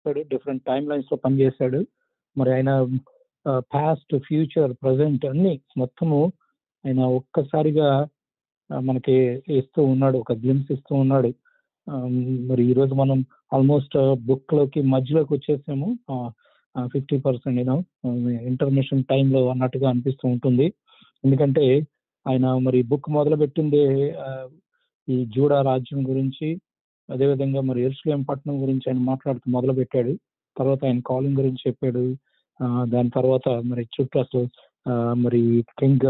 చేశాడు different time lines లో పనిచేశాడు మరి ఆయన పాస్ట్ ఫ్యూచర్ ప్రజెంట్ అన్ని మొత్తము ఆయన ఒక్కసారిగా ఆ, మనకి ఇస్తూ ఉన్నాడు ఒక గ్లిమ్స్ ఇస్తూ ఉన్నాడు ఆ, మరి ఈ రోజు మనం ఆల్మోస్ట్ బుక్ లోకి మధ్యలోకి వచ్చేసాము ఫిఫ్టీ పర్సెంట్ యూనో ఇంటర్మిషన్ టైంలో అన్నట్టుగా అనిపిస్తూ ఉంటుంది ఎందుకంటే ఆయన మరి బుక్ మొదలు పెట్టింది ఈ జూడా రాజ్యం గురించి అదేవిధంగా మరి ఎరుసలేం పట్టణం గురించి ఆయన మాట్లాడుతూ మొదలు పెట్టాడు తర్వాత ఆయన కాలింగ్ గురించి చెప్పాడు ఆ, దాని తర్వాత మరి చుట్టూ అసలు ఆ, మరి కింగ్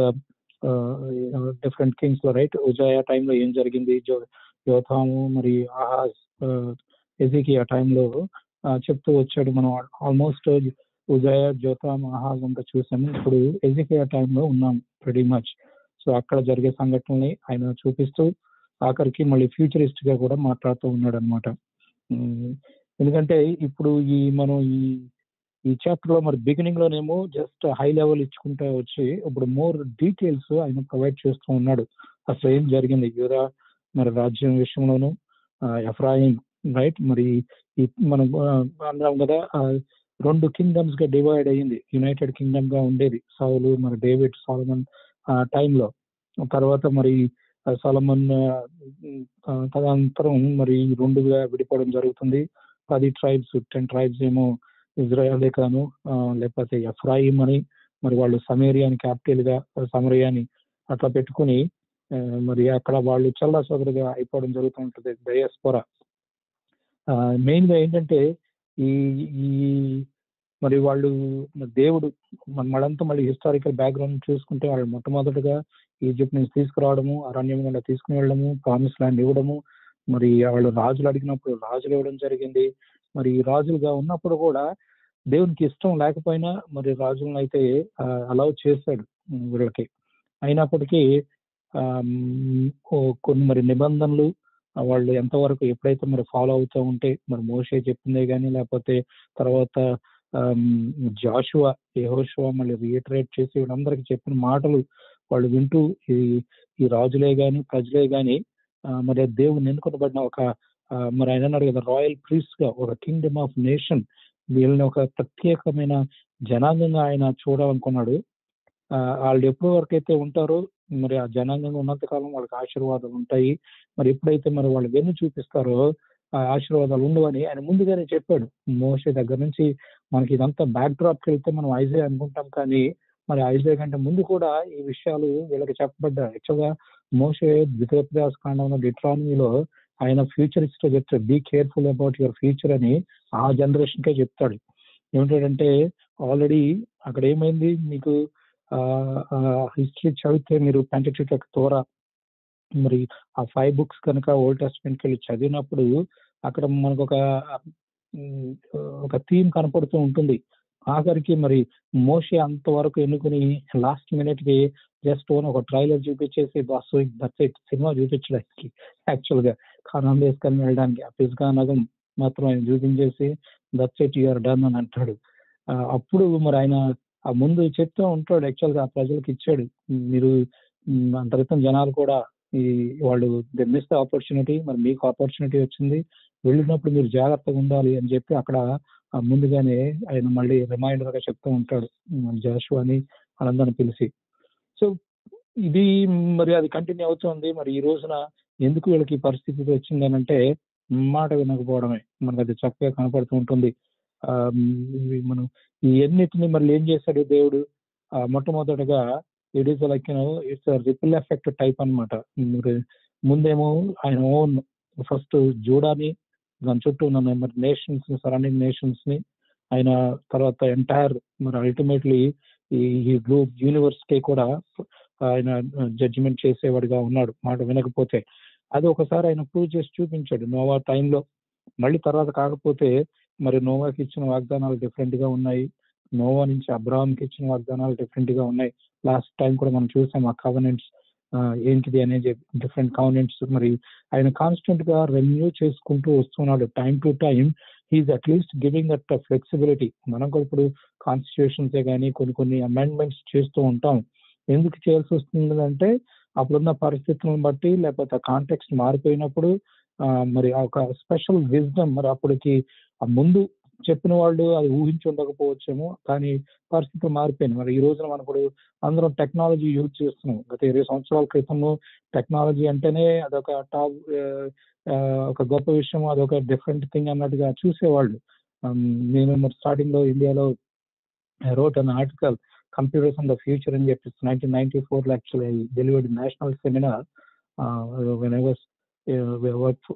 డిఫరెంట్ కింగ్స్ లో రైట్ ఉజాయ టైంలో ఏం జరిగింది జో యోధాము మరి ఆహాజ్ ఎజికి ఆ టైంలో చెప్తూ వచ్చాడు మనం ఆల్మోస్ట్ ఉజయ జ్యోతాం ఆహాజ్ అంతా చూసాము ఇప్పుడు ఎజికి ఆ టైంలో ఉన్నాం వెరీ మచ్ సో అక్కడ జరిగే సంఘటనల్ని ఆయన చూపిస్తూ ఆఖరికి మళ్ళీ ఫ్యూచరిస్ట్ గా కూడా మాట్లాడుతూ ఉన్నాడు అనమాట ఎందుకంటే ఇప్పుడు ఈ మనం ఈ ఈ చాప్టర్ లో మరి బిగినింగ్ లోనేమో జస్ట్ హై లెవెల్ ఇచ్చుకుంటా వచ్చి ఇప్పుడు మోర్ డీటెయిల్స్ ఆయన ప్రొవైడ్ చేస్తూ ఉన్నాడు అసలు ఏం జరిగింది యూరా మరి రాజ్యం విషయంలోను ఎఫ్రాయిం రైట్ మరి ఈ మనం ఆ, అన్నాం కదా ఆ, రెండు కింగ్డమ్స్ గా డివైడ్ అయ్యింది యునైటెడ్ కింగ్డమ్ గా ఉండేది సౌలు మరి డేవిడ్ సాలమన్ ఆ టైంలో తర్వాత మరి ఆ, సొలమన్ ఆ, ఆ, తదనంతరం మరి రెండుగా విడిపోవడం జరుగుతుంది పది ట్రైబ్స్ టెన్ ట్రైబ్స్ ఏమో ఇజ్రాయలే కాను ఆ, లేకపోతే ఎఫ్రాయిం అని మరి వాళ్ళు సమేరియాని క్యాపిటల్ గా సమరియాని అట్లా పెట్టుకుని ఆ, మరి అక్కడ వాళ్ళు చల్ల సోదరుగా అయిపోవడం జరుగుతూ ఉంటుంది డయస్పోరా మెయిన్ గా ఏంటంటే ఈ ఈ మరి వాళ్ళు మరి దేవుడు మన- మనంతా మళ్ళీ హిస్టారికల్ బ్యాక్గ్రౌండ్ చూసుకుంటే వాళ్ళు మొట్టమొదటిగా ఈజిప్ట్ నుంచి తీసుకురావడము అరణ్యం గుండా తీసుకుని వెళ్ళడము ప్రామిస్ ల్యాండ్ ఇవ్వడము మరి వాళ్ళు రాజులు అడిగినప్పుడు రాజులు ఇవ్వడం జరిగింది మరి ఈ రాజులుగా ఉన్నప్పుడు కూడా దేవునికి ఇష్టం లేకపోయినా మరి రాజులను అయితే అలౌ చేశాడు ఉమ్, వీళ్ళకి అయినప్పటికీ ఆ, మ్, ఓ కొన్ని మరి నిబంధనలు ఆ, వాళ్ళు ఎంతవరకు ఎప్పుడైతే మరి ఫాలో అవుతూ ఉంటే మరి మోషే చెప్పిందే కానీ లేకపోతే తర్వాత జాషువా యెహోషువా మళ్ళీ రీటరేట్ చేసి వీళ్ళందరికీ చెప్పిన మాటలు వాళ్ళు వింటూ ఈ ఈ రాజులే గాని ప్రజలే గాని ఆ, మరి దేవుని ఎన్నుకొనబడిన ఒక ఆ, మరి ఆయన అన్నాడు కదా రాయల్ ప్రీస్ గా ఒక కింగ్డమ్ ఆఫ్ నేషన్ వీళ్ళని ఒక ప్రత్యేకమైన జనాంగంగా ఆయన చూడాలనుకున్నాడు ఆ, వాళ్ళు ఎప్పటి వరకు అయితే ఉంటారో మరి ఆ జనాంగంగా ఉన్నంత కాలం వాళ్ళకి ఆశీర్వాదాలు ఉంటాయి మరి ఎప్పుడైతే మరి వాళ్ళు వెన్ను చూపిస్తారో ఆ ఆశీర్వాదాలు ఉండవని ఆయన ముందుగానే చెప్పాడు మోసే దగ్గర నుంచి మనకి ఇదంతా బ్యాక్ డ్రాప్ వెళ్తే మనం ఐజే అనుకుంటాం కానీ మరి ఐజే కంటే ముందు కూడా ఈ విషయాలు వీళ్ళకి చెప్పబడ్డాయి యాక్చువల్గా మోసే ద్వితీయోపదేశ కాండంలో డిట్రానమీలో ఆయన ఫ్యూచరిస్ట్ చెప్తాడు be careful about your future అని ఆ జనరేషన్ కే చెప్తాడు ఏమిటంటే ఆల్రెడీ అక్కడ ఏమైంది మీకు హిస్టరీ చదివితే మీరు పెంటచిక్ తోరా మరి ఆ ఫైవ్ బుక్స్ కనుక ఓల్డ్ టెస్ట్మెంట్కి వెళ్ళి చదివినప్పుడు అక్కడ మనకు ఒక ఉమ్, ఒక థీమ్ కనపడుతూ ఉంటుంది ఆఖరికి మరి మోషే అంతవరకు ఎన్నుకుని లాస్ట్ మినిట్ కి జస్ట్ ఓన్ ఒక ట్రైలర్ చూపించేసి బస్ దట్స్ ఇట్ సినిమా చూపించడానికి యాక్చువల్ గా ఖానాం వేసుకొని వెళ్ళడానికి ఆ పిజ్గా నగం మాత్రం ఆయన చూపించేసి దట్స్ ఇట్ యూఆర్ డన్ అని అంటాడు ఆ, అప్పుడు మరి ఆయన ఆ ముందు చెప్తూ ఉంటాడు యాక్చువల్ గా ఆ ప్రజలకు ఇచ్చాడు మీరు ఉమ్, అంత క్రితం జనాలు కూడా ఈ వాళ్ళు మిస్ ఆపర్చునిటీ మరి మీకు ఆపర్చునిటీ వచ్చింది వెళ్ళినప్పుడు మీరు జాగ్రత్తగా ఉండాలి అని చెప్పి అక్కడ ఆ ముందుగానే ఆయన మళ్ళీ రిమైండర్ గా చెప్తూ ఉంటాడు జాషు అని వాళ్ళందరిని పిలిచి సో ఇది మరి అది కంటిన్యూ అవుతుంది మరి ఈ రోజున ఎందుకు వీళ్ళకి ఈ పరిస్థితి వచ్చింది అని అంటే మాట వినకపోవడమే మనకు అది చక్కగా కనపడుతూ ఉంటుంది ఆ, ఇవి మనం ఈ ఎన్నిటిని మరి ఏం చేశాడు దేవుడు ఆ, మొట్టమొదటిగా it is like it's ripple effect type అనమాట ముందేమో ఆయన ఓన్ ఫస్ట్ జూడాని దాని చుట్టూ ఉన్న మరి నేషన్స్ సరౌండింగ్ నేషన్స్ ని ఆయన తర్వాత ఎంటైర్ మరి అల్టిమేట్లీ ఈ గ్లోబ్ యూనివర్స్ కి కూడా ఆయన జడ్జిమెంట్ చేసేవాడిగా ఉన్నాడు మాట వినకపోతే అది ఒకసారి ఆయన ప్రూవ్ చేసి చూపించాడు నోవా టైంలో మళ్ళీ తర్వాత కాకపోతే మరి నోవాకి ఇచ్చిన వాగ్దానాలు డిఫరెంట్ గా ఉన్నాయి నోవా నుంచి అబ్రాహాంకి ఇచ్చిన వాగ్దానాలు డిఫరెంట్ గా ఉన్నాయి లాస్ట్ టైం కూడా మనం చూసాం ఆ కవనెంట్స్ ఏంటిది అనేది డిఫరెంట్ కవనెంట్స్ మరి ఆయన కాన్స్టెంట్ గా రెన్యూ చేసుకుంటూ వస్తున్నాడు time to time he's at least giving that flexibility మనం కూడా ఇప్పుడు కాన్స్టిట్యూషన్సే కానీ కొన్ని కొన్ని అమెండ్మెంట్స్ చేస్తూ ఉంటాం ఎందుకు చేయాల్సి వస్తుంది అంటే అప్పుడున్న పరిస్థితులను బట్టి లేకపోతే కాంటెక్స్ట్ మారిపోయినప్పుడు ఆ, మరి ఆ ఒక స్పెషల్ విజ్డమ్ మరి అప్పటికి ఆ ముందు చెప్పిన వాళ్ళు అది ఊహించి ఉండకపోవచ్చేమో కానీ పరిస్థితులు మారిపోయింది మరి ఈ రోజున మనం ఇప్పుడు అందరం టెక్నాలజీ యూజ్ చేస్తున్నాం గత ఇరవై సంవత్సరాల క్రితము టెక్నాలజీ అంటేనే అదొక టాప్ ఒక గొప్ప విషయం అదొక డిఫరెంట్ థింగ్ అన్నట్టుగా చూసేవాళ్ళు Um, నేను మరి స్టార్టింగ్ లో ఇండియాలో wrote an article computers and the future అని చెప్పేసి నైన్టీన్ నైన్టీ ఫోర్ లో actually delivered national seminar when I was work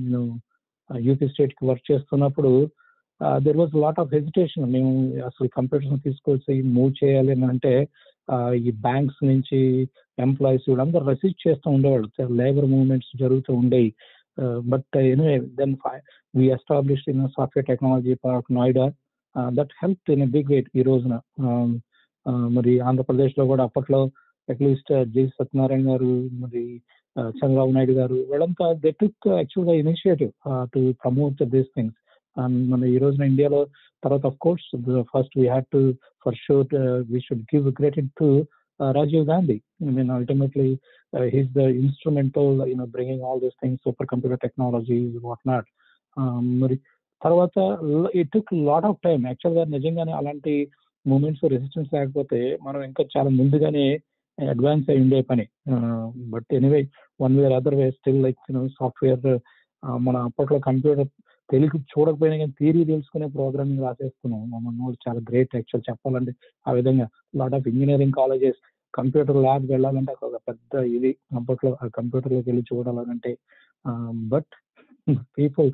UP state కి వర్క్ చేస్తున్నప్పుడు there was lot of hesitation మేము అసలు కంప్యూటర్స్ తీసుకొచ్చి మూవ్ చేయాలి అని అంటే uh, ఈ బ్యాంక్స్ నుంచి ఎంప్లాయీస్ వీళ్ళందరూ రెసిస్ట్ చేస్తూ ఉండేవాళ్ళు లేబర్ మూవ్మెంట్స్ జరుగుతూ ఉండేవి but anyway then we established in software technology park Noida that help in big weight ఈ రోజున Um, uh, మరి ఆంధ్రప్రదేశ్లో కూడా అప్పట్లో అట్లీస్ట్ జి సత్యనారాయణ గారు మరి uh, చంద్రబాబు నాయుడు గారు వీళ్ళంతా దే టుక్ యాక్చువల్గా initiative to promote these things మన ఈ రోజున ఇండియాలో తర్వాత of course first we had to for sure we should give credit to Rajiv Gandhi I mean ultimately he's the instrumental you know bringing all these things super computer technology what not మరి తర్వాత it took lot of time యాక్చువల్గా నిజంగానే అలాంటి moments resistance లేకపోతే మనం ఇంకా చాలా ముందుగానే అడ్వాన్స్ అయి ఉండే పని but anyway one way other way still like you know software మన అప్పట్లో కంప్యూటర్ తెలుగు చూడకపోయినా కానీ థియరీ తెలుసుకునే ప్రోగ్రామింగ్ రాసేస్తున్నాం మన వాళ్ళు చాలా గ్రేట్ యాక్చువల్ చెప్పాలంటే ఆ విధంగా lot of engineering colleges computer lab వెళ్ళాలంటే ఒక పెద్ద ఇది అప్పట్లో ఆ కంప్యూటర్లోకి వెళ్ళి చూడాలంటే but people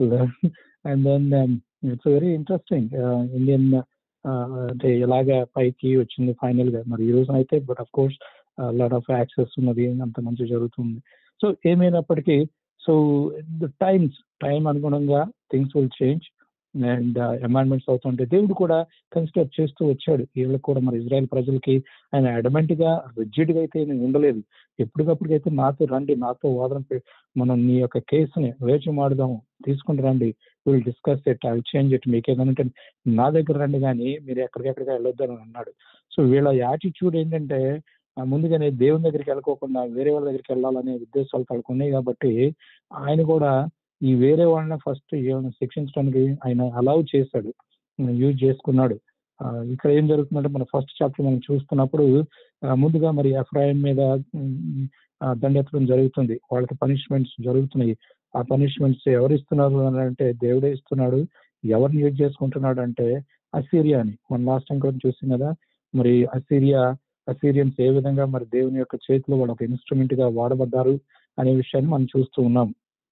and then it's very interesting Indian అంటే ఎలాగ పైకి వచ్చింది ఫైనల్ గా మరి ఈ రోజున అయితే but of course lot of access ఉన్నది అంత మంచి జరుగుతుంది సో ఏమైనప్పటికీ సో ద టైమ్స్ టైం అనుగుణంగా things will change and amendments అవుతుంటే దేవుడు కూడా కన్సిడర్ చేస్తూ వచ్చాడు వీళ్ళకి కూడా మరి ఇజ్రాయెల్ ప్రజలకి ఆయన అడమెంట్ గా రిజిడ్ గా అయితే నేను ఉండలేదు ఎప్పటికప్పటికైతే నాతో రండి నాతో వాదన పె- మనం నీ యొక్క కేసుని వేచి మాడుదాము తీసుకుని రండి will discuss it I change it మీకు ఏదంటే నా దగ్గర రండి కానీ మీరు ఎక్కడికెక్కడికి వెళ్ళొద్దు అని అన్నాడు సో వీళ్ళ యాటిట్యూడ్ ఏంటంటే ఆ, ముందుగానే దేవుని దగ్గరికి వెళ్ళకోకుండా వేరే వాళ్ళ దగ్గరికి వెళ్ళాలనే ఉద్దేశాలు వాళ్ళకు ఉన్నాయి కాబట్టి ఆయన కూడా ఈ వేరే వాళ్ళని ఫస్ట్ శిక్షించడానికి ఆయన అలౌ చేశాడు యూజ్ చేసుకున్నాడు ఆ, ఇక్కడ ఏం జరుగుతుందంటే మన ఫస్ట్ చాప్టర్ మనం చూస్తున్నప్పుడు ఆ, ముందుగా మరి ఎఫ్రాయిం మీద ఉమ్, ఆ, దండెత్తడం జరుగుతుంది వాళ్ళకి పనిష్మెంట్స్ జరుగుతున్నాయి ఆ పనిష్మెంట్స్ ఎవరు ఇస్తున్నారు అని అంటే దేవుడే ఇస్తున్నాడు ఎవరిని యూజ్ చేసుకుంటున్నాడు అంటే అసీరియా అని మన లాస్ట్ టైం కూడా చూసాం కదా మరి అసీరియా అసీరియన్స్ ఏ విధంగా మరి దేవుని యొక్క చేతిలో వాళ్ళు ఒక ఇన్స్ట్రుమెంట్ గా వాడబడ్డారు అనే విషయాన్ని మనం చూస్తూ ఉన్నాం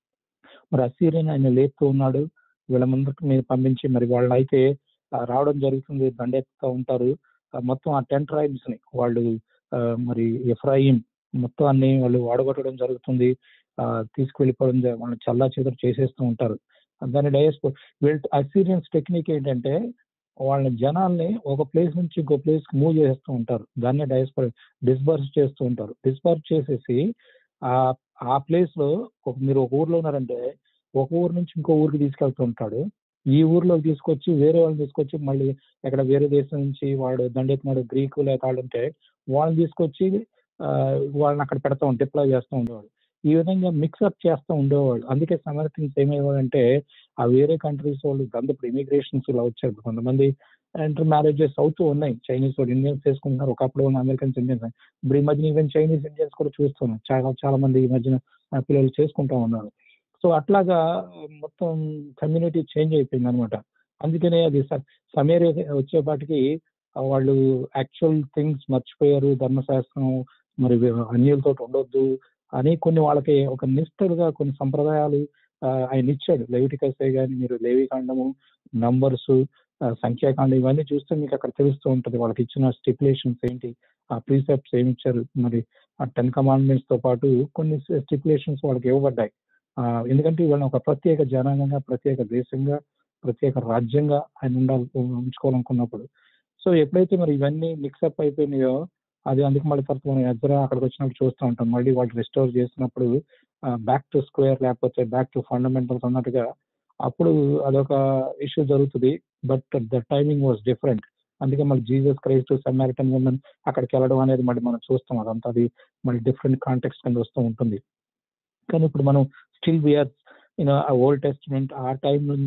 మరి అసీరియన్ ఆయన లేపుతూ ఉన్నాడు వీళ్ళ ముందుకు మీద పంపించి మరి వాళ్ళు అయితే ఆ, రావడం జరుగుతుంది దండెత్తుతూ ఉంటారు ఆ, మొత్తం ఆ టెన్ ట్రైబ్స్ ని వాళ్ళు ఆ, మరి ఎఫ్రాయిం మొత్తం అన్ని వాళ్ళు వాడగొట్టడం జరుగుతుంది ఆ, తీసుకువెళ్ళిపోవడం జ- వాళ్ళని చల్లా చెదరు చేసేస్తూ ఉంటారు దాని డయస్పో వీళ్ళ అసీరియన్స్ టెక్నిక్ ఏంటంటే వాళ్ళ జనాల్ని ఒక ప్లేస్ నుంచి ఇంకో ప్లేస్ కి మూవ్ చేస్తూ ఉంటారు దాన్నే డయస్పర్ డిస్బర్స్ చేస్తూ ఉంటారు డిస్బర్స్ చేసేసి ఆ ఆ ప్లేస్ లో ఒక మీరు ఒక ఊర్లో ఉన్నారంటే ఒక ఊరు నుంచి ఇంకో ఊరికి తీసుకెళ్తూ ఉంటాడు ఈ ఊర్లోకి తీసుకొచ్చి వేరే వాళ్ళని తీసుకొచ్చి మళ్ళీ ఎక్కడ వేరే దేశం నుంచి వాడు దండెత్తినాడు గ్రీకు లేక వాళ్ళు ఉంటే వాళ్ళని తీసుకొచ్చి ఆ, వాళ్ళని అక్కడ పెడతా ఉంటే డిప్లాయ్ చేస్తూ ఉండేవాడు ఈ విధంగా మిక్సప్ చేస్తూ ఉండేవాళ్ళు అందుకే సమర్థించి ఏమయ్యేవాడంటే ఆ వేరే కంట్రీస్ వాళ్ళు ఇప్పుడు ఇమిగ్రేషన్స్ ఇలా వచ్చారు ఇప్పుడు కొంతమంది ఇంటర్ మ్యారేజెస్ అవుతూ ఉన్నాయి చైనీస్ వాళ్ళు ఇండియన్స్ చేసుకుంటున్నారు ఒకప్పుడు ఉన్న అమెరికన్స్ ఇండియన్స్ ఇప్పుడు ఈ మధ్యన ఈవెన్ చైనీస్ ఇండియన్స్ కూడా చూస్తున్నాం చాలా చాలా మంది ఈ మధ్యన ఆ, పిల్లలు చేసుకుంటా ఉన్నారు సో అట్లాగా మొత్తం కమ్యూనిటీ చేంజ్ అయిపోయింది అనమాట అందుకనే అది స- సమేరియా వచ్చేపాటికి ఆ, వాళ్ళు యాక్చువల్ థింగ్స్ మర్చిపోయారు ధర్మశాస్త్రం మరి అన్యులతో ఉండొద్దు అని కొన్ని వాళ్ళకి ఒక నిష్ఠలుగా కొన్ని సంప్రదాయాలు ఆ, ఆయన ఇచ్చాడు లెవిటికసే కానీ మీరు లేవి కాండము నంబర్స్ సంఖ్యాకాండం ఇవన్నీ చూస్తే మీకు అక్కడ తెలుస్తూ ఉంటుంది వాళ్ళకి ఇచ్చిన స్టిపులేషన్స్ ఏంటి ఆ ప్రీసెప్ట్స్ ఏమి ఇచ్చారు మరి ఆ టెన్ కమాండ్మెంట్స్ తో పాటు కొన్ని స్టిపులేషన్స్ వాళ్ళకి ఇవ్వబడ్డాయి ఆ, ఎందుకంటే వాళ్ళని ఒక ప్రత్యేక జనాంగంగా ప్రత్యేక దేశంగా ప్రత్యేక రాజ్యంగా ఆయన ఉండాలి ఉంచుకోవాలనుకున్నప్పుడు సో ఎప్పుడైతే మరి ఇవన్నీ మిక్సప్ అయిపోయినాయో అది అందుకు మళ్ళీ తర్వాత మనం ఎద్దరు అక్కడికి వచ్చినప్పుడు చూస్తూ ఉంటాం మళ్ళీ వాళ్ళు రిస్టోర్ చేసినప్పుడు బ్యాక్ టు స్క్వేర్ లేకపోతే బ్యాక్ టు ఫండమెంటల్స్ అన్నట్టుగా అప్పుడు అదొక ఇష్యూ జరుగుతుంది but the timing was different అందుకే మళ్ళీ జీసస్ క్రైస్ట్ సమారిటన్ ఉమెన్ అక్కడికి వెళ్ళడం అనేది మళ్ళీ మనం చూస్తాం అదంతా అది మళ్ళీ డిఫరెంట్ కాంటెక్స్ట్ కింద వస్తూ ఉంటుంది కానీ ఇప్పుడు మనం స్టిల్ వీఆర్ యూనో ఆ ఓల్డ్ టెస్ట్మెంట్ ఆ టైంలో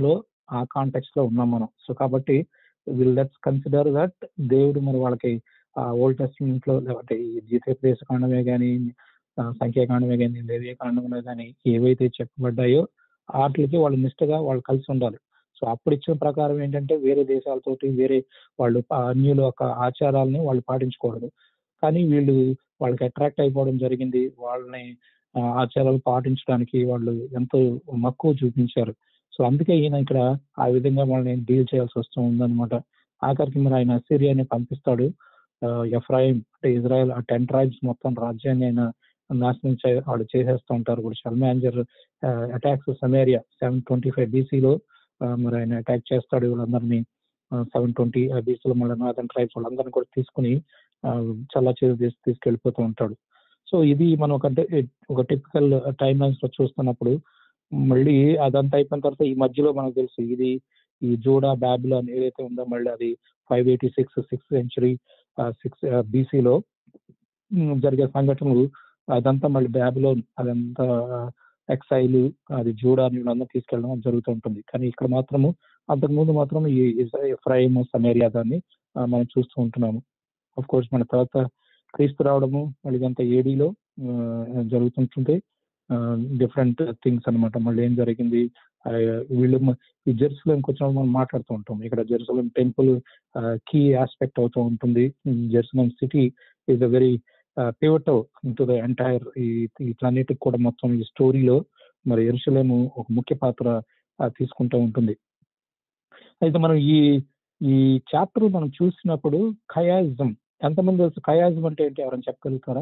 ఆ కాంటెక్స్ట్ లో ఉన్నాం మనం సో కాబట్టి విల్ లెట్స్ కన్సిడర్ దట్ దేవుడు మరి వాళ్ళకి ఆ ఓల్డ్ టెస్ట్మెంట్ లో లేకపోతే ఈ ద్వితీయోపదేశ కాండమే కానీ సంఖ్యాకాండమే కానీ లేవే కాండంలో కానీ ఏవైతే చెప్పబడ్డాయో వాటికి వాళ్ళు నిష్టగా వాళ్ళు కలిసి ఉండాలి సో అప్పుడు ఇచ్చిన ప్రకారం ఏంటంటే వేరే దేశాలతోటి వేరే వాళ్ళు ప- అన్యుల యొక్క ఆచారాలని వాళ్ళు పాటించకూడదు కానీ వీళ్ళు వాళ్ళకి అట్రాక్ట్ అయిపోవడం జరిగింది వాళ్ళని ఆ, ఆచారాలు పాటించడానికి వాళ్ళు ఎంతో మక్కువ చూపించారు సో అందుకే ఈయన ఇక్కడ ఆ విధంగా వాళ్ళని డీల్ చేయాల్సి వస్తూ ఉందన్నమాట ఆఖరికి మరి ఆయన సిరియాని పంపిస్తాడు ఆ, ఎఫ్రాయిం అంటే ఇజ్రాయెల్ ఆ టెన్ ట్రైబ్స్ మొత్తం రాజ్యాన్ని ఆయన నాశనం చే వాళ్ళు చేసేస్తూ ఉంటారు ఇప్పుడు Shalmaneser attacks Samaria seven twenty five బీసీలో మరి ఆయన అటాక్ చేస్తాడు వీళ్ళందరినీ సెవెన్ ట్వంటీ బీసీలో మళ్ళీ నార్దన్ ట్రైబ్స్ వాళ్ళందరినీ కూడా తీసుకుని చాలా చేసి తీసి తీసుకెళ్ళిపోతూ ఉంటాడు సో ఇది మనం ఒక ఒక టిపికల్ టైం లైన్స్ లో చూస్తున్నప్పుడు మళ్ళీ అదంతా అయిపోయిన తర్వాత ఈ మధ్యలో మనకు తెలుసు ఇది ఈ జోడా బ్యాబిలాన్ ఏదైతే ఉందో మళ్ళీ అది five eighty six six century six బీసీలో జరిగే సంఘటనలు అదంతా మళ్ళీ బ్యాబిలోన్ అదంతా ఎక్సైల్ అది జూడాని వీళ్ళందరూ తీసుకెళ్ళడం అది జరుగుతూ ఉంటుంది కానీ ఇక్కడ మాత్రము అంతకుముందు మాత్రం ఈ ఎఫ్రాయిమ్ సమేరియా దాన్ని ఆ, మనం చూస్తూ ఉంటున్నాము ఆఫ్ కోర్స్ మన తర్వాత క్రీస్తు రావడము మళ్ళీ ఇదంతా ఏడీలో జరుగుతుంటుంది డిఫరెంట్ థింగ్స్ అన్నమాట మళ్ళీ ఏం జరిగింది ఆ, వీళ్ళు మ- ఈ జెరూసలేంకి వచ్చినప్పుడు మనం మాట్లాడుతూ ఉంటాం ఇక్కడ జెరూసలేం టెంపుల్ కీ ఆస్పెక్ట్ అవుతూ ఉంటుంది Jerusalem city is a very pivotal to the entire ఈ వీటన్నిటికి కూడా మొత్తం ఈ స్టోరీలో మరి ఎరుసలేము ఒక ముఖ్య పాత్ర ఆ, తీసుకుంటూ ఉంటుంది అయితే మనం ఈ ఈ చాప్టర్ మనం చూసినప్పుడు ఖయాజం ఎంతమంది తెలుసు ఖయాజం అంటే ఏంటి ఎవరైనా చెప్పగలుగుతారా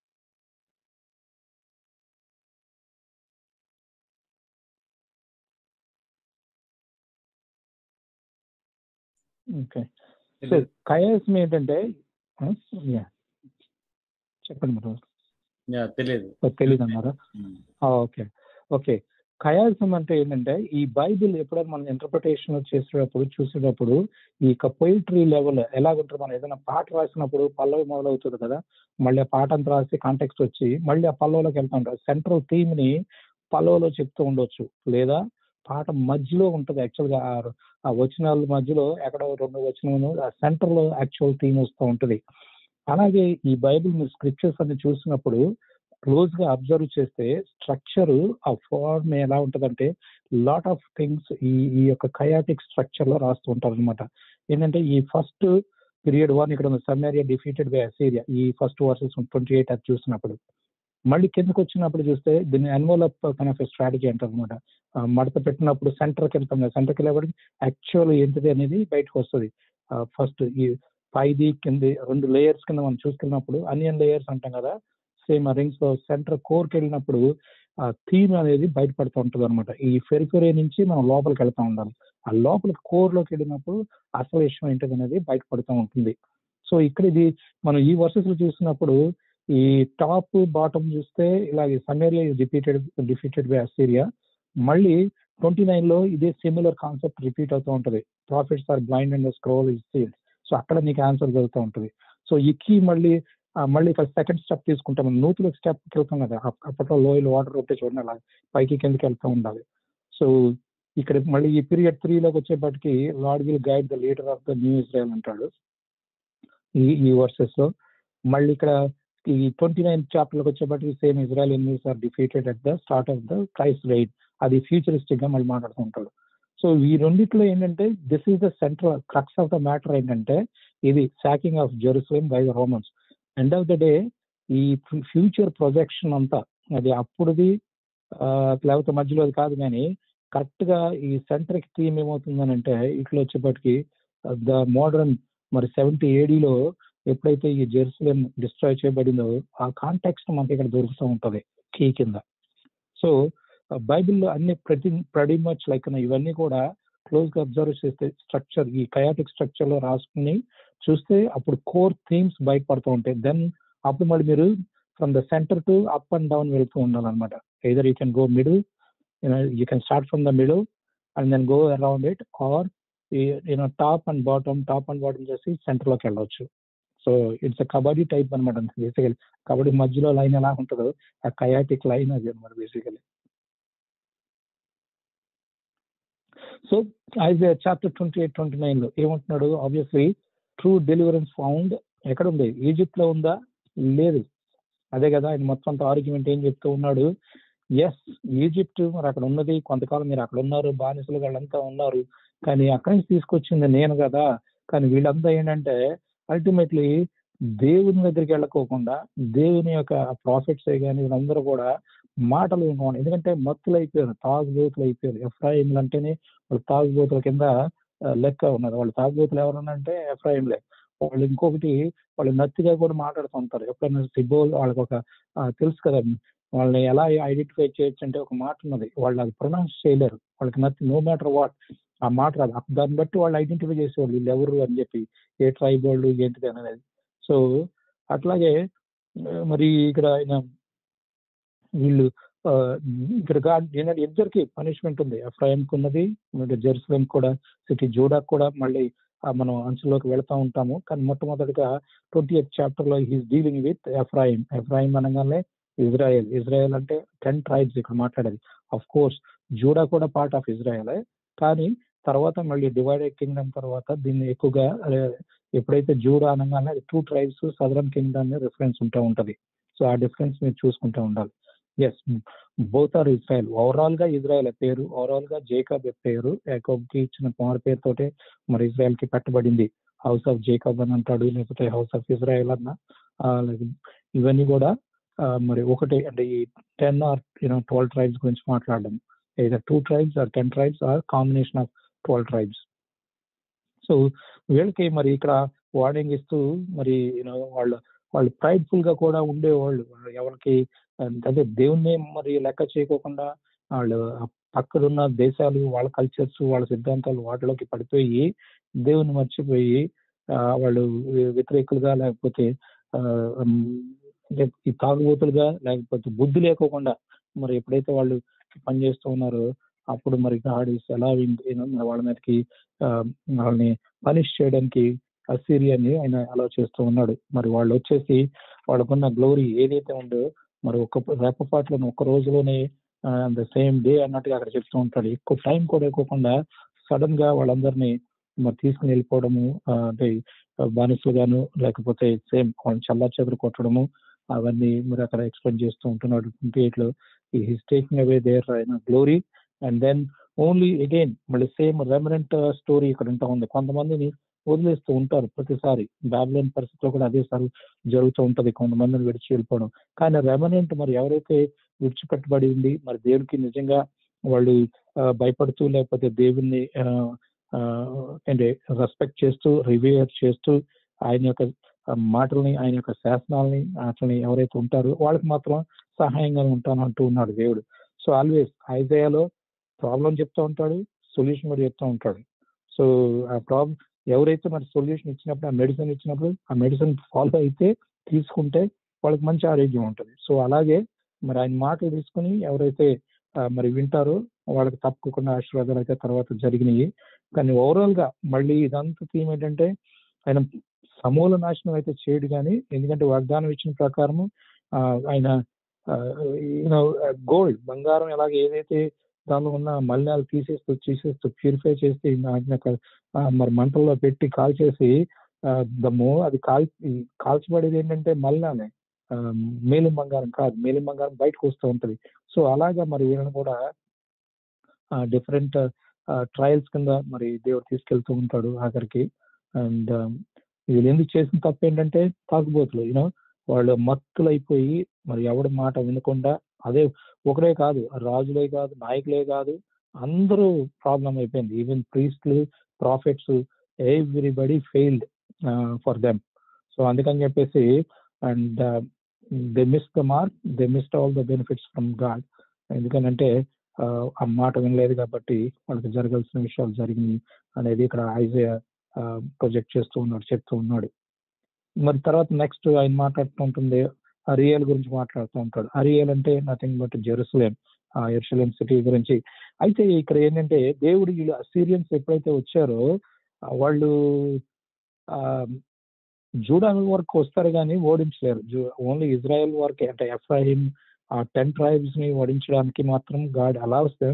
ఓకే సో ఖయాజం ఏంటంటే ఆ, yeah. చెప్పండి మరి యా, తెలియదు తెలియదు అన్నారా ఉమ్. ఓకే ఓకే ఖయాజం అంటే ఏంటంటే ఈ బైబిల్ ఎప్పుడైనా మనం ఇంటర్ప్రిటేషన్ చేసేటప్పుడు చూసేటప్పుడు ఈ పొయిటరీ లెవెల్ ఎలాగుంటుంది మనం ఏదైనా పాట రాసినప్పుడు పల్లవి మొదలవుతుంది కదా మళ్ళీ ఆ పాట అంతా రాసి కాంటెక్స్ట్ వచ్చి మళ్ళీ ఆ పల్లవిలోకి వెళ్తా ఉంటారు సెంట్రల్ థీమ్ ని పల్లవిలో చెప్తూ ఉండొచ్చు లేదా పాట మధ్యలో ఉంటుంది యాక్చువల్గా ఆ వచనాల మధ్యలో ఎక్కడో రెండు వచనములు ఆ సెంటర్ లో యాక్చువల్ థీమ్ వస్తూ ఉంటుంది అలాగే ఈ బైబిల్ మీరు స్క్రిప్చర్స్ అన్ని చూసినప్పుడు క్లోజ్ గా అబ్జర్వ్ చేస్తే స్ట్రక్చర్ ఆ ఫార్మ్ ఎలా ఉంటదంటే లాట్ ఆఫ్ థింగ్స్ ఈ ఈ యొక్క కయాటిక్ స్ట్రక్చర్ లో రాస్తూ ఉంటారు అనమాట ఏంటంటే ఈ ఫస్ట్ పీరియడ్ వన్ ఇక్కడ ఉంది సమేరియా డిఫీటెడ్ బై అసీరియా ఈ ఫస్ట్ వర్సెస్ ట్వంటీ ఎయిట్ అది చూసినప్పుడు మళ్ళీ కిందకు వచ్చినప్పుడు చూస్తే దీన్ని ఎన్వలప్ కైన్ ఆఫ్ స్ట్రాటజీ అంటారు అనమాట మడత పెట్టినప్పుడు సెంటర్కి వెళ్తాం కదా సెంటర్కి వెళ్ళబడి యాక్చువల్ ఏంటిది అనేది బయటకు వస్తుంది ఫస్ట్ ఈ పైది కింది రెండు లేయర్స్ కింద మనం చూసుకున్నప్పుడు అనియన్ లేయర్స్ అంటాం కదా సేమ్ రింగ్స్ లో సెంటర్ కోర్కి వెళ్ళినప్పుడు ఆ థీమ్ అనేది బయటపడుతూ ఉంటుంది అనమాట ఈ ఫెరిఫెరీ నుంచి మనం లోపలికి వెళ్తా ఉండాలి ఆ లోపలికి కోర్ లోకి వెళ్ళినప్పుడు అసలు విషయం ఏంటిది అనేది బయటపడుతూ ఉంటుంది సో ఇక్కడ ఇది మనం ఈ వర్సెస్ లో చూసినప్పుడు ఈ టాప్ బాటమ్ చూస్తే ఇలాగే Samaria repeated defeated by Assyria మళ్ళీ ట్వంటీ నైన్ లో ఇదే సిమిలర్ కాన్సెప్ట్ రిపీట్ అవుతూ ఉంటుంది prophets are blind and scroll is sealed so అక్కడ నీకు ఆన్సర్ జరుగుతూ ఉంటుంది సో ఈ కీ మళ్ళీ ఆ, మళ్ళీ ఇక్కడ సెకండ్ స్టెప్ తీసుకుంటాం మనం నూతుల స్టెప్ వెళ్తాం కదా అప్- అప్పట్లో లోయల్ వాటర్ ఉంటే చూడండి అలా పైకి కిందకి వెళ్తూ ఉండాలి సో ఇక్కడ మళ్ళీ ఈ పీరియడ్ త్రీలోకి వచ్చేప్పటికి Lord will guide the leader of the new Israel అంటాడు ఈ ఈ వర్సెస్ లో మళ్ళీ ఇక్కడ ఈ ట్వంటీ నైన్ చాప్టర్లోకి వచ్చేప్పటికి same Israel enemies are defeated at the start of the Christ ride అది ఫ్యూచరిస్టిక్ గా మళ్ళీ మాట్లాడుతూ ఉంటాడు సో ఈ రెండిట్లో ఏంటంటే this is the central crux of the matter ఏంటంటే ఇది sacking of Jerusalem by the Romans end of the day ఈ ఫ్యూచర్ ప్రొజెక్షన్ అంతా అది అప్పుడుది ఆ, లేకపోతే మధ్యలో అది కాదు కానీ కరెక్ట్ గా ఈ సెంట్రిక్ థీమ్ ఏమవుతుందని అంటే ఇట్లా వచ్చేప్పటికి ద మోడర్న్ మరి సెవెంటీ ఏడీలో ఎప్పుడైతే ఈ జెరూసలేం డిస్ట్రాయ్ చేయబడిందో ఆ కాంటెక్స్ట్ మనకి ఇక్కడ దొరుకుతూ ఉంటది కీ కింద సో బైబిల్లో అన్ని ప్రతి ప్రతి మచ్ లైక్ ఇవన్నీ కూడా క్లోజ్ గా అబ్జర్వ్ చేస్తే స్ట్రక్చర్ ఈ కయాటిక్ స్ట్రక్చర్ లో రాసుకుని చూస్తే అప్పుడు కోర్ థీమ్స్ బయటపడుతూ ఉంటాయి దెన్ అప్పుడు మళ్ళీ మీరు from the centre to up and down వెళ్తూ ఉండాలన్నమాట either you can go middle you can start from the middle and then go around it or you know top and bottom top and bottom చేసి centre లోకి వెళ్ళవచ్చు so it's a kabaddi type అనమాట basically kabaddi మధ్యలో line ఎలా ఉంటుందో ఆ chaotic line అది అనమాట basically so is chapter twenty eight twenty nine లో ఏమంటున్నాడు ఆబ్వియస్లీ ట్రూ డెలివరెన్స్ ఫౌండ్ ఎక్కడ ఉంది ఈజిప్ట్ లో ఉందా లేదు అదే కదా ఆయన మొత్తం అంత ఆర్గ్యుమెంట్ ఏం చెప్తూ ఉన్నాడు ఎస్ ఈజిప్ట్ మరి అక్కడ ఉన్నది కొంతకాలం మీరు అక్కడ ఉన్నారు బానిసలు వాళ్ళంతా ఉన్నారు కానీ అక్కడి నుంచి తీసుకొచ్చింది నేను కదా కానీ వీళ్ళంతా ఏంటంటే అల్టిమేట్లీ దేవుని దగ్గరికి వెళ్ళకోకుండా దేవుని యొక్క ప్రాఫిట్స్ కానీ వీళ్ళందరూ కూడా మాటలు వినుకోండి ఎందుకంటే మత్తులు అయిపోయారు తాగుబోతులు అయిపోయారు ఎఫ్రాయిన్లు అంటేనే వాళ్ళు తాగుబోతుల కింద ఆ, లెక్క ఉన్నారు వాళ్ళు తాగుబోతులు ఎవరనంటే ఎఫ్రాయిన్లే వాళ్ళు ఇంకొకటి వాళ్ళు నత్తిగా కూడా మాట్లాడుతూ ఉంటారు ఎప్పుడైనా సిబ్బోల్ వాళ్ళకి ఒక ఆ, తెలుసు కదా వాళ్ళని ఎలా ఐడెంటిఫై చేయొచ్చు అంటే ఒక మాట ఉన్నది వాళ్ళు అది ప్రొనౌన్స్ చేయలేరు వాళ్ళకి నత్తి నో మ్యాటర్ వాట్ ఆ మాట రాదు అప్పుడు దాన్ని బట్టి వాళ్ళు ఐడెంటిఫై చేసేవాళ్ళు వీళ్ళు ఎవరు అని చెప్పి ఏ ట్రైబ్ వాళ్ళు ఏంటిది అనేది సో అట్లాగే ఆ, మరి ఇక్కడ ఆయన వీళ్ళు ఆ, ఇక్కడ గాడ్ ఏంటంటే ఇద్దరికి పనిష్మెంట్ ఉంది ఎఫ్రాయిమ్కి ఉన్నది మరి జెరూసలేం కూడా సిటీ జూడాక్ కూడా మళ్ళీ ఆ, మనం అంచులోకి వెళ్తా ఉంటాము కానీ మొట్టమొదటిగా ట్వంటీ ఎయిత్ చాప్టర్ లో he's dealing with Ephraim Ephraim అనగానే ఇజ్రాయెల్ ఇజ్రాయెల్ అంటే టెన్ ట్రైబ్స్ ఇక్కడ మాట్లాడేది అఫ్ కోర్స్ జూడా కూడా పార్ట్ ఆఫ్ ఇజ్రాయెల్ కానీ తర్వాత మళ్ళీ డివైడెడ్ కింగ్డమ్ తర్వాత దీన్ని ఎక్కువగా ఆ, ఎప్పుడైతే జూడా అనగానే two tribes southern kingdom reference ఉంటూ ఉంటది సో ఆ డిఫరెన్స్ మీరు చూసుకుంటూ ఉండాలి yes both are Israel overall గా ఇజ్రాయెల్ పేరు ఓవరాల్ గా జేకబ్ పేరు యాకోబ్కి ఇచ్చిన కుమార్ పేరుతోటే మరి ఇజ్రాయెల్ కి పెట్టబడింది హౌస్ ఆఫ్ జేకబ్ అని అంటాడు లేకపోతే హౌస్ ఆఫ్ ఇజ్రాయెల్ అన్న ఆ, like ఇవన్నీ కూడా ఆ, మరి ఒకటి అంటే ఈ ten or you know twelve tribes గురించి మాట్లాడడం either two tribes or ten tribes or combination of twelve tribes so వీళ్ళకి మరి ఇక్కడ వార్నింగ్ ఇస్తూ మరి యూనో వాళ్ళు వాళ్ళు ప్రైడ్ఫుల్ గా కూడా ఉండేవాళ్ళు ఎవరికి అదే దేవుణ్ణి మరి లెక్క చేయకోకుండా వాళ్ళు ఆ పక్కనున్న దేశాలు వాళ్ళ కల్చర్స్ వాళ్ళ సిద్ధాంతాలు వాటిలోకి పడిపోయి దేవుని మర్చిపోయి ఆ, వాళ్ళు వ్యతిరేకులుగా లేకపోతే ఆ, ఉమ్, అంటే ఈ తాగుబోతులుగా లేకపోతే బుద్ధి లేకోకుండా మరి ఎప్పుడైతే వాళ్ళు పనిచేస్తూ ఉన్నారో అప్పుడు మరి గాడ్ ఇస్ ఎలా వాళ్ళ మీదకి ఆ, వాళ్ళని పనిష్ చేయడానికి అసీరియాని ఆయన అలా చేస్తూ ఉన్నాడు మరి వాళ్ళు వచ్చేసి వాళ్ళకున్న గ్లోరీ ఏదైతే ఉందో మరి ఒక రెప్పపాట్లను ఒక రోజులోనే ద సేమ్ డే అన్నట్టుగా అక్కడ చెప్తూ ఉంటాడు ఎక్కువ టైం కూడా ఎక్కువకుండా సడన్ గా వాళ్ళందరినీ మరి తీసుకుని వెళ్ళిపోవడము ఆ, అంటే బానిసలుగాను లేకపోతే సేమ్ చల్లా చెదురు కొట్టడము అవన్నీ మరి అక్కడ ఎక్స్ప్లెయిన్ చేస్తూ ఉంటున్నాడు ట్వంటీ ఎయిట్ లో he's taking away their glory and then only again మళ్ళీ సేమ్ రెమరెంట్ స్టోరీ ఇక్కడ ఉంటా ఉంది కొంతమందిని వదిలేస్తూ ఉంటారు ప్రతిసారి బ్యాబ్లైన్ పరిస్థితిలో కూడా అదే సారి జరుగుతూ ఉంటది కొంతమందిని విడిచి వెళ్ళిపోవడం కానీ రెమనెంట్ మరి ఎవరైతే విడిచిపెట్టబడి ఉంది మరి దేవునికి నిజంగా వాళ్ళు ఆ, భయపడుతూ లేకపోతే దేవుణ్ణి ఆ, ఆ, అంటే రెస్పెక్ట్ చేస్తూ రివేర్ చేస్తూ ఆయన యొక్క ఆ, మాటల్ని ఆయన యొక్క శాసనాలని అట్లని ఎవరైతే ఉంటారో వాళ్ళకి మాత్రం సహాయంగా ఉంటాను అంటూ ఉన్నాడు దేవుడు సో ఆల్వేస్ ఐజయాలో ప్రాబ్లం చెప్తూ ఉంటాడు సొల్యూషన్ కూడా చెప్తూ ఉంటాడు సో ఆ ప్రాబ్లం ఎవరైతే మరి సొల్యూషన్ ఇచ్చినప్పుడు ఆ మెడిసిన్ ఇచ్చినప్పుడు ఆ మెడిసిన్ ఫాలో అయితే తీసుకుంటే వాళ్ళకి మంచి ఆరోగ్యం ఉంటుంది సో అలాగే మరి ఆయన మాటలు తీసుకుని ఎవరైతే ఆ, మరి వింటారో వాళ్ళకి తప్పకుండా ఆశీర్వాదాలు అయితే తర్వాత జరిగినాయి కానీ ఓవరాల్ గా మళ్ళీ ఇదంతా థీమ్ ఏంటంటే ఆయన సమూల నాశనం అయితే చేయడు కానీ ఎందుకంటే వాగ్దానం ఇచ్చిన ప్రకారము ఆ, ఆయన యూనో గోల్డ్ బంగారం ఎలాగ ఏదైతే దానిలో ఉన్న మలినాలు తీసేస్తూ తీసేస్తూ ప్యూరిఫై చేసి ఆయన యొక్క, ఆ, మరి మంటల్లో పెట్టి కాల్చేసి దమ్ము అది కాల్ కాల్చబడేది ఏంటంటే మలినాలే ఆ, మేలిం బంగారం కాదు మేలిం బంగారం బయటకు వస్తూ ఉంటది సో అలాగా మరి వీళ్ళని కూడా డిఫరెంట్ ట్రయల్స్ కింద మరి దేవుడు తీసుకెళ్తూ ఉంటాడు ఆఖరికి అండ్ వీళ్ళు ఎందుకు చేసిన తప్పు ఏంటంటే తాగుబోతులు యూనో వాళ్ళు మత్తులైపోయి మరి ఎవడి మాట వినకుండా అదే ఒకడే కాదు రాజులే కాదు నాయకులే కాదు అందరూ ప్రాబ్లం అయిపోయింది ఈవెన్ ప్రీస్ట్లు prophets everybody failed for them so అందుకని చెప్పేసి and they miss the mark they missed all the benefits from God ఎందుకనంటే ఆ, ఆ మాట వినలేదు కాబట్టి వాళ్ళకి జరగాల్సిన విషయాలు జరిగింది అనేది ఇక్కడ ఐజయ ప్రొజెక్ట్ చేస్తూ ఉన్నాడు చెప్తూ ఉన్నాడు మరి తర్వాత నెక్స్ట్ ఆయన మాట్లాడుతూ ఉంటుంది అరియల్ గురించి మాట్లాడుతూ ఉంటాడు అరియల్ అంటే నథింగ్ బట్ జెరూసలేం ఆ ఎరుసలేం సిటీ గురించి అయితే ఇక్కడ ఏంటంటే దేవుడు వీళ్ళు అసీరియన్స్ ఎప్పుడైతే వచ్చారో ఆ, వాళ్ళు ఆ జూడా వరకు వస్తారు కానీ ఓడించలేరు ఓన్లీ ఇజ్రాయెల్ వరకే అంటే ఎఫ్రాయిం ఆ టెన్ ట్రైబ్స్ ని ఓడించడానికి మాత్రం గాడ్ అలాస్ దెమ్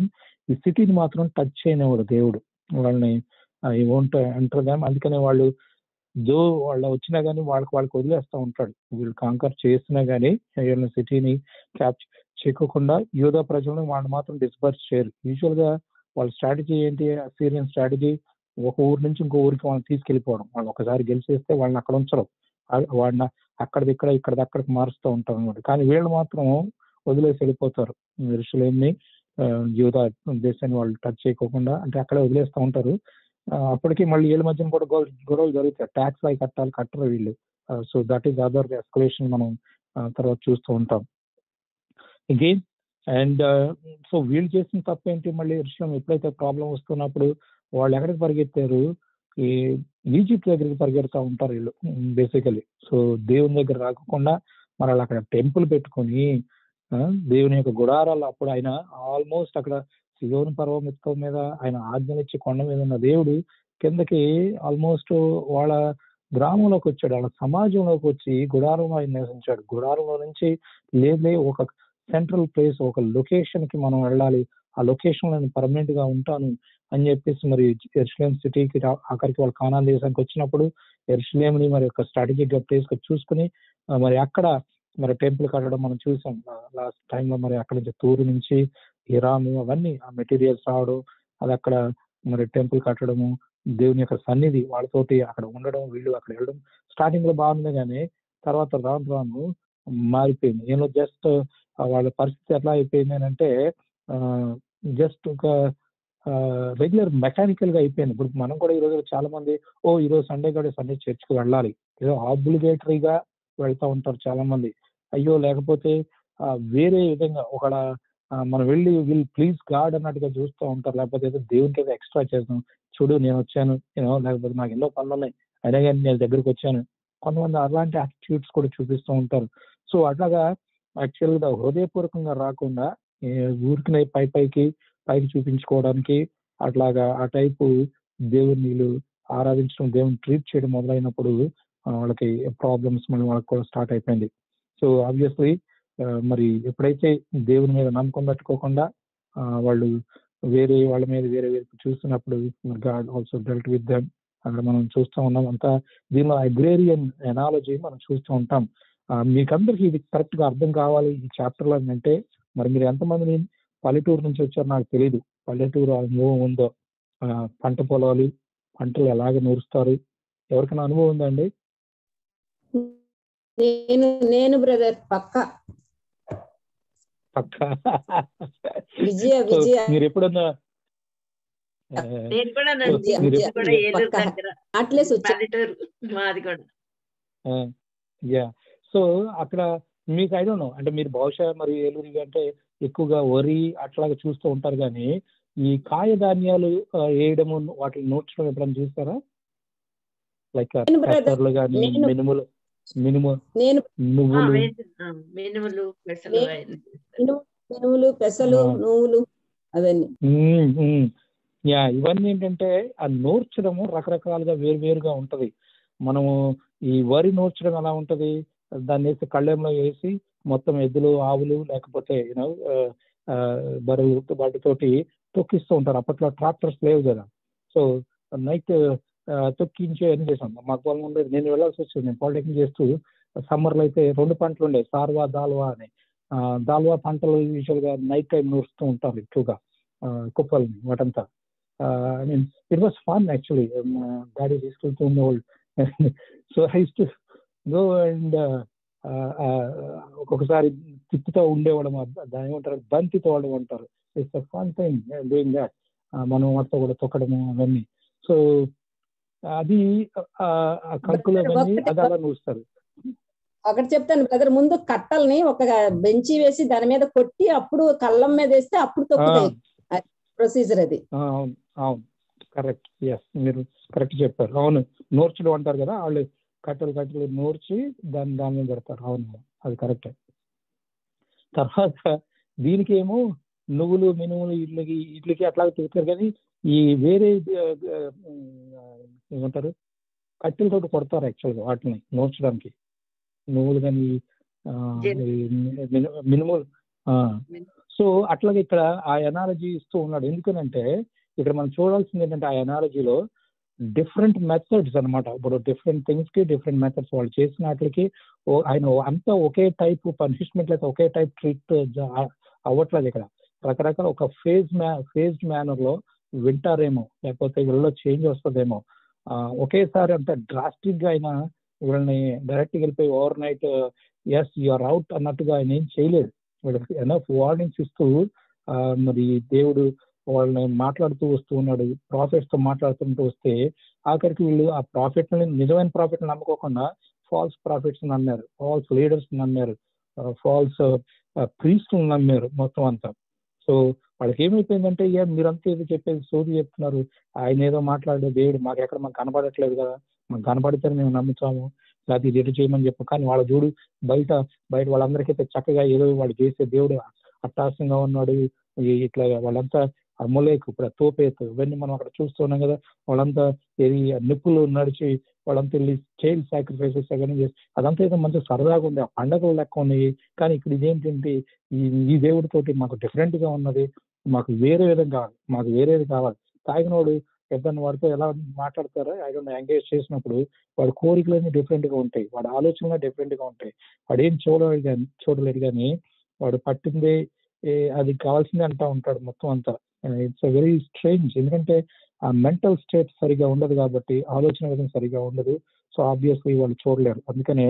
ఈ సిటీని మాత్రం టచ్ చేయనివాడు దేవుడు వాళ్ళని ఐ వోంట్ ఎంటర్ దామ్ అందుకనే వాళ్ళు దో వాళ్ళు వచ్చినా కానీ వాళ్ళకి వాళ్ళకి వదిలేస్తూ ఉంటాడు వీళ్ళు కాంకర్ చేసినా కానీ సిటీని క్యాప్చర్ చేయకుండా యూదా ప్రజలను వాళ్ళు మాత్రం డిస్పర్స్ చేయరు యూజువల్ గా వాళ్ళ స్ట్రాటజీ ఏంటి సీరియన్ స్ట్రాటజీ ఒక ఊరు నుంచి ఇంకో ఊరికి వాళ్ళని తీసుకెళ్లిపోవడం వాళ్ళు ఒకసారి గెలిచేస్తే వాళ్ళని అక్కడ ఉంచరు ఆ- వాళ్ళని అక్కడిది ఇక్కడ ఇక్కడిది అక్కడికి మారుస్తూ ఉంటారు అనమాట కానీ వీళ్ళు మాత్రం వదిలేసి వెళ్ళిపోతారు ఋషులేమి యూదా దేశాన్ని వాళ్ళు టచ్ చేయకోకుండా అంటే అక్కడే వదిలేస్తూ ఉంటారు ఆ, అప్పటికి మళ్ళీ వీళ్ళ మధ్యన కూడా గొడవ- గొడవలు జరుగుతాయి ట్యాక్స్ అవి కట్టాలి కట్టరు వీళ్ళు so that is other escalation మనం ఆ, తర్వాత చూస్తూ ఉంటాం అగైన్ అండ్ సో వీళ్ళు చేసిన తప్పు ఏంటి మళ్ళీ విషయం ఎప్పుడైతే ప్రాబ్లం వస్తున్నప్పుడు వాళ్ళు ఎక్కడికి పరిగెత్తారు ఈ ఈజిప్ట్ దగ్గరికి పరిగెడతా ఉంటారు వీళ్ళు బేసికలీ సో దేవుని దగ్గర రాకుండా మరి వాళ్ళు అక్కడ టెంపుల్ పెట్టుకొని ఆ, దేవుని యొక్క గుడారాలు అప్పుడు ఆయన ఆల్మోస్ట్ అక్కడ సియోని పర్వతం మీద ఆయన ఆజ్ఞలిచ్చి కొండ మీద ఉన్న దేవుడు కిందకి ఆల్మోస్ట్ వాళ్ళ గ్రామంలోకి వచ్చాడు వాళ్ళ సమాజంలోకి వచ్చి గుడారంలో ఆయన నివసించాడు గుడారంలో నుంచి లేదే ఒక సెంట్రల్ ప్లేస్ ఒక లొకేషన్ కి మనం వెళ్ళాలి ఆ లొకేషన్ లో నేను పర్మనెంట్ గా ఉంటాను అని చెప్పేసి మరి ఎర్షలేం సిటీకి అక్కడికి వాళ్ళు కానాన్ దేశానికి వచ్చినప్పుడు ఎర్షలేం ని మరి ఒక స్ట్రాటజిక్ గా ప్లేస్ గా చూసుకుని ఆ, మరి అక్కడ మరి టెంపుల్ కట్టడం మనం చూసాం లాస్ట్ టైంలో మరి అక్కడ నుంచి తూరు నుంచి ఇరాన్ అవన్నీ ఆ మెటీరియల్స్ రావడం అది అక్కడ మరి టెంపుల్ కట్టడము దేవుని యొక్క సన్నిధి వాళ్ళతోటి అక్కడ ఉండడం వీళ్ళు అక్కడ వెళ్ళడం స్టార్టింగ్ లో బాగుంది కానీ తర్వాత రాను రాను మారిపోయింది నేను జస్ట్ వాళ్ళ పరిస్థితి ఎట్లా అయిపోయింది అని అంటే జస్ట్ ఒక రెగ్యులర్ మెకానికల్ గా అయిపోయింది ఇప్పుడు మనం కూడా ఈ రోజు చాలా మంది ఓ ఈ రోజు సండే కూడా సండే చర్చ్కి వెళ్ళాలి ఏదో ఆబ్లిగేటరీగా వెళ్తా ఉంటారు చాలా మంది అయ్యో లేకపోతే ఆ, వేరే విధంగా ఒక మనం వెళ్ళి విల్ ప్లీజ్ గాడ్ అన్నట్టుగా చూస్తూ ఉంటారు లేకపోతే ఏదో దేవునికి ఏదో ఎక్స్ట్రా చేస్తాం చూడు నేను వచ్చాను నేను లేకపోతే నాకు ఎన్నో పనులు ఉన్నాయి అయినా కానీ నేను దగ్గరికి వచ్చాను కొంతమంది అలాంటి యాటిట్యూడ్స్ కూడా చూపిస్తూ ఉంటారు సో అట్లాగా యాక్చువల్గా హృదయపూర్వకంగా రాకుండా ఏ, ఊరికినే పై పైకి పైకి చూపించుకోవడానికి అట్లాగా ఆ టైపు దేవుని వీళ్ళు ఆరాధించడం దేవుని ట్రీట్ చేయడం మొదలైనప్పుడు ఆ, వాళ్ళకి ప్రాబ్లమ్స్ మళ్ళీ వాళ్ళకి కూడా స్టార్ట్ అయిపోయింది సో ఆబ్వియస్లీ మరి ఎప్పుడైతే దేవుని మీద నమ్మకం పెట్టుకోకుండా ఆ, వాళ్ళు వేరే వాళ్ళ మీద వేరే వేరే చూస్తున్నప్పుడు God also dealt with them అక్కడ మనం చూస్తూ ఉన్నాం అంతా దీనిలో అగ్రేరియన్ ఎనాలజీ మనం చూస్తూ ఉంటాం ఆ, మీకందరికి ఇది కరెక్ట్ గా అర్థం కావాలి ఈ చాప్టర్ లో అంటే మరి మీరు ఎంతమంది పల్లెటూరు నుంచి వచ్చారో నాకు తెలియదు పల్లెటూరు అనుభవం ఉందో ఆ, పంట పొలాలు పంటలు ఎలాగ నూరుస్తారు ఎవరికైనా అనుభవం ఉందండి నేను నేను బ్రదర్ పక్క పక్క విజయ So, విజయ మీరు ఎప్పుడన్నా ఆ, నేను కూడా సో నంది మీరు నేను కూడా ఏలూరు పక్క. దగ్గర అట్లేసి వచ్చా పల్లెటూరు మాది కూడా యా సో అక్కడ మీకు ఐ డోంట్ నో అంటే మీరు బహుశా మరి ఏలూరు ఇవి అంటే ఎక్కువగా వరి అట్లాగా చూస్తూ ఉంటారు కానీ ఈ కాయ ధాన్యాలు ఆ, వేయడము వాటిని నూర్చడం ఎప్పుడైనా చూస్తారా లైక్ నేను brother, పెసర్లు కానీ నేను- మినుములు మినుము నేను ఆ, నువ్వులు వేసి- ఆ, మినుములు పెసలు నేను- అవన్నీ. మినుము- మినుములు పెసలు ఆ. నువ్వులు అవన్నీ మ్మ్, మ్మ్. యా ఇవన్నీ ఏంటంటే ఆ నూర్చడము రకరకాలుగా వేరువేరుగా ఉంటది మనము ఈ వరి నూర్చడం ఎలా ఉంటది దాన్ని వేసి కళ్ళెంలో వేసి మొత్తం ఎద్దులు ఆవులు లేకపోతే యూనో బరువు వాటితోటి తొక్కిస్తూ ఉంటారు అప్పట్లో ట్రాక్టర్స్ లేవు కదా సో నైట్ తొక్కించి అన్ని చేసాం మాకు పొలం ఉండేది నేను వెళ్ళాల్సి వచ్చింది నేను పాలిటెక్నిక్ చేస్తూ సమ్మర్లో అయితే రెండు పంటలు ఉండేవి సార్వా దాల్వా అని ఆ, దాల్వా పంటలు యూజువల్గా నైట్ టైం నూరుస్తూ ఉంటారు ఎక్కువగా ఆ, కుప్పల్ని వాటంతా I mean it was fun actually daddy తీసుకెళ్తూ ఉండేవాళ్ళు so I to go and ఒక్కొక్కసారి తిప్పుతూ ఉండేవాళ్ళం ఆ- దాన్ని ఏమంటారు బంతి తోవడం అంటారు it's a fun thing doing that మనం వాటితో కూడా తొక్కడము అవన్నీ సో అది ఆ, ఆ కంకులు అవన్నీ అది అలా నూస్తారు ఒకటి చెప్తాను బ్రదర్ ముందు కట్టల్ని ఒక బెంచి వేసి దాని మీద కొట్టి అప్పుడు కళ్ళం మీద వేస్తే అప్పుడు తొక్కుతాయి ప్రొసీజర్ అది ఆ, అవును అవును కరెక్ట్ ఎస్ మీరు కరెక్ట్ చెప్పారు అవును నూర్చుడు అంటారు కదా వాళ్ళు కట్టెలు కట్టెలు నూర్చి దాన్ని దాని మీద పెడతారు అవును అది కరెక్టే తర్వాత దీనికి ఏమో నువ్వులు మినుములు ఇట్లకి ఇట్లకి అట్లాగే తిరుగుతారు కానీ ఈ వేరే ఆ, ఆ, ఏమంటారు కట్టెలతోటి కొడతారు యాక్చువల్గా వాటిని నూర్చడానికి నువ్వులు కానీ జీలకర్ర. మినుములు ఆ. సో అట్లాగే ఇక్కడ ఆ ఎనాలజీ ఇస్తూ ఉన్నాడు ఎందుకనంటే ఇక్కడ మనం చూడాల్సింది ఏంటంటే ఆ ఎనాలజీలో డిఫరెంట్ మెథడ్స్ అన్నమాట ఇప్పుడు డిఫరెంట్ థింగ్స్ కి డిఫరెంట్ మెథడ్స్ వాళ్ళు చేసిన వాటికి ఓ- ఆయన అంతా ఒకే టైప్ పనిష్మెంట్ అయితే ఒకే టైప్ ట్రీట్ అవ్వట్లేదు ఇక్కడ రకరకాల ఒక ఫేజ్ మ్యా ఫేజ్డ్ మేనర్ లో వింటారేమో లేకపోతే వీళ్ళలో చేంజ్ వస్తుందేమో ఆ, ఒకేసారి అంత డ్రాస్టిక్ గా ఆయన వీళ్ళని డైరెక్ట్ వెళ్ళిపోయి overnight yes you're out అన్నట్టుగా ఆయన ఏం చేయలేదు వీళ్ళకి ఎనఫ్ వార్నింగ్స్ ఇస్తూ ఆ, మరి దేవుడు వాళ్ళని మాట్లాడుతూ వస్తూ ఉన్నాడు ప్రాఫిట్స్ తో మాట్లాడుతుంటూ వస్తే ఆఖరికి వీళ్ళు ఆ ప్రాఫిట్ నిజమైన ప్రాఫిట్ నమ్ముకోకుండా ఫాల్స్ ప్రాఫిట్స్ నమ్మారు ఫాల్స్ లీడర్స్ నమ్మారు ఫాల్స్ ప్రీస్ట్ నమ్మారు మొత్తం అంతా సో వాళ్ళకి ఏమైపోయిందంటే ఇక మీరంతా ఏదో చెప్పేది సోది చెప్తున్నారు ఆయన ఏదో మాట్లాడే దేవుడు మాకు ఎక్కడ మాకు కనపడట్లేదు కదా మాకు కనపడితే మేము నమ్ముతాము లేకపోతే ఇది ఎటు చేయమని చెప్పు కానీ వాళ్ళ చూడు బయట బయట వాళ్ళందరికైతే చక్కగా ఏదో వాళ్ళు చేసే దేవుడు అట్టాసంగా ఉన్నాడు ఈ- ఇట్లా వాళ్ళంతా అమ్మలేకు ఇప్పుడు ఆ తోపేతు ఇవన్నీ మనం అక్కడ చూస్తున్నాం కదా వాళ్ళంతా ఏది ఆ నిప్పులు నడిచి వాళ్ళంతా వెళ్ళి చైల్డ్ సాక్రిఫైసెస్ అవన్నీ చేసి అదంతా ఏదో మంచి సరదాగా ఉంది ఆ పండగలు లెక్క ఉన్నాయి కానీ ఇక్కడ ఇదేంటంటే ఈ ఈ దేవుడితోటి మాకు డిఫరెంట్ గా ఉన్నది మాకు వేరే విధంగా కావాలి మాకు వేరేది కావాలి తాగినోడు ఎప్పుడన్నా వాడితో ఎలా మాట్లాడతారో ఆయన ఎంగేజ్ చేసినప్పుడు వాడి కోరికలన్నీ డిఫరెంట్ గా ఉంటాయి వాడి ఆలోచనలు డిఫరెంట్ గా ఉంటాయి వాడు ఏం చూడలేదు కానీ చూడలేడు కానీ వాడు పట్టింది ఏ, అది కావాల్సిందే అంటా ఉంటాడు మొత్తం అంతా ఇట్స్ వెరీ స్ట్రేంజ్ ఎందుకంటే ఆ మెంటల్ స్టేట్ సరిగా ఉండదు కాబట్టి ఆలోచన విధం సరిగా ఉండదు సో ఆబ్వియస్లీ వాళ్ళు చూడలేరు అందుకనే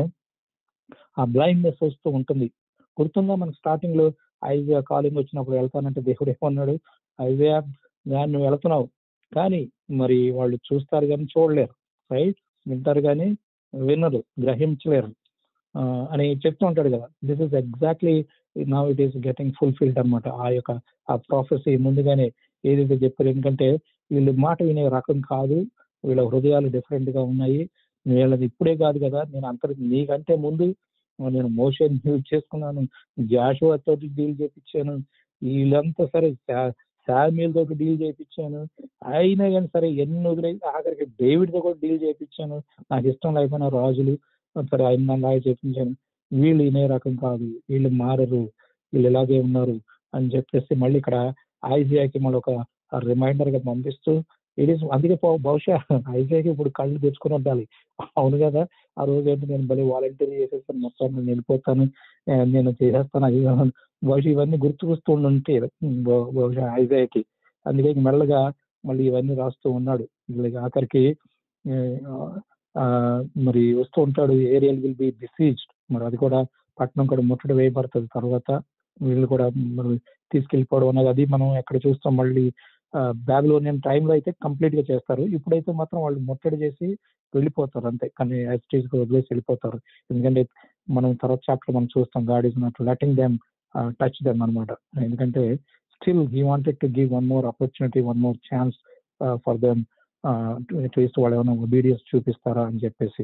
ఆ బ్లైండ్నెస్ వస్తూ ఉంటుంది గుర్తుందా మనకు స్టార్టింగ్ లో ఐజియా కాలింగ్ వచ్చినప్పుడు వెళ్తానంటే దేవుడు ఏమన్నాడు ఐజియా నేను నువ్వు వెళ్తున్నావు కానీ మరి వాళ్ళు చూస్తారు కానీ చూడలేరు రైట్ వింటారు కానీ వినరు గ్రహించలేరు ఆ, అని చెప్తూ ఉంటాడు కదా this is exactly now it is getting fulfilled అన్నమాట ఆ యొక్క ఆ ప్రాసెస్ ముందుగానే ఏదైతే చెప్పారు ఎందుకంటే వీళ్ళు మాట వినే రకం కాదు వీళ్ళ హృదయాలు డిఫరెంట్ గా ఉన్నాయి వీళ్ళది ఇప్పుడే కాదు కదా నేను అంతర్ నీకంటే ముందు నేను మోషన్ యూజ్ చేసుకున్నాను జాషువా తోటి డీల్ చేయించాను వీళ్ళంతా సరే శామ్యుల్ తోటి డీల్ చేయించాను అయినా కానీ సరే ఎన్ని వదిలే ఆఖరికి డేవిడ్ తో కూడా డీల్ చేయించాను నాకు ఇష్టం లేకపోయినా రాజులు సరే ఆయన లాగా చేయించాను వీళ్ళు ఇనే రకం కాదు వీళ్ళు మారరు వీళ్ళు ఇలాగే ఉన్నారు అని చెప్పేసి మళ్ళీ ఇక్కడ ఐజియాకి మళ్ళీ ఒక రిమైండర్ గా పంపిస్తూ ఇట్ ఈస్ అందుకే బహు- బహుశా ఐజియాకి ఇప్పుడు కళ్ళు తెచ్చుకుని ఉండాలి అవును కదా ఆ రోజు ఏంటి నేను భలే వాలంటీర్ చేసేస్తాను మొత్తం నేను వెళ్ళిపోతాను ఆ, నేను చేసేస్తాను అది ఇది అని. బహుశా ఇవన్నీ గుర్తుకొస్తూ ఉంటే బహు- బహుశా ఐజియాకి అందుకే ఇంక మెల్లగా మళ్ళీ ఇవన్నీ రాస్తూ ఉన్నాడు వీళ్ళకి ఆఖరికి ఆ, ఆ, మరి వస్తూ ఉంటాడు ఏరియల్ విల్ బి బిసీజ్డ్ మరి అది కూడా పట్టణం కూడా ముట్టడి వేయబడుతుంది తర్వాత వీళ్ళు కూడా మరి తీసుకెళ్ళిపోవడం అనేది అది మనం ఎక్కడ చూస్తాం మళ్ళీ బ్యాబిలోనియన్ టైంలో అయితే కంప్లీట్ గా చేస్తారు ఇప్పుడైతే మాత్రం వాళ్ళు ముట్టడి చేసి వెళ్ళిపోతారు అంతే కానీ యాజిటీస్ గా వదిలేసి వెళ్ళిపోతారు ఎందుకంటే మనం తర్వాత చాప్టర్ మనం చూస్తాం God is not letting them touch them అన్నమాట ఎందుకంటే still he wanted to give one more opportunity one more chance for them చేస్తూ వాళ్ళు ఏమైనా ఒబీడియన్స్ చూపిస్తారా అని చెప్పేసి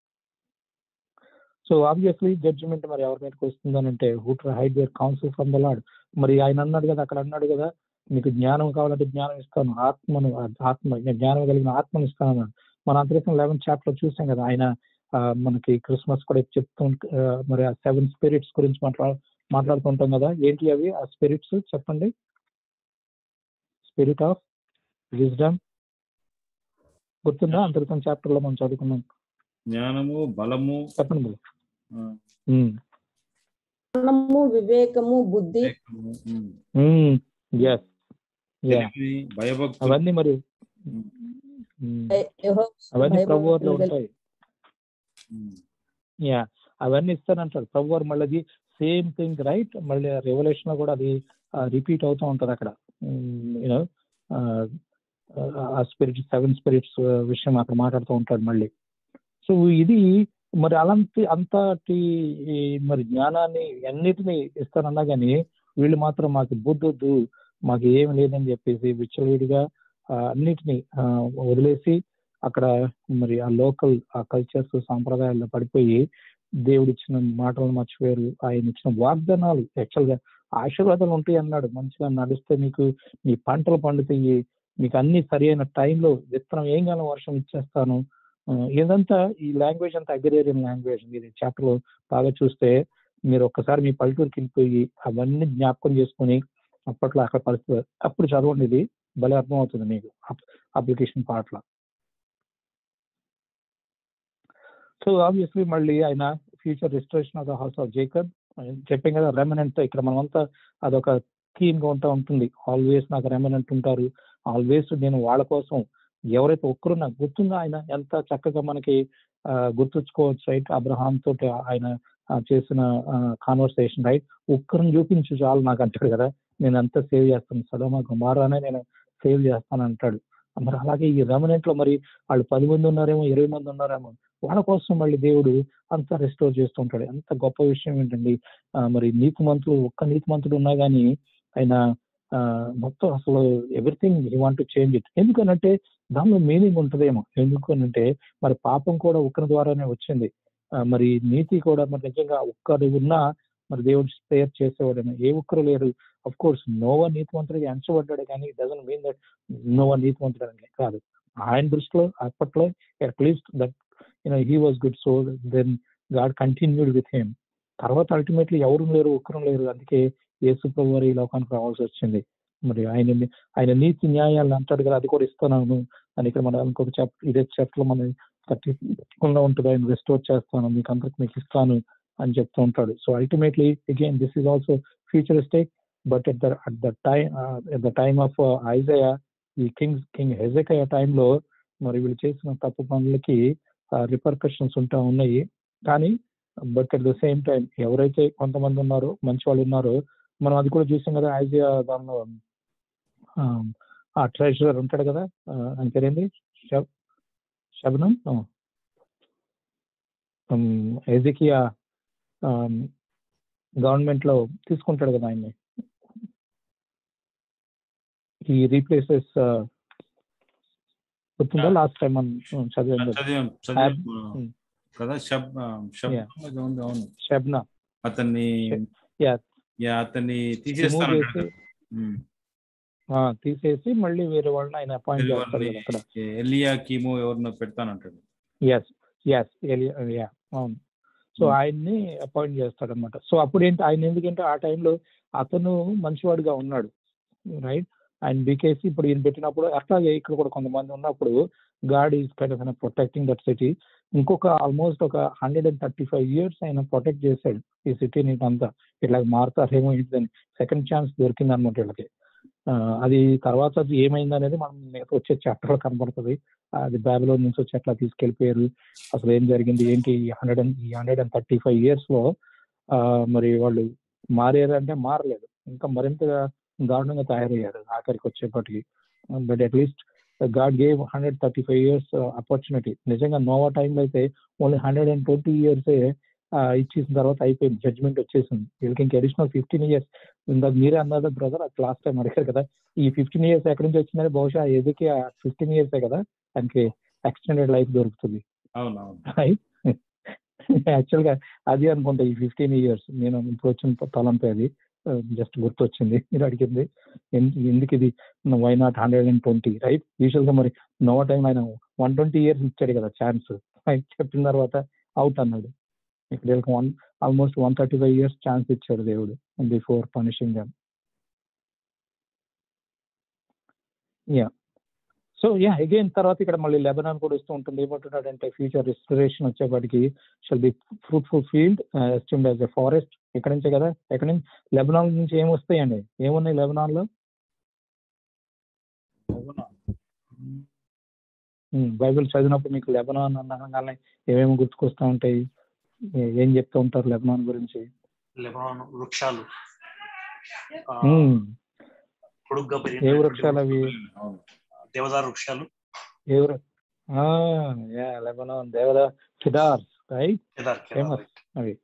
సో ఆబ్వియస్లీ జడ్జిమెంట్ మరి ఎవరి మీదకి వస్తుందని అంటే who hide their counsel from the Lord మరి ఆయన అన్నాడు కదా అక్కడ అన్నాడు కదా మీకు జ్ఞానం కావాలంటే జ్ఞానం ఇస్తాను ఆత్మను ఆత్మ జ్ఞానం కలిగిన ఆత్మను ఇస్తాను అన్నాడు మన అంతరికం లెవెన్ చాప్టర్ చూసాం కదా ఆయన ఆ, మనకి క్రిస్మస్ కూడా చెప్తూ ఆ, మరి ఆ సెవెన్ స్పిరిట్స్ గురించి మాట్లా మాట్లాడుతుంటాం కదా ఏంటి అవి ఆ స్పిరిట్స్ చెప్పండి స్పిరిట్ ఆఫ్ విజ్డమ్ గుర్తుందా అంతరికం చాప్టర్ లో మనం చదువుకున్నాం జ్ఞానము బలము చెప్పండి బ్రో. ఆ, ఉమ్. జ్ఞానము వివేకము బుద్ధి వివేకము, ఉమ్, ఉమ్. yes yeah తెలివి, భయభక్తులు అవన్నీ మరి ఉమ్, ఉమ్. యెహోవా అవన్నీ భయభక్తులు ప్రభు వారిలో కలిగి ఉంటాయి ఉమ్, యా అవన్నీ ఇస్తానంటాడు ప్రభు వారు మళ్ళీ అది సేమ్ థింగ్ రైట్ మళ్ళీ రెవల్యూషన్ లో కూడా అది రిపీట్ అవుతూ ఉంటది అక్కడ యూనో ఆ స్పిరిట్ సెవెన్ స్పిరిట్స్ విషయం అక్కడ మాట్లాడుతూ ఉంటాడు మళ్ళీ సో ఇది మరి అలాంటి అంతటి ఈ మరి జ్ఞానాన్ని అన్నిటినీ ఇస్తానన్నా కానీ వీళ్ళు మాత్రం మాకు బుద్ధొద్దు మాకు ఏం లేదని చెప్పేసి విచ్చలవిడిగా ఆ, అన్నిటినీ ఆ, వదిలేసి అక్కడ మరి ఆ లోకల్ ఆ కల్చర్స్ సాంప్రదాయాల్లో పడిపోయి దేవుడు ఇచ్చిన మాటలను మర్చిపోయారు ఆయన ఇచ్చిన వాగ్దానాలు యాక్చువల్ గా ఆశీర్వాదాలు ఉంటాయి అన్నాడు మంచిగా నడిస్తే మీకు మీ పంటలు పండుతాయి మీకు అన్ని సరి అయిన టైంలో విత్తనం ఏం కాలం వర్షం ఇచ్చేస్తాను ఆ, ఇదంతా ఈ లాంగ్వేజ్ అంతా అగ్రేరియన్ లాంగ్వేజ్ మీరు చాప్టర్ బాగా చూస్తే మీరు ఒక్కసారి మీ పల్లెటూరుకి వెళ్ళిపోయి అవన్నీ జ్ఞాపకం చేసుకొని అప్పట్లో అక్కడ పరిస్థితి అప్పుడు చదవండి ఇది భలే అర్థమవుతుంది మీకు అప్లికేషన్ పార్ట్లో సో ఆబ్వియస్లీ మళ్ళీ ఆయన future restoration of the house of Jacob చెప్పాం కదా రెమినెంట్ ఇక్కడ మనమంతా అదొక థీమ్ గా ఉంటా ఉంటుంది ఆల్వేస్ నాకు రెమినెంట్ ఉంటారు ఆల్వేస్ నేను వాళ్ళ కోసం ఎవరైతే ఒక్కరు నాకు గుర్తుందో ఆయన ఎంత చక్కగా మనకి ఆ, గుర్తుంచుకోవచ్చు రైట్ అబ్రహాం తోటి ఆయన ఆ, చేసిన కాన్వర్సేషన్ రైట్ ఒక్కరిని చూపించు చాలు నాకు అంటాడు కదా నేను అంతా సేవ్ చేస్తాను సడమ గుమారానే నేను సేవ్ చేస్తాను అంటాడు మరి అలాగే ఈ రెమినెంట్ లో మరి వాళ్ళు పది మంది ఉన్నారేమో ఇరవై మంది ఉన్నారేమో వాళ్ళ కోసం మళ్ళీ దేవుడు అంతా రెస్టోర్ చేస్తుంటాడు ఎంత గొప్ప విషయం ఏంటండి ఆ, మరి నీతిమంతులు ఒక్క నీతిమంతుడు ఉన్నా కానీ ఆయన ఆ, మొత్తం అసలు everything he want to change it ఎందుకనంటే దానిలో మీనింగ్ ఉంటుందేమో ఎందుకనంటే మరి పాపం కూడా ఒక్కరి ద్వారానే వచ్చింది ఆ, మరి నీతి కూడా మరి నిజంగా ఒక్కరు ఉన్నా మరి దేవుడు స్పేర్ చేసేవాడేమో ఏ ఒక్కరు లేరు అఫ్ కోర్స్ నోవా నీతిమంతుడిగా ఎంచబడ్డాడు కానీ డజన్ మీన్ దట్ నోవా నీతిమంతుడు అని కాదు ఆయన దృష్టిలో అప్పట్లో at least that you know he was good so then God continued with him తర్వాత అల్టిమేట్లీ ఎవరు లేరు ఒక్కరు లేరు అందుకే యేసు ప్రభు వారు ఈ లోకానికి రావాల్సి వచ్చింది మరి ఆయన ఆయన నీతి న్యాయాలను అంటాడు కదా అది కూడా ఇస్తున్నాను అని ఇక్కడ మనం ఇంకొక చెప్ ఇదే చెప్లో మనం థర్టీలో ఉంటుంది ఆయన రెస్టోర్ చేస్తాను మీకు అందరికి మీకు ఇస్తాను అని చెప్తూ ఉంటాడు so ultimately again this is also futuristic but at the at the time at the time of Isaiah ఈ కింగ్ కింగ్ హెజకయ టైంలో మరి వీళ్ళు చేసిన తప్పు పనులకి రిపర్కషన్స్ ఉంటా ఉన్నాయి కానీ but at the same time ఎవరైతే కొంతమంది ఉన్నారో మంచి వాళ్ళు ఉన్నారో మనం అది కూడా చూసాం కదా ఐజియా దానిలో ఆ, ఆ ట్రెజరర్ ఉంటాడు కదా ఆ, ఆయన పేరేంటి శబ్ శబనం ఎజికియా గవర్నమెంట్ లో తీసుకుంటాడు కదా ఆయన్ని ఈ రీప్లేసెస్ గుర్తుందా లాస్ట్ టైం మనం చదివాం కదా చదివాం చదివాం Hmm. కదా శబ్ శబ్ Yeah. ఏదో ఉంది, అవును షబ్నా అతన్ని Yeah. యా అతన్ని రిమూవ్ తీసేస్తాను చేసి ఆ, తీసేసి మళ్ళీ వేరే వాళ్ళని ఆయన అపాయింట్ చేస్తారు కదా అక్కడ ఎలియా కీమో ఎవరినో పెడతానంటాడు ఎస్ ఎస్ యా అవును సో Hmm. ఆయన్ని అపాయింట్ చేస్తాడు అనమాట సో అప్పుడు ఏంటి ఆయన ఎందుకంటే ఆ టైంలో అతను మంచివాడిగా ఉన్నాడు రైట్ ఆయన బీకేసి ఇప్పుడు ఈయన పెట్టినప్పుడు అట్లాగే ఇక్కడ కూడా కొంతమంది ఉన్నప్పుడు God is kind of protecting that city ఇంకొక ఆల్మోస్ట్ ఒక hundred and thirty five years ఆయన ప్రొటెక్ట్ చేశాడు ఈ సిటీని అంతా ఇట్లా మారుతారేమో ఏంటిదని సెకండ్ ఛాన్స్ దొరికింది అనమాట వీళ్ళకి ఆ, అది తర్వాత అది ఏమైంది అనేది మనం మిగతా వచ్చే చాప్టర్ కనబడుతుంది అది బ్యాబిలో నుంచి వచ్చి ఎట్లా తీసుకెళ్లిపోయారు అసలు ఏం జరిగింది ఏంటి హండ్రెడ్ అండ్ ఈ hundred and thirty five years లో ఆ, మరి వాళ్ళు మారారు అంటే మారలేదు ఇంకా మరింతగా దారుణంగా తయారయ్యారు ఆఖరికి వచ్చేప్పటికి but at least God gave hundred thirty five years opportunity నిజంగా నోవా టైంలో అయితే ఓన్లీ హండ్రెడ్ అండ్ ట్వంటీ ఇయర్సే ఇచ్చేసిన తర్వాత అయిపోయింది జడ్జ్మెంట్ వచ్చేసింది వీళ్ళకి ఇంకా అడిషనల్ ఫిఫ్టీన్ ఇయర్స్ ఇందాక మీరే అన్నారు బ్రదర్ అది లాస్ట్ టైం అడిగారు కదా ఈ ఫిఫ్టీన్ ఇయర్స్ ఎక్కడి నుంచి వచ్చిందని బహుశా ఎదుకి ఫిఫ్టీన్ ఇయర్సే కదా దానికి ఎక్స్టెండెడ్ లైఫ్ దొరుకుతుంది అవును అవును యాక్చువల్ గా అది అనుకుంటా ఈ ఫిఫ్టీన్ ఇయర్స్ నేను ఇప్పుడు వచ్చిన తలంపే అది జస్ట్ గుర్తొచ్చింది మీరు అడిగింది ఎన్- ఎందుకు ఇది why not hundred and twenty right usual గా మరి నో టైం ఆయన వన్ ట్వంటీ ఇయర్స్ ఇచ్చాడు కదా ఛాన్స్ చెప్పిన తర్వాత అవుట్ అన్నాడు ఇక్కడ వీళ్ళకి one almost one thirty five years chance ఇచ్చాడు దేవుడు before punishing them yeah so yeah again తర్వాత ఇక్కడ మళ్ళీ లెబనాన్ కూడా వస్తూ ఉంటుంది ఏమంటున్నాడంటే ఫ్యూచర్ రిస్టరేషన్ వచ్చేప్పటికి shall be fruitful field esteemed as a forest ఇక్కడ నుంచే కదా ఎక్కడ నుంచి లెబనాన్ నుంచి ఏం వస్తాయండి ఏమున్నాయి లెబనాన్ లో బైబిల్ చదివినప్పుడు మీకు లెబనాన్ అనగానే ఏమేమి గుర్తుకొస్తూ ఉంటాయి ఏ- ఏం చెప్తూ ఉంటారు లెబనాన్ గురించి లెబనాన్ వృక్షాలు ఆ, మ్మ్. పొడుగ్గా ఏ పెరిగిన వృక్షాలు అవి అవును దేవదారు వృక్షాలు ఏ వృ- ఆ, యా లెబనాన్ దేవదా ఫిదార్ రైట్ కేదార్ Famous. కేదార్ అవి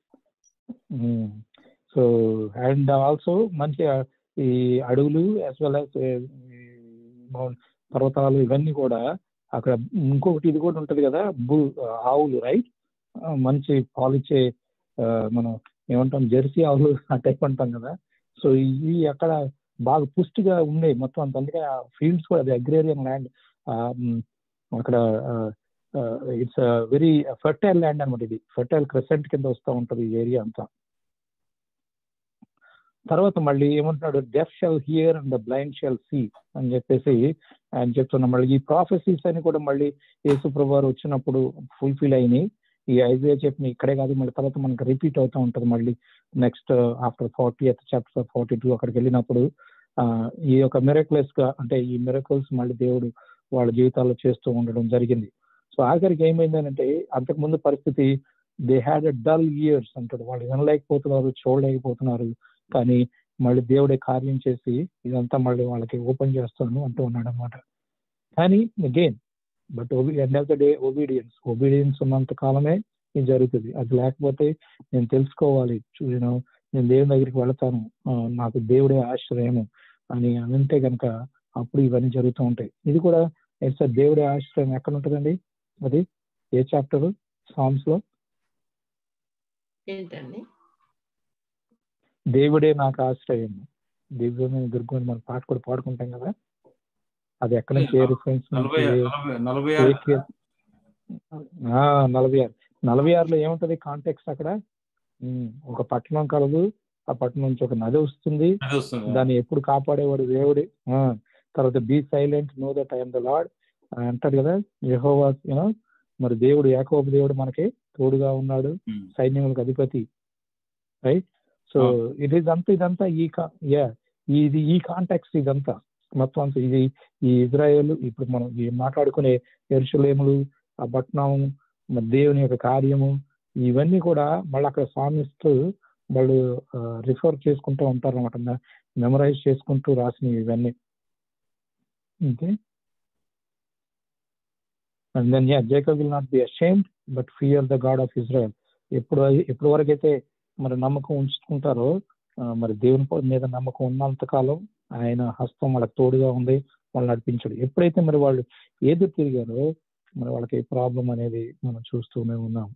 సో అండ్ ఆల్సో మంచి ఈ అడవులు యాజ్ వెల్ యాజ్ పర్వతాలు ఇవన్నీ కూడా అక్కడ ఇంకొకటి ఇది కూడా ఉంటది కదా బు ఆవులు రైట్ మంచి పాలిచ్చే ఆ, మనం ఏమంటాం జెర్సీ ఆవులు ఆ టైప్ అంటాం కదా సో ఇవి అక్కడ బాగా పుష్టిగా ఉన్నాయి మొత్తం అంత అందుకే ఆ ఫీల్డ్స్ కూడా అది అగ్రేరియన్ ల్యాండ్ అక్కడ ఇట్స్ వెరీ ఫర్టైల్ ల్యాండ్ అనమాట ఇది ఫర్టైల్ క్రెసెంట్ కింద వస్తూ ఉంటది ఈ ఏరియా అంతా తర్వాత మళ్ళీ ఏమంటున్నాడు deaf shall hear and the blind shall see అని చెప్పేసి ఆయన చెప్తున్నా మళ్ళీ ఈ ప్రాఫెసీస్ అని కూడా మళ్ళీ యేసుప్రభు వారు వచ్చినప్పుడు ఫుల్ఫిల్ అయినాయి ఈ ఐజియా చెప్పిన ఇక్కడే కాదు మళ్ళీ తర్వాత మనకు రిపీట్ అవుతూ ఉంటుంది మళ్ళీ next after forty eighth chapter forty two అక్కడికి వెళ్ళినప్పుడు ఆ, ఈ యొక్క మిరక్లెస్ గా అంటే ఈ మిరకల్స్ మళ్ళీ దేవుడు వాళ్ళ జీవితాల్లో చేస్తూ ఉండడం జరిగింది సో ఆఖరికి ఏమైందనంటే అంతకు ముందు పరిస్థితి they had a dull years అంటాడు వాళ్ళు వినలేకపోతున్నారు చూడలేకపోతున్నారు కానీ మళ్ళీ దేవుడే కార్యం చేసి ఇదంతా మళ్ళీ వాళ్ళకి ఓపెన్ చేస్తాను అంటూ ఉన్నాడు అనమాట కానీ again but end of the day obedience obedience ఉన్నంత కాలమే ఇది జరుగుతుంది అది లేకపోతే నేను తెలుసుకోవాలి నేను నేను దేవుని దగ్గరికి వెళతాను ఆ, నాకు దేవుడే ఆశ్రయము అని అని అంటే కనుక అప్పుడు ఇవన్నీ జరుగుతూ ఉంటాయి ఇది కూడా ఇట్స్ దేవుడే ఆశ్రయం ఎక్కడ ఉంటుందండి అది ఏ చాప్టర్ సాంగ్స్ లో ఏంటండి దేవుడే నాకు ఆశ్రయం దివ్యమైన దుర్గం మనం పాట కూడా పాడుకుంటాం కదా అది ఎక్కడ నుంచి ఏ రిఫరెన్స్ నలభై నలభై నలభై ఆరు నలభై ఆరు నలభై ఆరులో ఏముంటది కాంటెక్స్ అక్కడ ఉమ్, ఒక పట్టణం కలదు ఆ పట్టణం నుంచి ఒక నది వస్తుంది అది వస్తుంది దాన్ని ఎప్పుడు కాపాడేవాడు దేవుడే ఆ, తర్వాత be silent know that I'm the Lord అంటాడు కదా యెహోవా యూనో మరి దేవుడు యాకోబు దేవుడు మనకి తోడుగా ఉన్నాడు ఉమ్. సైన్యములకు అధిపతి రైట్ సో ఇది ఇదంతా ఇదంతా ఈ యా ఇది ఈ కాంటాక్స్ ఇదంతా మొత్తం అంతా ఇది ఈ ఇజ్రాయేల్ ఇప్పుడు మనం ఈ మాట్లాడుకునే ఎరుషలేములు ఆ పట్టణం మరి దేవుని యొక్క కార్యము ఇవన్నీ కూడా మళ్ళీ అక్కడ స్వామిస్తూ వాళ్ళు రిఫర్ చేసుకుంటూ ఉంటారు అనమాట మెమరైజ్ చేసుకుంటూ రాసినవి ఇవన్నీ okay and then yeah Jacob will not be ashamed but fear the God of Israel ఎప్పుడు ఎప్పుడు వరకైతే మరి నమ్మకం ఉంచుకుంటారో ఆ, మరి దేవుని ప- మీద నమ్మకం ఉన్నంత కాలం ఆయన హస్తం వాళ్ళకి తోడుగా ఉంది వాళ్ళు నడిపించడు ఎప్పుడైతే మరి వాళ్ళు ఎదురు తిరిగారో మరి వాళ్ళకి ప్రాబ్లం అనేది మనం చూస్తూనే ఉన్నాం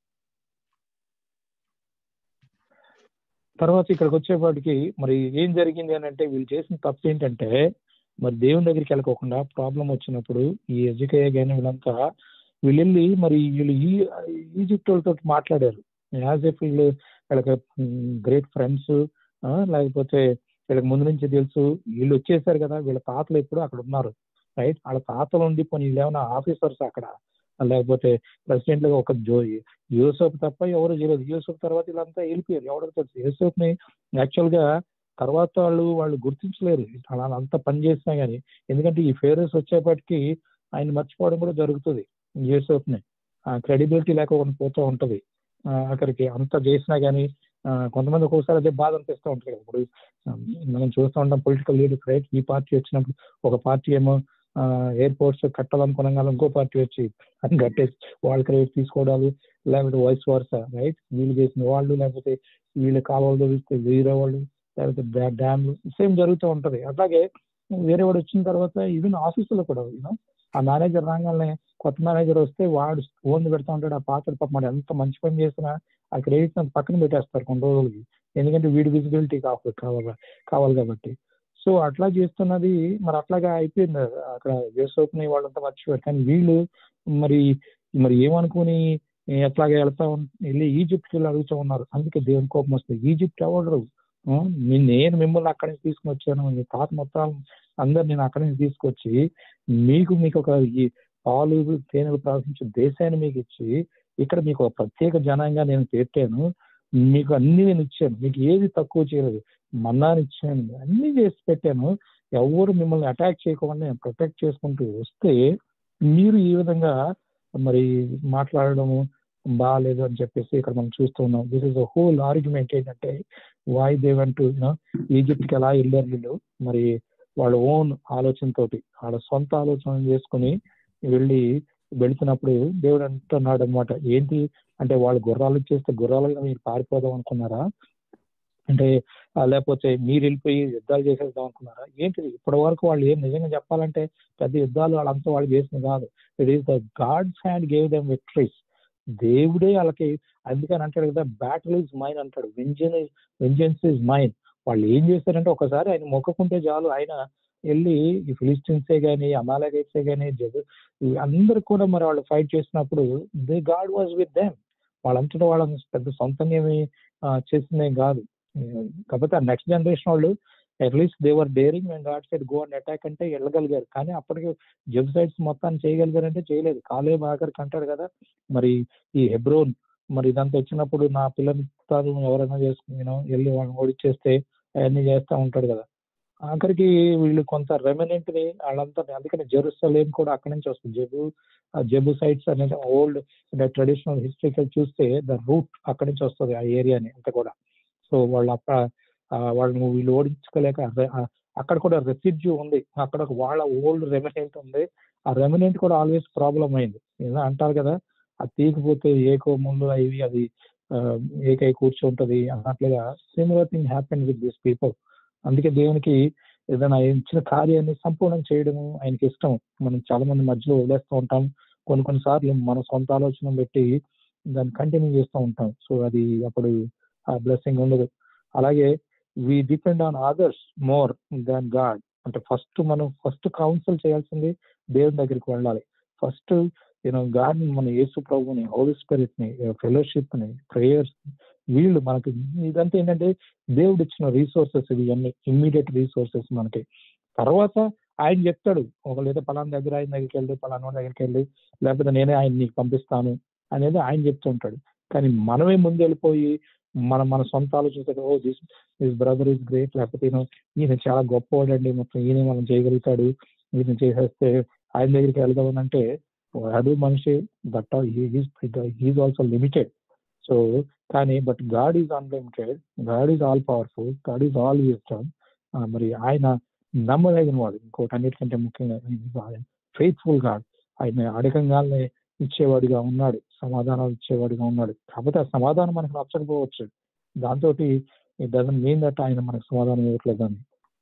తర్వాత ఇక్కడికి వచ్చేపాటికి మరి ఏం జరిగింది అని అంటే వీళ్ళు చేసిన తప్పు ఏంటంటే మరి దేవుని దగ్గరికి వెళ్ళకోకుండా ప్రాబ్లం వచ్చినప్పుడు ఈ ఎజుకేయ కానీ వీళ్ళంతా వీళ్ళు వెళ్ళి మరి వీళ్ళు ఈ ఈజిప్ట్ వాళ్ళతో మాట్లాడారు యాజ్ ఎఫ్ వీళ్ళు వీళ్ళకి గ్రేట్ ఫ్రెండ్స్ లేకపోతే వీళ్ళకి ముందు నుంచి తెలుసు వీళ్ళు వచ్చేసారు కదా వీళ్ళ తాతలు ఎప్పుడు అక్కడ ఉన్నారు రైట్ వాళ్ళ తాతలు ఉండి పోనీ వీళ్ళు ఏమైనా ఆఫీసర్స్ అక్కడ లేకపోతే ప్రెసిడెంట్ గా ఒక జో యూసఫ్ తప్ప ఎవరు చేయలేదు యూసఫ్ తర్వాత వీళ్ళంతా వెళ్ళిపోయారు ఎవరికి తెలుసు యూసఫ్ ని యాక్చువల్ గా తర్వాత వాళ్ళు వాళ్ళు గుర్తించలేరు అలా అంత పని చేసినా గానీ ఎందుకంటే ఈ ఫేరస్ వచ్చేప్పటికి ఆయన మర్చిపోవడం కూడా జరుగుతుంది యూసఫ్ ని క్రెడిబిలిటీ లేకుండా పోతూ ఉంటది ఆ, అక్కడికి అంత చేసినా గానీ ఆ, కొంతమంది ఒక్కోసారి అదే బాధ అనిపిస్తూ ఉంటుంది కదా ఇప్పుడు ఆ, మనం చూస్తూ ఉంటాం పొలిటికల్ లీడర్స్ రైట్ ఈ పార్టీ వచ్చినప్పుడు ఒక పార్టీ ఏమో ఎయిర్పోర్ట్స్ కట్టాలనుకున్నాం కానీ ఇంకో పార్టీ వచ్చి అని కట్టేసి వాళ్ళ క్రెడిట్ తీసుకోవడాలు లేకపోతే వాయిస్ వర్స రైట్ వీళ్ళు చేసిన వాళ్ళు లేకపోతే వీళ్ళు కాలువలు తవ్విస్తే వేరే వాళ్ళు లేకపోతే డ్యామ్లు సేమ్ జరుగుతూ ఉంటది అట్లాగే వేరే వాడు వచ్చిన తర్వాత ఈవెన్ ఆఫీసులో కూడా యూనో ఆ మేనేజర్ రాగానే కొత్త మేనేజర్ వస్తే వాడు ఫోన్ పెడతా ఉంటాడు ఆ పాత్ర పాప మరి ఎంత మంచి పని చేసినా ఆ క్రెడిట్ పక్కన పెట్టేస్తారు కొన్ని రోజులకి ఎందుకంటే వీడి విజిబిలిటీ కావాలి కావాలి కావాలి కాబట్టి సో అట్లా చేస్తున్నది మరి అట్లాగా అయిపోయింది అక్కడ యేసోపుని వాళ్ళంతా మర్చిపోయారు కానీ వీళ్ళు మరి మరి ఏమనుకుని ఎట్లాగా వెళ్తా ఉన్- వెళ్ళి ఈజిప్ట్కి వెళ్ళి అడుగుతూ ఉన్నారు అందుకే దేవుని కోపం వస్తుంది ఈజిప్ట్ ఎవరు ఆ, మీ- నేను మిమ్మల్ని అక్కడి నుంచి తీసుకుని వచ్చాను మీ తాత మొత్తం అందరు నేను అక్కడి నుంచి తీసుకొచ్చి మీకు మీకు ఒక ఈ పాలు తేనెలు ప్రవహించే దేశాన్ని మీకు ఇచ్చి ఇక్కడ మీకు ఒక ప్రత్యేక జనంగా నేను పెట్టాను మీకు అన్ని నేను ఇచ్చాను మీకు ఏది తక్కువ చేయలేదు మన్నాని ఇచ్చాను అన్ని చేసి పెట్టాను ఎవరు మిమ్మల్ని అటాక్ చేయకుండా నేను ప్రొటెక్ట్ చేసుకుంటూ వస్తే మీరు ఈ విధంగా మరి మాట్లాడడము బాగాలేదు అని చెప్పేసి ఇక్కడ మనం చూస్తూ ఉన్నాం దిస్ ఇస్ హోల్ ఆర్గ్యుమెంట్ ఏంటంటే వై దేవంటూ ఈజిప్ట్కి ఎలా వెళ్ళారు వీళ్ళు మరి వాళ్ళ ఓన్ ఆలోచనతోటి వాళ్ళ సొంత ఆలోచన చేసుకుని వెళ్ళి వెళుతున్నప్పుడు దేవుడు అంటున్నాడు అనమాట ఏంటి అంటే వాళ్ళు గుర్రాలు ఇచ్చేస్తే గుర్రాలుగా మీరు పారిపోదాం అనుకున్నారా అంటే ఆ, లేకపోతే మీరు వెళ్ళిపోయి యుద్ధాలు చేసేద్దాం అనుకున్నారా ఏంటిది ఇప్పటి వరకు వాళ్ళు ఏం నిజంగా చెప్పాలంటే పెద్ద యుద్ధాలు వాళ్ళంతా వాళ్ళు చేసింది కాదు it is the God's hand gave them victories దేవుడే వాళ్ళకి అందుకని అంటాడు కదా బ్యాటిల్ ఇస్ మైన్ అంటాడు వెంజన్ వెంజన్స్ ఇస్ మైన్ వాళ్ళు ఏం చేశారంటే ఒకసారి ఆయన మొక్కకుంటే చాలు ఆయన వెళ్ళి ఈ ఫిలిస్టిన్సే కానీ అమాలగైట్సే కానీ జబు అందరు కూడా మరి వాళ్ళు ఫైట్ చేసినప్పుడు they God was with them వాళ్ళంతటా వాళ్ళ పెద్ద సొంతంగా ఏమి ఆ, చేసిందేం కాదు కాకపోతే ఆ నెక్స్ట్ జనరేషన్ వాళ్ళు at least they were daring and God said go and attack అంటే వెళ్ళగలిగారు కానీ అప్పటికి జెబ్సైడ్స్ మొత్తాన్ని చేయగలిగారంటే చేయలేదు కాలే ఆఖరికి అంటాడు కదా మరి ఈ హెబ్రోన్ మరి ఇదంతా వచ్చినప్పుడు నా పిల్లని కాదు ఎవరైనా చేసుకుని వెళ్ళి వాళ్ళని ఓడిచ్చేస్తే అవన్నీ చేస్తూ ఉంటాడు కదా ఆఖరికి వీళ్ళు కొంత రెమినెంట్ ని వాళ్ళంతా అందుకని జెరూసలేం కూడా అక్కడి నుంచి వస్తుంది జెబు జెబు సైట్స్ అనేది ఓల్డ్ అంటే ట్రెడిషనల్ హిస్టరికల్ చూస్తే ద రూట్ అక్కడి నుంచి వస్తుంది ఆ ఏరియాని అంతా కూడా సో వాళ్ళు అక్కడ వాళ్ళని వీళ్ళు ఓడించుకోలేక అక్కడ కూడా రెసిడ్యూ ఉంది అక్కడ వాళ్ళ ఓల్డ్ రెమినెంట్ ఉంది ఆ రెమినెంట్ కూడా ఆల్వేస్ ప్రాబ్లం అయింది ఏదో అంటారు కదా అది తీయకపోతే ఏకో ముందు అవి అది ఏకై కూర్చుంటది అన్నట్లుగా similar thing happen with this people అందుకే దేవునికి ఏదైనా ఇచ్చిన కార్యాన్ని సంపూర్ణం చేయడము ఆయనకి ఇష్టం మనం చాలా మంది మధ్యలో వదిలేస్తూ ఉంటాం కొన్ని కొన్ని సార్లు మన సొంత ఆలోచన పెట్టి దాన్ని కంటిన్యూ చేస్తూ ఉంటాం సో అది అప్పుడు ఆ బ్లెస్సింగ్ ఉండదు అలాగే we depend on others more than God అంటే ఫస్ట్ మనం ఫస్ట్ కౌన్సిల్ చేయాల్సింది దేవుని దగ్గరికి వెళ్ళాలి ఫస్ట్ యూనో గాడ్ మన యేసు ప్రభుని హోలీ స్పిరిట్ ని ఫెలోషిప్ ని ప్రేయర్స్ వీళ్ళు మనకి ఇదంతా ఏంటంటే దేవుడు ఇచ్చిన రీసోర్సెస్ ఇవి అన్ని ఇమ్మీడియట్ రీసోర్సెస్ మనకి తర్వాత ఆయన చెప్తాడు ఒక లేదా పలానా దగ్గర ఆయన దగ్గరికి వెళ్ళి పలానా దగ్గరికి వెళ్ళి లేకపోతే నేనే ఆయన నీకు పంపిస్తాను అనేది ఆయన చెప్తుంటాడు కానీ మనమే ముందు వెళ్ళిపోయి మన మన సొంత ఆలోచన oh this this brother is great లేకపోతే ఈయన ఈయన చాలా గొప్పవాడండి మొత్తం ఈయన మనం చేయగలుగుతాడు ఈయన చేసేస్తే ఆయన దగ్గరికి వెళ్దామని అంటే వాడు మనిషి that he's also limited so కానీ but God is unlimited God is all powerful God is all wisdom మరి ఆయన నమ్మదగిన వాడు ఇంకోటి అన్నిటికంటే ముఖ్యంగా ఫెయిత్ఫుల్ గాడ్ ఆయన అడగంగానే ఇచ్చేవాడిగా ఉన్నాడు సమాధానాలు ఇచ్చేవాడిగా ఉన్నాడు కాకపోతే ఆ సమాధానం మనకు నచ్చకపోవచ్చు దాంతో ఇట్ డజన్ మీన్ దట్ ఆయన మనకు సమాధానం ఇవ్వట్లేదు అని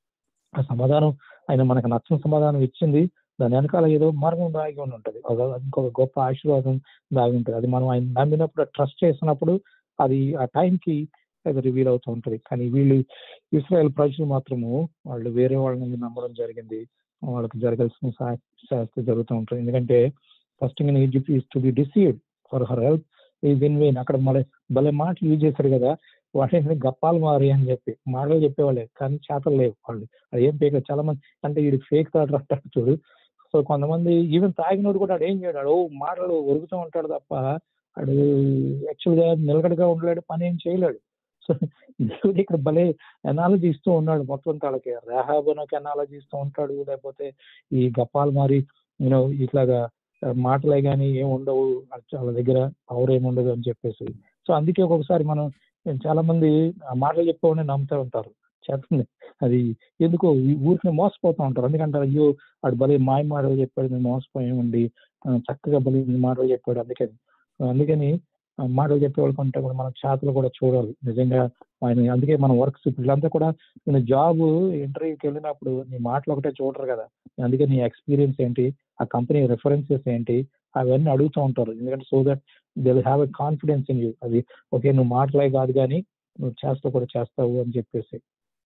ఆ సమాధానం ఆయన మనకు నచ్చిన సమాధానం ఇచ్చింది దాని వెనకాల ఏదో మార్గం దాగి ఉండి ఉంటుంది ఇంకొక గొప్ప ఆశీర్వాదం దాగి ఉంటుంది అది మనం ఆయన నమ్మినప్పుడు ట్రస్ట్ చేసినప్పుడు అది ఆ టైంకి అది రివీల్ అవుతూ ఉంటుంది కానీ వీళ్ళు ఇస్రాయల్ ప్రజలు మాత్రము వాళ్ళు వేరే వాళ్ళని నమ్మడం జరిగింది వాళ్ళకి జరగాల్సిన శాస్త్రి జరుగుతూ ఉంటుంది ఎందుకంటే first in Egypt is to be deceived for her help ఈ విన్ విన్ అక్కడ మళ్ళీ భలే మాటలు యూజ్ చేశారు కదా వాటిని గప్పాలు మారి అని చెప్పి మాటలు చెప్పేవాళ్ళే కానీ చేతలు లేవు వాళ్ళు అది ఏం ఫేక్ చాలా మంది అంటే వీడు ఫేక్ థాటర్ అంటాడు చూడు సో కొంతమంది ఈవెన్ తాగినోడు కూడా ఏం చేయడాడు ఓ మాటలు ఒరుగుతూ ఉంటాడు తప్ప వాడు యాక్చువల్గా నిలకడగా ఉండలేడు పని ఏం చేయలేడు సో దేవుడు ఇక్కడ భలే ఎనాలజీ ఇస్తూ ఉన్నాడు మొత్తం తాళ్ళకి రేహాబునకి ఎనాలజీ ఇస్తూ ఉంటాడు లేకపోతే ఈ గప్పాలు మారి యూనో ఇట్లాగా మాటలే కానీ ఏం ఉండవు వాళ్ళ దగ్గర పవర్ ఏమి ఉండదు అని చెప్పేసి సో అందుకే ఒక్కొక్కసారి మనం చాలా మంది ఆ మాటలు చెప్పేవాడిని నమ్ముతూ ఉంటారు చేస్తుంది అది ఎందుకో ఊరికి మోసపోతూ ఉంటారు ఎందుకంటే అయ్యో వాడు భలే మాయ మాటలు చెప్పాడు మేము మోసపోయామండి చక్కగా భలే మాటలు చెప్పాడు అందుకని అందుకని మాటలు చెప్పేవాళ్ళ కంటే కూడా మన చేతలు కూడా చూడాలి నిజంగా ఆయన అందుకే మన వర్క్స్ వీళ్ళంతా కూడా నేను జాబ్ ఇంటర్వ్యూకి వెళ్ళినప్పుడు నీ మాటలు ఒకటే చూడరు కదా అందుకే నీ ఎక్స్పీరియన్స్ ఏంటి ఆ కంపెనీ రెఫరెన్సెస్ ఏంటి అవన్నీ అడుగుతూ ఉంటారు ఎందుకంటే so that they will have a confidence in you అది ఓకే నువ్వు మాటలే కాదు కానీ నువ్వు చేస్తా కూడా చేస్తావు అని చెప్పేసి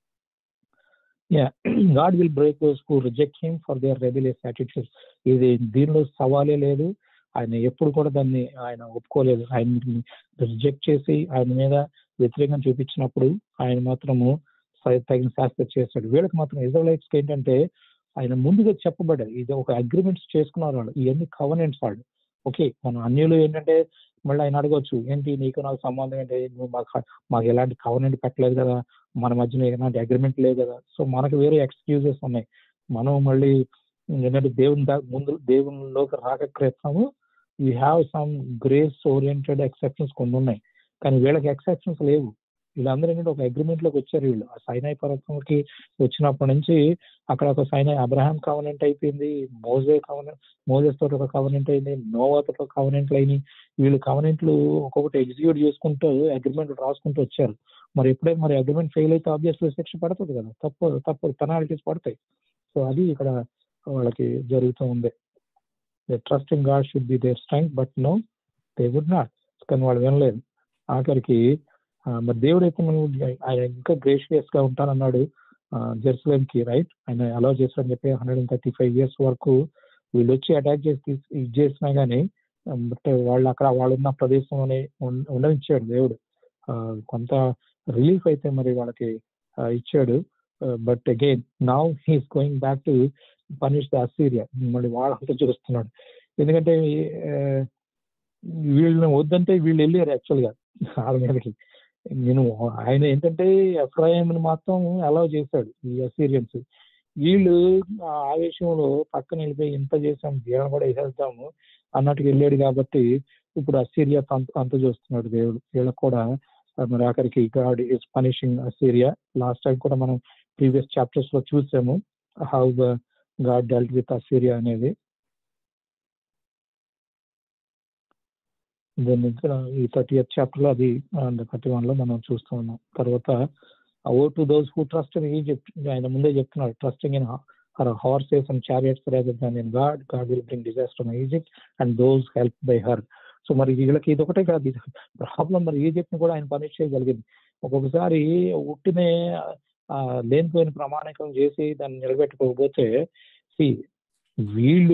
yeah God will break those who reject him for their rebellious attitude ఇది దీనిలో సవాలే లేదు ఆయన ఎప్పుడు కూడా దాన్ని ఆయన ఒప్పుకోలేదు ఆయన రిజెక్ట్ చేసి ఆయన మీద వ్యతిరేకం చూపించినప్పుడు ఆయన మాత్రము తగిన శాస్త్ర చేస్తాడు వీళ్ళకి మాత్రం ఇజ్రాయలైట్స్కి ఏంటంటే ఆయన ముందుగా చెప్పబడ్డారు ఇది ఒక అగ్రిమెంట్స్ చేసుకున్నారు వాళ్ళు ఇవన్నీ కవనెంట్స్ వాళ్ళు ఓకే మన అన్యులు ఏంటంటే మళ్ళీ ఆయన అడగవచ్చు ఏంటి నీకు నాకు సంబంధం ఏంటి నువ్వు మాకు మాకు ఎలాంటి కవనెంట్ పెట్టలేదు కదా మన మధ్యన ఎలాంటి అగ్రిమెంట్ లేదు కదా సో మనకు వేరే ఎక్స్క్యూజెస్ ఉన్నాయి మనం మళ్ళీ ఏంటంటే దేవుని ముందు దేవునిలోకి రాక క్రితము you have some grace oriented exceptions కొన్ని ఉన్నాయి కానీ వీళ్ళకి ఎక్సెప్షన్స్ లేవు వీళ్ళందరూ ఏంటంటే ఒక అగ్రిమెంట్ లోకి వచ్చారు వీళ్ళు ఆ సైనాయి పర్వతంకి వచ్చినప్పటి నుంచి అక్కడ ఒక సైనాయి అబ్రహాం కవనెంట్ అయిపోయింది మోజే కవనెంట్ మోజెస్ తోటి ఒక కవనెంట్ అయింది నోవా తోటి ఒక కవనెంట్లు అయినాయి వీళ్ళు కవనెంట్లు ఒక్కొక్కటి ఎగ్జిక్యూట్ చేసుకుంటూ అగ్రిమెంట్ రాసుకుంటూ వచ్చారు మరి ఎప్పుడైతే మరి అగ్రిమెంట్ ఫెయిల్ అయితే ఆబ్వియస్లీ శిక్ష పడుతుంది కదా తప్పు తప్పు పెనాలిటీస్ పడతాయి సో అది ఇక్కడ వాళ్ళకి జరుగుతూ ఉంది trust in God should be their strength but no they would not కానీ వాళ్ళు వినలేదు ఆఖరికి మరి దేవుడు అయితే మనం ఆయన ఇంకా గ్రేషియస్ గా ఉంటానన్నాడు జెరూసలేం కి రైట్ ఆయన అలౌ చేస్తారని చెప్పి hundred and thirty five years వరకు వీళ్ళు వచ్చి అటాక్ చేసి ఇది చేసినా గానీ బట్ వాళ్ళు అక్కడ వాళ్ళు ఉన్న ప్రదేశంలోనే ఉండనిచ్చాడు దేవుడు కొంత రిలీఫ్ అయితే మరి వాళ్ళకి ఆ, ఇచ్చాడు but again now he's going back to punish the Assyria మళ్ళీ వాళ్ళంతా చూస్తున్నాడు ఎందుకంటే ఆ, వీళ్ళని వద్దంటే వీళ్ళు వెళ్ళారు యాక్చువల్గా వాళ్ళ మీదకి నేను ఆయన ఏంటంటే ఎఫ్రాయిమ్ని మాత్రం అలౌ చేశాడు ఈ అసీరియన్స్ వీళ్ళు ఆ ఆవేశంలో పక్కన వెళ్ళిపోయి ఇంత చేసాం వీళ్ళని కూడా వేసేద్దాము అన్నట్టుగా వెళ్ళాడు కాబట్టి ఇప్పుడు అసీరియా అంత అంత చూస్తున్నాడు దేవుడు వీళ్ళకి కూడా ఆ, మరి ఆఖరికి God is punishing Assyria last time కూడా మనం ప్రీవియస్ చాప్టర్స్ లో చూసాము how God dealt with Assyria అనేది దెన్ ఇక్కడ ఈ థర్టీ ఎయిత్ చాప్టర్ లో అది థర్టీ వన్ లో మనం చూస్తూ ఉన్నాం తర్వాత oh to those who trust in Egypt ఆయన ముందే చెప్తున్నాడు trusting in her horses and chariots rather than in God God will bring disaster in Egypt and those help by her so మరి వీళ్ళకి ఇది ఒకటే కాదు ప్రాబ్లం మరి ఈజిప్ట్ ని కూడా ఆయన పనిష్ చేయగలిగింది ఒక్కొక్కసారి ఉట్టినే ఆ, లేనిపోయిన ప్రమాణికం చేసి దాన్ని నిలబెట్టుకోకపోతే see, వీళ్ళు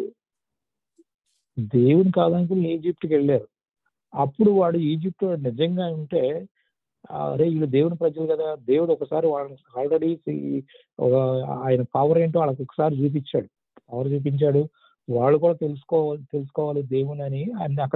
దేవుని కాలానికి ఈజిప్ట్కి వెళ్ళారు అప్పుడు వాడు ఈజిప్ట్ వాడు నిజంగా ఉంటే ఆ, అరే వీళ్ళు దేవుని ప్రజలు కదా దేవుడు ఒకసారి వాళ్ళని ఆల్రెడీ ఆయన పవర్ ఏంటో వాళ్ళకి ఒకసారి చూపించాడు పవర్ చూపించాడు వాళ్ళు కూడా తెలుసుకోవాలి తెలుసుకోవాలి దేవుని అని ఆయన అక్కడ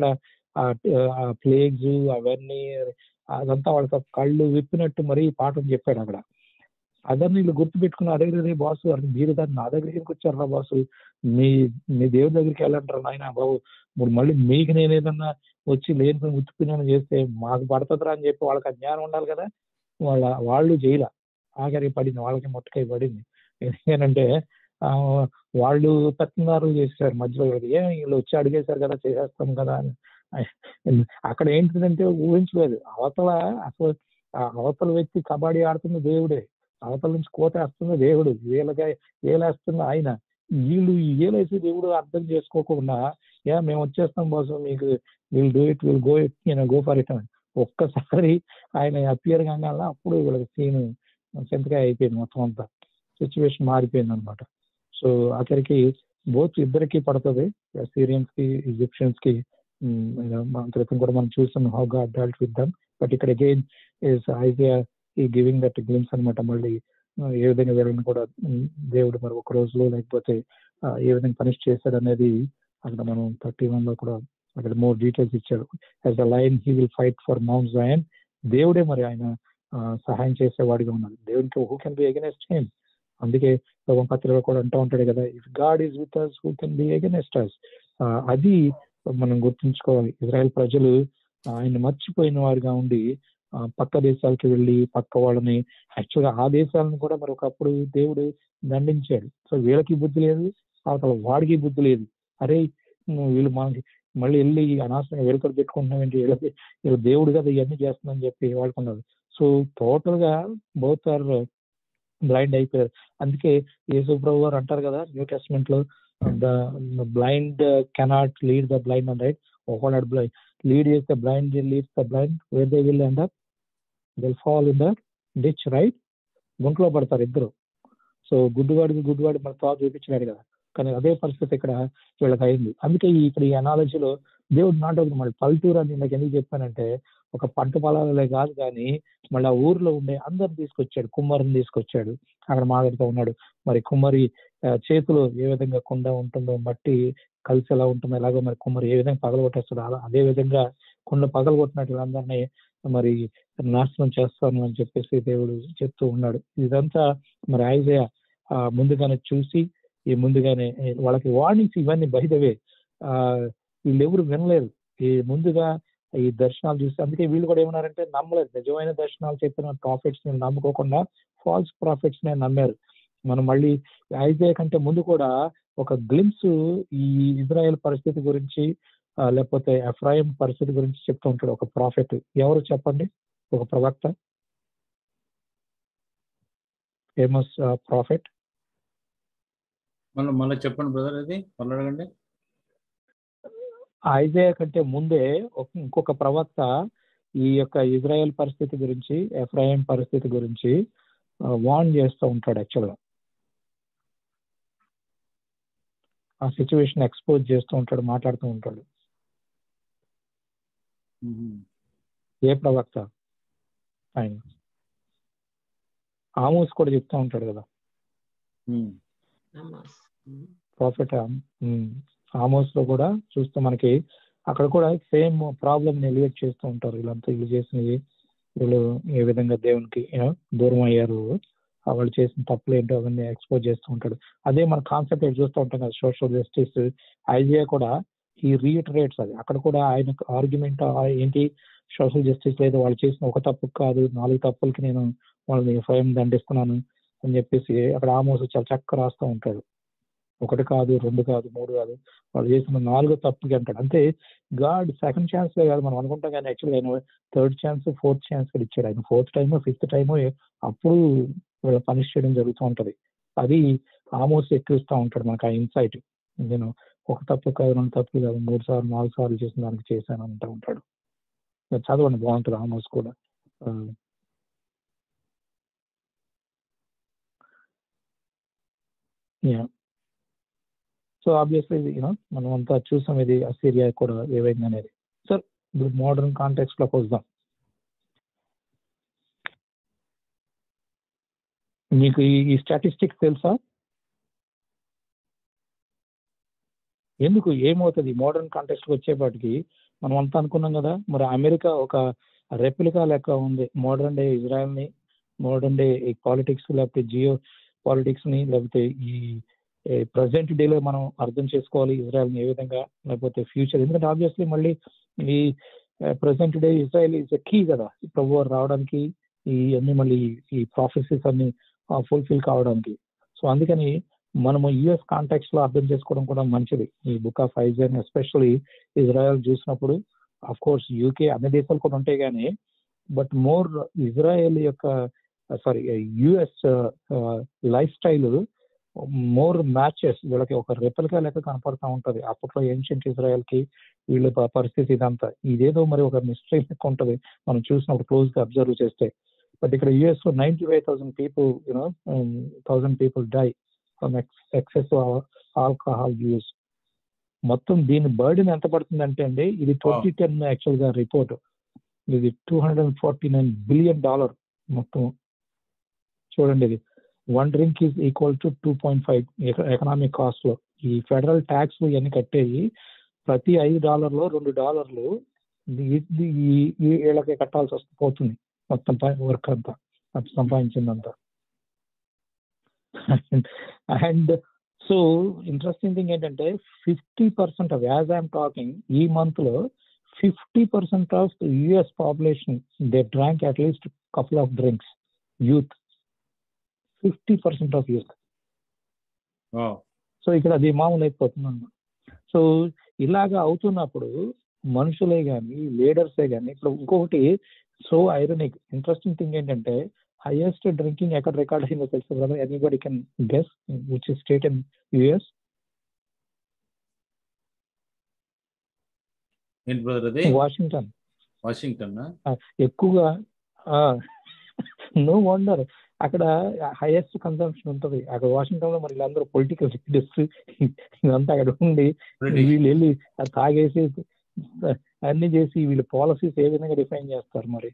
ఆ ప్లేగ్స్ అవన్నీ అదంతా వాళ్ళకి కళ్ళు విప్పినట్టు మరి పాఠం చెప్పాడు అక్కడ అదర్ వీళ్ళు గుర్తు పెట్టుకున్నారు అరే రే బాసు అరే మీరు దాన్ని నా దగ్గరికి వచ్చారా బాసు మీ మీ దేవుడి దగ్గరికి వెళ్ళంటారా నాయన బాబు ఇప్పుడు మళ్ళీ మీకు నేను ఏదన్నా వచ్చి లేని ఉత్తుకున్నాను చేస్తే మాకు పడుతుందిరా అని చెప్పి వాళ్ళకి ఆ జ్ఞానం ఉండాలి కదా వాళ్ళ వాళ్ళు చేయలే ఆఖరికి పడింది వాళ్ళకి మొట్టకాయ పడింది ఎందుకంటే ఆ, వాళ్ళు పెత్తనారు చేశారు మధ్యలో వీళ్ళకి, ఏం వీళ్ళు వచ్చి అడిగేశారు కదా చేసేస్తాం కదా అని అక్కడ ఏంటిదంటే ఊహించలేదు అవతల అసలు ఆ అవతల వ్యక్తి కబడ్డీ ఆడుతున్న దేవుడే అవతల నుంచి కోత వేస్తున్న దేవుడు వీళ్ళగా వేలేస్తున్న ఆయన వీళ్ళు ఈ వేలేసి దేవుడు అర్థం చేసుకోకుండా యా మేము వచ్చేస్తాం బాసు మీకు will do it will go it నేను గో ఫర్ ఇట్ అని ఒక్కసారి ఆయన అపియర్ కాగానే అప్పుడు వీళ్ళకి సీన్ చింతకాయ అయిపోయింది మొత్తం అంతా సిచ్యువేషన్ మారిపోయింది అనమాట సో అక్కడికి బోత్ ఇద్దరికి పడుతుంది సీరియన్స్ కి ఈజిప్షియన్స్ కి ఉమ్, you know, మన క్రితం కూడా మనం చూసాం how God dealt with them but ఇక్కడ అగైన్ ఇస్ ఐజియా ఈ గివింగ్ దట్ గ్లిమ్స్ అనమాట మళ్ళీ ఆ, ఏ విధంగా వీళ్ళని కూడా ఉమ్, దేవుడు మరి ఒక రోజులో లేకపోతే ఆ, ఏ విధంగా పనిష్ చేశాడు అనేది అక్కడ మనం థర్టీ వన్ లో కూడా అక్కడ మోర్ డీటెయిల్స్ ఇచ్చాడు as a lion he will fight for Mount Zion దేవుడే మరి ఆయన ఆ, సహాయం చేసేవాడిగా ఉన్నాడు దేవునికి who can be against him అందుకే యోగం పత్రికలో కూడా అంటూ ఉంటాడు కదా if God is with us who can be against us అది మనం గుర్తుంచుకోవాలి ఇజ్రాయెల్ ప్రజలు ఆయన మర్చిపోయిన వారుగా ఉండి ఆ, పక్క దేశాలకు వెళ్ళి పక్క వాళ్ళని యాక్చువల్గా ఆ దేశాలను కూడా మరి ఒకప్పుడు దేవుడు దండించాడు సో వీళ్ళకి బుద్ధి లేదు అవతల వాడికి బుద్ధి లేదు అరే నువ్వు వీళ్ళు మనకి మళ్ళీ వెళ్ళి అనవసరంగా వేడుకలు పెట్టుకుంటున్నాం ఏంటి వీళ్ళకి వీళ్ళు దేవుడు కదా ఇవన్నీ చేస్తుందని చెప్పి వాడుకున్నారు సో టోటల్ గా బౌత్ ఆర్ బ్లైండ్ అయిపోయారు అందుకే యేసు ప్రభు గారు అంటారు కదా న్యూ టెస్ట్మెంట్ లో the blind cannot lead the blind and right ఒకళ్ళ బ్లైండ్ లీడ్ చేస్తే blind leads the blind where they will and they'll fall in the ditch right గుంట్లో పడతారు ఇద్దరు సో గుడ్డివాడికి గుడ్డివాడి మన తా చూపించినాడు కదా కానీ అదే పరిస్థితి ఇక్కడ వీళ్ళకి అయింది అందుకే ఈ- ఇక్కడ ఈ అనాలజీలో దేవుడు నాట్ ఒక మళ్ళీ పల్లెటూరు అని నాకు ఎందుకు చెప్పానంటే ఒక పంట పొలాలే కాదు కానీ మళ్ళీ ఆ ఊర్లో ఉండే అందరిని తీసుకొచ్చాడు కుమ్మరిని తీసుకొచ్చాడు అక్కడ మాట్లాడుతూ ఉన్నాడు మరి కుమ్మరి ఆ, చేతిలో ఏ విధంగా కుండ ఉంటుందో మట్టి కలిసి ఎలా ఉంటుందో ఎలాగో మరి కుమ్మరి ఏ విధంగా పగలగొట్టేస్తాడో అలా అదే విధంగా కుండ పగలగొట్టినట్టు వీళ్ళందరినీ మరి నాశనం చేస్తాను అని చెప్పేసి దేవుడు చెప్తూ ఉన్నాడు ఇదంతా మరి ఐజయ ముందుగానే చూసి ఈ ముందుగానే ఏ, వాళ్ళకి వార్నింగ్స్ ఇవన్నీ బహిదవే ఆ వీళ్ళు ఎవరు వినలేదు ఈ ముందుగా ఈ దర్శనాలు చూసి అందుకే వీళ్ళు కూడా ఏమన్నారంటే నమ్మలేదు నిజమైన దర్శనాలు చెప్పిన ప్రాఫిట్స్ ని నమ్ముకోకుండా ఫాల్స్ ప్రాఫిట్స్ నే నమ్మారు మనం మళ్ళీ ఐజయ కంటే ముందు కూడా ఒక గ్లిమ్స్ ఈ ఇజ్రాయెల్ పరిస్థితి గురించి ఆ, లేకపోతే ఎఫ్రాయిం పరిస్థితి గురించి చెప్తూ ఉంటాడు ఒక ప్రాఫిట్ ఎవరు చెప్పండి ఒక ప్రవక్త ఫేమస్ ప్రాఫిట్ మళ్ళీ మళ్ళీ చెప్పండి బ్రదర్ అది మళ్ళీ అడగండి ఐజయ కంటే ముందే ఒక- ఇంకొక ప్రవక్త ఈ యొక్క ఇజ్రాయెల్ పరిస్థితి గురించి ఎఫ్రాయిం పరిస్థితి గురించి వార్న్ చేస్తూ ఉంటాడు యాక్చువల్గా ఆ సిచ్యువేషన్ ఎక్స్పోజ్ చేస్తూ ఉంటాడు మాట్లాడుతూ ఉంటాడు మ్మ్. ఏ ప్రవక్త ఆయన ఆమోస్ కూడా చెప్తా ఉంటాడు కదా um, Amos. Um. Prophet Amos లో కూడా చూస్తే మనకి అక్కడ కూడా సేమ్ ప్రాబ్లమ్ ఎలివేట్ చేస్తూ ఉంటారు వీళ్ళంతా వీళ్ళు చేసినవి వీళ్ళు ఏ విధంగా దేవునికి you know, దూరం అయ్యారు ఆ వాళ్ళు చేసిన తప్పులు ఏంటో అవన్నీ ఎక్స్పోజ్ చేస్తూ ఉంటాడు అదే మన కాన్సెప్ట్ చూస్తూ ఉంటాం కదా సోషల్ జస్టిస్ ఐజియా కూడా ఈ రీటరేట్స్ అది అక్కడ కూడా ఆయన ఆర్గ్యుమెంట్ ఏంటి సోషల్ జస్టిస్ లేదు వాళ్ళు చేసిన ఒక తప్పు కాదు నాలుగు తప్పులకి నేను వాళ్ళని స్వయం దండిస్తున్నాను అని చెప్పేసి అక్కడ ఆమోస్ చాలా చక్కగా రాస్తూ ఉంటాడు ఒకటి కాదు రెండు కాదు మూడు కాదు వాళ్ళు చేసిన నాలుగో తప్పుకి అంటాడు అంటే గాడ్ సెకండ్ ఛాన్స్ కాదు మనం అనుకుంటాం కానీ యాక్చువల్గా ఆయన థర్డ్ ఛాన్స్ ఫోర్త్ ఛాన్స్ కూడా ఇచ్చాడు ఆయన ఫోర్త్ టైమ్ ఫిఫ్త్ టైమ్ అప్పుడు వీళ్ళ పనిష్ చేయడం జరుగుతూ ఉంటది అది ఆమోస్ ఎక్కువిస్తూ ఉంటాడు మనకు ఆ ఇన్సైట్ నేను ఒక తప్పు కాదు రెండు తప్పులు కాదు మూడు సార్లు నాలుగు సార్లు చేసిన దానికి చేశాను అంటూ ఉంటాడు అది చదవండి బాగుంటుంది ఆమోస్ కూడా ఆ, yeah. సో ఆబ్వియస్లీ యూనో మనం అంతా చూసాం ఇది అసీరియా కూడా ఏవైంది అనేది సార్ ఇప్పుడు మోడర్న్ కాంటెక్స్ట్ లోకి వద్దాం మీకు ఈ ఈ స్టాటిస్టిక్స్ తెలుసా ఎందుకు ఏమవుతుంది మోడర్న్ కాంటెక్స్ట్ వచ్చేపాటికి మనం అంతా అనుకున్నాం కదా మరి అమెరికా ఒక రెప్లికా లెక్క ఉంది మోడర్న్ డే ఇజ్రాయెల్ ని మోడర్న్ డే ఈ పాలిటిక్స్ లేకపోతే జియో పాలిటిక్స్ ని లేకపోతే ఈ ప్రజెంట్ డేలో మనం అర్థం చేసుకోవాలి ఇజ్రాయెల్ ఏ విధంగా లేకపోతే ఫ్యూచర్ ఎందుకంటే ఆబ్వియస్లీ మళ్ళీ ఈ present day Israel is key కదా ప్రభు వారు రావడానికి ఈ అన్ని మళ్ళీ ఈ ప్రాఫెసెస్ అన్ని ఫుల్ఫిల్ కావడానికి సో అందుకని మనము యుఎస్ కాంటాక్ట్స్ లో అర్థం చేసుకోవడం కూడా మంచిది ఈ book of Isaiah especially Israel చూసినప్పుడు అఫ్ కోర్స్ యూకే అన్ని దేశాలు కూడా ఉంటాయి కానీ బట్ మోర్ ఇజ్రాయెల్ యొక్క sorry US lifestyle more matches వీళ్ళకి ఒక రెపలికా లెక్క కనపడతా ఉంటది అప్పట్లో ఏన్షియంట్ ఇజ్రాయెల్ కి వీళ్ళ ప- పరిస్థితి ఇదంతా ఇదేదో మరి ఒక మిస్టరీ లెక్క ఉంటది మనం చూసినప్పుడు క్లోజ్ గా అబ్జర్వ్ చేస్తే బట్ ఇక్కడ యుఎస్ లో ninety five thousand people you know thousand people die from excess alcohol use మొత్తం దీని బర్డెన్ ఎంత పడుతుంది అంటే అండి ఇది ట్వంటీ టెన్ యాక్చువల్ గా రిపోర్ట్ ఇది two hundred and forty nine billion dollar మొత్తం చూడండి ఇది one drink is equal to two point five economic cost లో ఈ ఫెడరల్ ట్యాక్స్ ఇవన్నీ కట్టేవి ప్రతి ఐదు డాలర్లో రెండు డాలర్లు ఈ- ఈ- ఈ- ఈ వీళ్ళకి కట్టాల్సి వస్తు పోతుంది మొత్తం వర్క్ అంతా అది సంపాదించిందంతా అండ్ సో ఇంట్రెస్టింగ్ థింగ్ ఏంటంటే fifty percent of as I'm talking ఈ మంత్ లో fifty percent of US population they drank at least couple of drinks youth fifty percent of youth wow so ఇక్కడ అది మామూలు అయిపోతుంది అన్నమాట సో ఇలాగా అవుతున్నప్పుడు మనుషులే కానీ లీడర్సే కానీ ఇప్పుడు ఇంకొకటి సో ఐరనిక్ ఇంట్రెస్టింగ్ థింగ్ ఏంటంటే హైయెస్ట్ డ్రింకింగ్ ఎక్కడ రికార్డ్ అయిందో తెలుసు brother anybody can guess which state in US ఏంటి బ్రదర్ అది వాషింగ్టన్ వాషింగ్టన్ ఎక్కువగా నో వండర్ అక్కడ హైయెస్ట్ కన్సంప్షన్ ఉంటది అక్కడ వాషింగ్టన్ లో మరి వీళ్ళందరూ పొలిటికల్ లీడర్స్ ఇదంతా అక్కడ ఉండి బ్రిటిష్ వీళ్ళు వెళ్ళి అది తాగేసి అన్ని చేసి వీళ్ళు పాలసీస్ ఏ విధంగా డిఫైన్ చేస్తారు మరి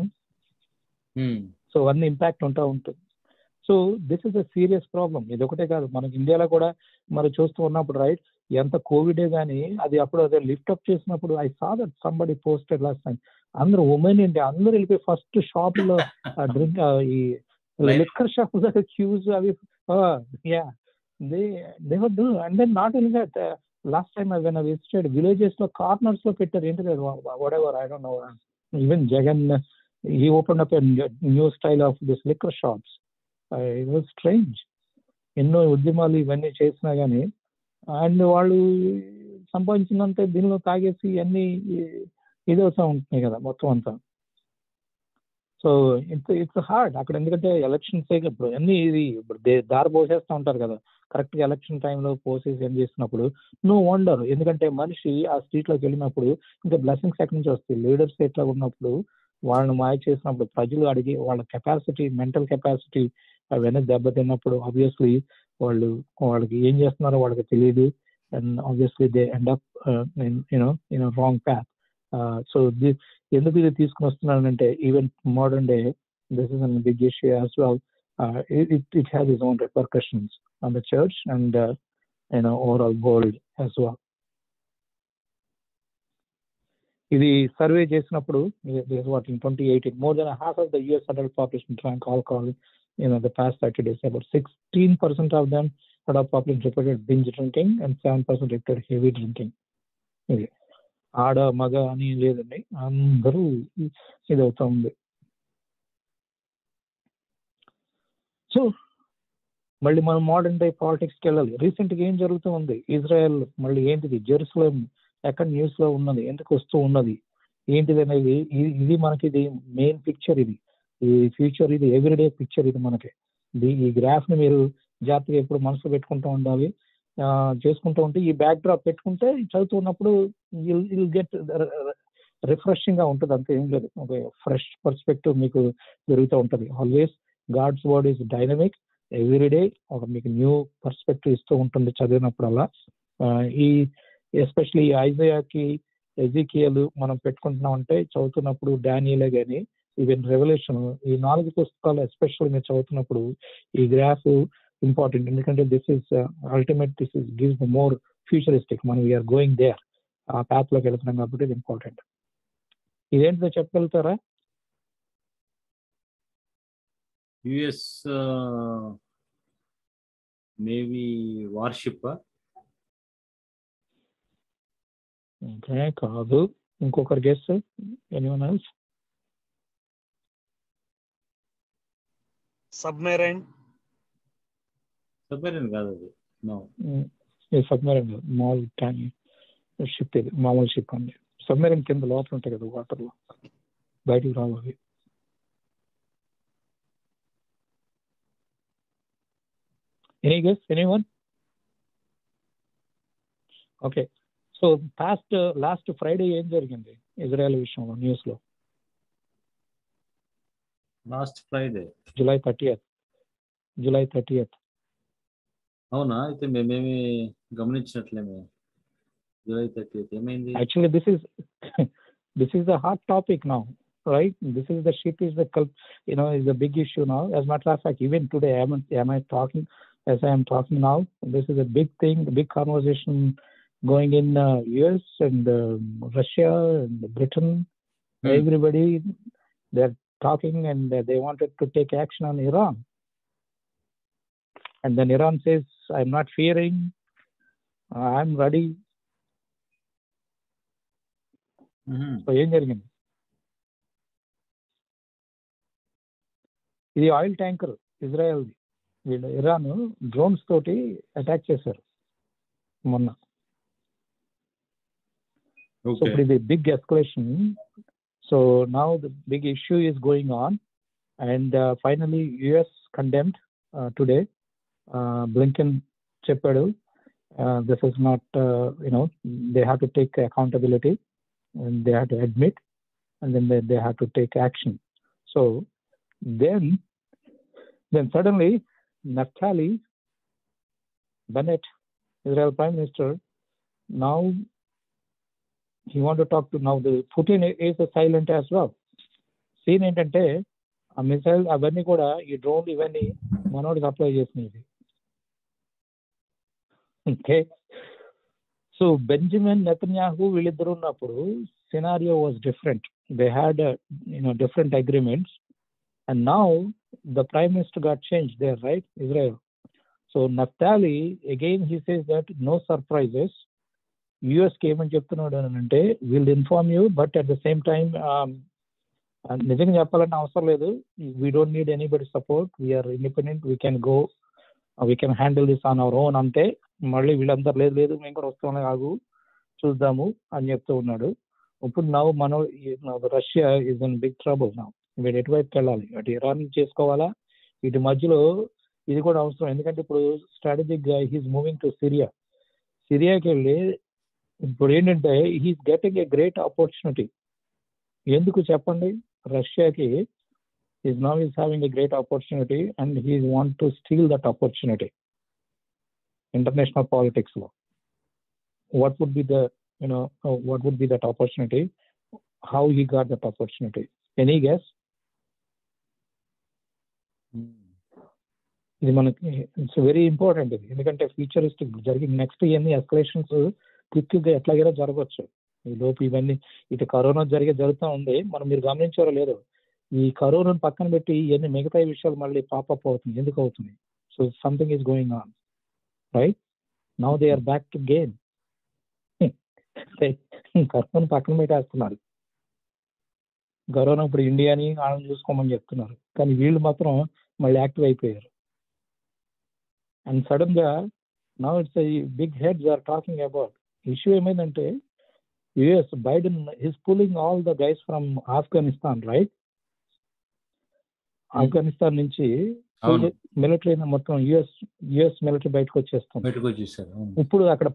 సో అన్ని ఇంపాక్ట్ ఉంటా ఉంటుంది so this is a serious problem ఇది ఒకటే కాదు మనకి ఇండియాలో కూడా మరి చూస్తూ ఉన్నప్పుడు రైట్ ఎంత కోవిడే కానీ అది అప్పుడు అదే లిఫ్ట్ అప్ చేసినప్పుడు I saw that somebody posted last time అందరూ ఉమెన్ ఏంటి అందరూ వెళ్ళిపోయి ఫస్ట్ షాప్ లో డ్రింక్ ఈ లిక్కర్ షాప్ క్యూస్ అవి yeah they they do and then not only that last time when I visited villages లో corners లో పెట్టారు ఏంటి whatever I don't know even Jagan he opened up a new style of this liquor shops. Uh, it was strange. ఎన్నో ఉద్యమాలు ఇవన్నీ చేసినా కానీ and వాళ్ళు సంపాదించినంత దీనిలో తాగేసి అన్ని ఇది అవుతా ఉంటున్నాయి కదా మొత్తం అంతా సో ఇట్స్ ఇట్స్ హార్డ్ అక్కడ ఎందుకంటే ఎలక్షన్స్ ఇప్పుడు అన్ని ఇది ఇప్పుడు దే- దారి పోసేస్తూ ఉంటారు కదా కరెక్ట్ గా ఎలక్షన్ టైంలో పోసేసి ఏం చేసినప్పుడు నో వండర్ ఎందుకంటే మనిషి ఆ స్ట్రీట్ లోకి వెళ్ళినప్పుడు ఇంకా బ్లెస్సింగ్స్ ఎక్కడి నుంచి వస్తాయి లీడర్స్ ఎట్లా ఉన్నప్పుడు వాళ్ళని మాయ చేసినప్పుడు ప్రజలు అడిగి వాళ్ళ కెపాసిటీ మెంటల్ కెపాసిటీ అవన్నీ దెబ్బతిన్నప్పుడు ఆబ్వియస్లీ వాళ్ళు వాళ్ళకి ఏం చేస్తున్నారో వాళ్ళకి తెలియదు and obviously they end up you know you know wrong path so ఎందుకు ఇది తీసుకుని వస్తున్నానంటే even modern day this is an big issue as well it it has is own repercussions on the church and you know overall world as well ఇది survey చేసినప్పుడు what in twenty eighteen more than half of the US adult population drank alcohol in the past thirty days about sixteen percent of them adult population reported binge drinking and seven percent reported heavy drinking ఇది ఆడ మగ అని ఏం లేదండి అందరూ ఇది అవుతా ఉంది సో మళ్ళీ మనం మోడర్న్ డే పాలిటిక్స్కి వెళ్ళాలి రీసెంట్గా ఏం జరుగుతూ ఉంది ఇజ్రాయెల్ మళ్ళీ ఏంటిది జెరూసలేం ఎక్కడ న్యూస్ లో ఉన్నది ఎందుకు వస్తూ ఉన్నది ఏంటిది అనేది ఇది- ఇది మనకి ఇది మెయిన్ పిక్చర్ ఇది ఈ ఫ్యూచర్ ఇది ఎవ్రీడే పిక్చర్ ఇది మనకి ఇది- ఈ గ్రాఫ్ ని మీరు జాగ్రత్తగా ఎప్పుడు మనసులో పెట్టుకుంటూ ఉండాలి ఆ, చేసుకుంటూ ఉంటే ఈ బ్యాక్ డ్రాప్ పెట్టుకుంటే చదువుతున్నప్పుడు విల్ గెట్ రిఫ్రెషింగ్ గా ఉంటుంది అంతే ఏం లేదు ఒక ఫ్రెష్ పర్స్పెక్టివ్ మీకు జరుగుతూ ఉంటుంది always God's word is dynamic everyday ఒక మీకు న్యూ పర్స్పెక్టివ్ ఇస్తూ ఉంటుంది చదివినప్పుడల్లా ఆ, ఈ ఎస్పెషలీ ఐజయాకి ఎజికియల్ మనం పెట్టుకుంటున్నాం అంటే చదువుతున్నప్పుడు డానియలే కానీ ఈవెన్ రెవల్యూషన్ ఈ నాలుగు పుస్తకాలు ఎస్పెషల్ మీరు చదువుతున్నప్పుడు ఈ గ్రాఫ్ ఇంపార్టెంట్ ఎందుకంటే this is ultimate this is gives the more futuristic మనం వీఆర్ గోయింగ్ దేర్ ఆ path లోకి వెళ్తున్నాం కాబట్టి ఇది ఇంపార్టెంట్ ఇదేంటిదో చెప్పగలుగుతారా యుఎస్ నేవీ వార్షిప్ ఓకే కాదు ఇంకొకరు guess anyone else submarine submarine కాదు అది నో సబ్మెరీన్ మామూలు ట్యాంక్ షిప్ ఇది మామూలు షిప్ అండి సబ్మెరీన్ కింద లోపల ఉంటాయి కదా వాటర్ లో బయటికి రావు అవి any guess anyone okay so past last Friday ఏం జరిగింది ఇజ్రాయెల్ విషయంలో న్యూస్ లో last Friday July thirtieth July thirtieth అవునా అయితే మేమేమి గమనించినట్లేమే జూలై థర్టీ ఏమైంది actually this is this is the hot topic now right this is the ship is the cul- you know is a big issue now as a matter of fact even today am, am i talking as i am talking now this is a big thing the big conversation going in uh, us and um russia and britain Hmm. everybody they're talking and uh, they wanted to take action on iran and then iran says i'm not fearing i'm ready hmm. So ఏం జరిగింది ఇది oil tanker ఇజ్రాయెల్ది వీళ్ళు Iran drones తోటి attack చేశారు మొన్న so okay ఇప్పుడు ఇది big escalation so now the big issue is going on and finally US condemned today Blinken చెప్పాడు this is not you know they have to take accountability and they have to admit and then they, they have to take action so then then suddenly naftali bennett israel prime minister now he want to talk to now the putin is a silent as well scene ఏంటంటే ఆ missile అవన్నీ కూడా ఈ drone ఇవన్నీ మనోడు supply చేసినవి okay so Benjamin Netanyahu వీళ్ళిద్దరు ఉన్నప్పుడు scenario was different they had you know different agreements and now the prime minister got change there right Israel so Naftali again he says that no surprises యుఎస్కి ఏమని చెప్తున్నాడు అని అంటే will inform you but at the same time నిజంగా చెప్పాలంటే అవసరం లేదు we don't need anybody support we're independent we can go we can handle this on our own అంతే మళ్ళీ వీళ్ళందరూ లేదు లేదు మేము కూడా వస్తామని ఆగు చూద్దాము అని చెప్తూ ఉన్నాడు ఇప్పుడు నవ్వు మనం Russia is in big trouble నా వీడు ఎటువైపుకి వెళ్ళాలి అటు ఇరాన్ చేసుకోవాలా ఇటు మధ్యలో ఇది కూడా అవసరం ఎందుకంటే ఇప్పుడు స్ట్రాటజిక్ గా హీస్ మూవింగ్ టు సిరియా సిరియాకి వెళ్ళి ఇప్పుడు ఏంటంటే he's getting a great opportunity ఎందుకు చెప్పండి రష్యాకి is now is having a great opportunity and he's want to steal that opportunity international politics law. What would be the, you know, uh, what would be that opportunity? how he got that opportunity. Any guess? ఇది మనకి it's very important ఇది ఎందుకంటే futuristic జరిగి next ఇవన్నీ escalations క్విక్గా ఎట్లాగైనా జరగవచ్చు ఈ లోపు ఇవన్నీ ఇటు కరోనా జరిగే జరుగుతూ ఉంది మనం మీరు గమనించారో లేదో ఈ కరోనాను పక్కన పెట్టి ఇవన్నీ మిగతా విషయాలు మళ్ళీ పాపప్ అవుతుంది ఎందుకు అవుతుంది so something is going on right now they are back to game corona పక్కన పెట్టేస్తున్నారు కరోనా ఇప్పుడు ఇండియాని వాళ్ళని చూసుకోమని చెప్తున్నారు కానీ వీళ్ళు మాత్రం మళ్ళీ యాక్టివ్ అయిపోయారు అండ్ సడన్ గా now it's big heads are talking about issue ఏమైందంటే US Biden is pulling all the guys from Afghanistan right Afghanistan నుంచి అవును మిలిటరీ మొత్తం యుఎస్ యుఎస్ మిలిటరీ బయటకు వచ్చేస్తుంది బయటకు వచ్చేసారు అవును. ఇప్పుడు అక్కడ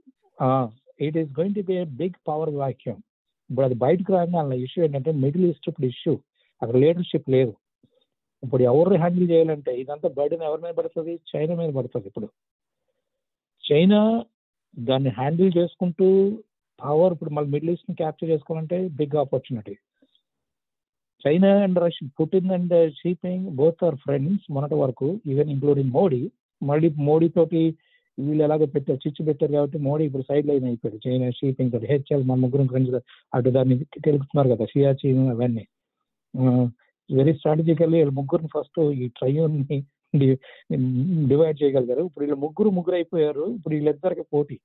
it is going to be big power vacuum ఇప్పుడు అది బయటకు రాగానే ఇష్యూ ఏంటంటే మిడిల్ ఈస్ట్ ఇప్పుడు ఇష్యూ అక్కడ లీడర్షిప్ లేదు ఇప్పుడు ఎవరు హ్యాండిల్ చేయాలంటే ఇదంతా బర్డెన్ ఎవరి మీద పడుతుంది చైనా మీద పడుతుంది ఇప్పుడు చైనా దాన్ని హ్యాండిల్ చేసుకుంటూ పవర్ ఇప్పుడు మళ్ళీ మిడిల్ ఈస్ట్ ని క్యాప్చర్ చేసుకోవాలంటే big opportunity China and Russia Putin and Xi Jinping both are friends మొన్నటి వరకు ఈవెన్ ఇంక్లూడింగ్ మోడీ మళ్ళీ మోడీ తోటి వీళ్ళు ఎలాగో పెట్టారు చిచ్చు పెట్టారు కాబట్టి మోడీ ఇప్పుడు సైడ్ లైన్ అయిపోయాడు చైనా షీపింగ్ తోటి హెచ్ఎల్ మన ముగ్గురు ఫ్రెండ్స్ అటు దాన్ని తెలుపుతున్నారు కదా సియాచిన్ అవన్నీ వెరీ స్ట్రాటజికల్లీ వీళ్ళు ముగ్గురిని ఫస్ట్ ఈ ట్రయూన్ ని డివైడ్ చేయగలిగారు ఇప్పుడు వీళ్ళు ముగ్గురు ముగ్గురు అయిపోయారు ఇప్పుడు వీళ్ళిద్దరికి పోటీ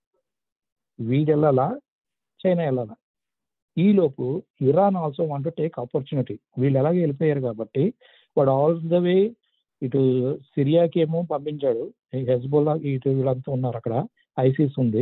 వీడు వెళ్ళాలా చైనా వెళ్ళాలా ఈలోపు Iran also want to take opportunity వీళ్ళు ఎలాగే వెళ్ళిపోయారు కాబట్టి వాడు ఆల్ ద వే ఇటు సిరియాకి ఏమో పంపించాడు ఈ హెజ్బోలా ఇటు వీళ్ళంతా ఉన్నారు అక్కడ ఐసిస్ ఉంది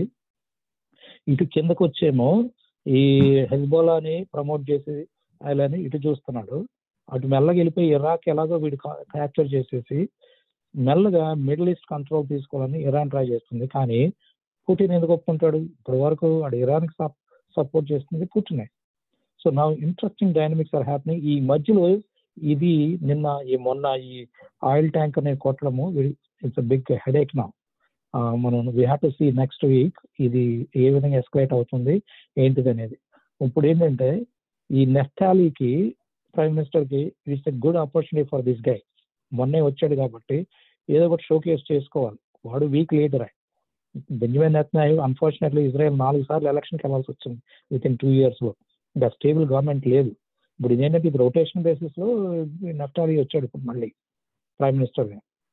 ఇటు కిందకు వచ్చేమో ఈ హెజ్బోలాని ప్రమోట్ చేసి అలాని ఇటు చూస్తున్నాడు అటు మెల్లగా వెళ్ళిపోయి ఇరాక్ ఎలాగో వీడు క్యాప్చర్ చేసేసి మెల్లగా మిడిల్ ఈస్ట్ కంట్రోల్ తీసుకోవాలని ఇరాన్ ట్రై చేస్తుంది కానీ పుటిన్ ఎందుకు ఒప్పుకుంటాడు ఇప్పటి వరకు వాడు ఇరాన్కి సపోర్ట్ చేస్తుంది పుటినే సో నా ఇంట్రెస్టింగ్ డైనమిక్స్ ఆర్ హ్యాపెనింగ్ ఈ మధ్యలో ఇది నిన్న ఈ మొన్న ఈ ఆయిల్ ట్యాంక్ అనేది కొట్టడము ఇట్స్ బిగ్ హెడేక్ నా మనం we have to see next week ఇది ఏ విధంగా ఎస్కలేట్ అవుతుంది ఏంటిది అనేది ఇప్పుడు ఏంటంటే ఈ నెఫ్టాలీకి ప్రైమ్ మినిస్టర్ కి it's a good opportunity for this guy మొన్నే వచ్చాడు కాబట్టి ఏదో ఒకటి షోకేస్ చేసుకోవాలి వాడు weak leader Benjamin Netanyahu unfortunately Israel నాలుగు సార్లు ఎలక్షన్కి వెళ్ళాల్సి వచ్చింది విత్ ఇన్ టూ ఇయర్స్ లో ఇంకా స్టేబుల్ గవర్నమెంట్ లేదు ఇప్పుడు ఇదేంటంటే ఇది రొటేషన్ బేసిస్ లో నఫ్టాలి వచ్చాడు ఇప్పుడు మళ్ళీ prime minister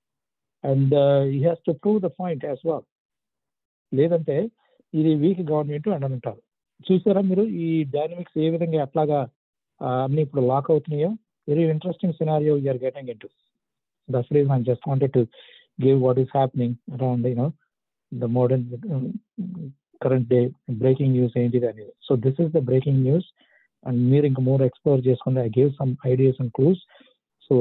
and he has to prove the point as well లేదంటే ఇది వీక్ గవర్నమెంట్ అని అంటారు చూసారా మీరు ఈ డైనమిక్స్ ఏ విధంగా ఎట్లాగా అన్ని ఇప్పుడు లాక్ అవుతున్నాయో very interesting scenario you're getting into that's reason I just wanted to give what is happening around you know the modern current day breaking news ఏంటిది అనేది so this is the breaking news and మీరు ఇంకా more explore చేసుకుంటే I gave some ideas and clues so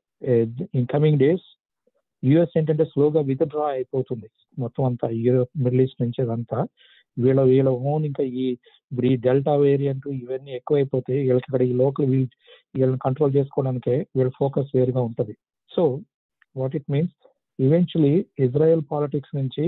in coming days US ఏంటంటే స్లోగా withdraw అయిపోతుంది మొత్తం అంతా యూరోప్ మిడిల్ ఈస్ట్ నుంచి అదంతా వీళ్ళ వీళ్ళ ఓన్ ఇంకా ఈ ఇప్పుడు ఈ డెల్టా వేరియంట్ ఇవన్నీ ఎక్కువైపోతే వీళ్ళకి ఇక్కడ ఈ లోకల్ వీళ్ళని కంట్రోల్ చేసుకోవడానికే వీళ్ళ ఫోకస్ వేరుగా ఉంటుంది so what it means eventually Israel politics నుంచి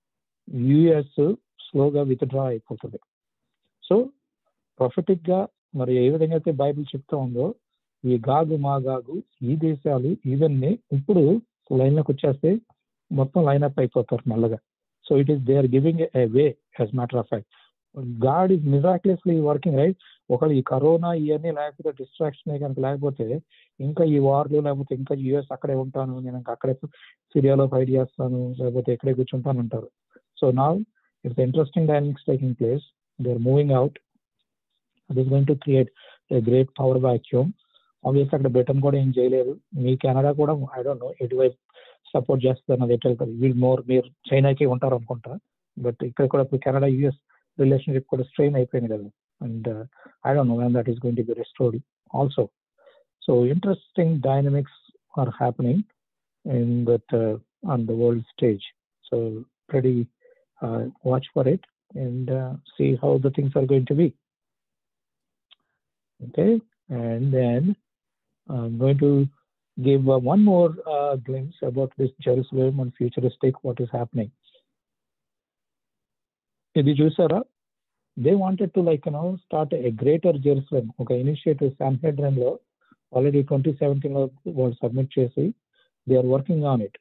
యుఎస్ స్లోగా విత్డ్రా అయిపోతుంది సో ప్రొఫెటిక్ గా మరి ఏ విధంగా అయితే బైబిల్ చెప్తా ఉందో ఈ గాగు మా గాగు ఈ దేశాలు ఇవన్నీ ఇప్పుడు లైన్లోకి వచ్చేస్తే మొత్తం లైన్అప్ అయిపోతారు మెల్లగా so it is they are giving a way as matter of fact God is miraculously working right ఒకవేళ ఈ కరోనా ఇవన్నీ లేకపోతే డిస్ట్రాక్షన్ కనుక లేకపోతే ఇంకా ఈ వార్లు లేకపోతే ఇంకా యుఎస్ అక్కడే ఉంటాను నేను ఇంకా అక్కడే సిరియాలో ఫైట్ చేస్తాను లేకపోతే ఇక్కడే కూర్చుంటాను అంటారు సో నా it's interesting dynamics taking place they are moving out అది is going to create a great power vacuum obvious అక్కడ బ్రిటన్ కూడా ఏం చేయలేదు మీ కెనడా కూడా ఐ డోంట్ నో ఎటువైపు సపోర్ట్ చేస్తుంది అది ఎటు వీళ్ళు మోర్ మీరు చైనాకి ఉంటారు అనుకుంటా బట్ ఇక్కడ కూడా ఇప్పుడు కెనడా యుఎస్ రిలేషన్షిప్ కూడా స్ట్రెయిన్ అయిపోయింది కదా and I don't know when that is going to be restored also so interesting dynamics are happening in that on the world stage so pretty uh, watch for it and uh, see how the things are going to be. Okay, and then I'm going to give uh, one more uh, glimpse about this Jerusalem and futuristic what is happening. ఇది చూసారా they wanted to like no start a greater Jerusalem ఒక initiative Sanhedrin లో already twenty seventeen లో వాళ్ళు submit చేసి they are working on it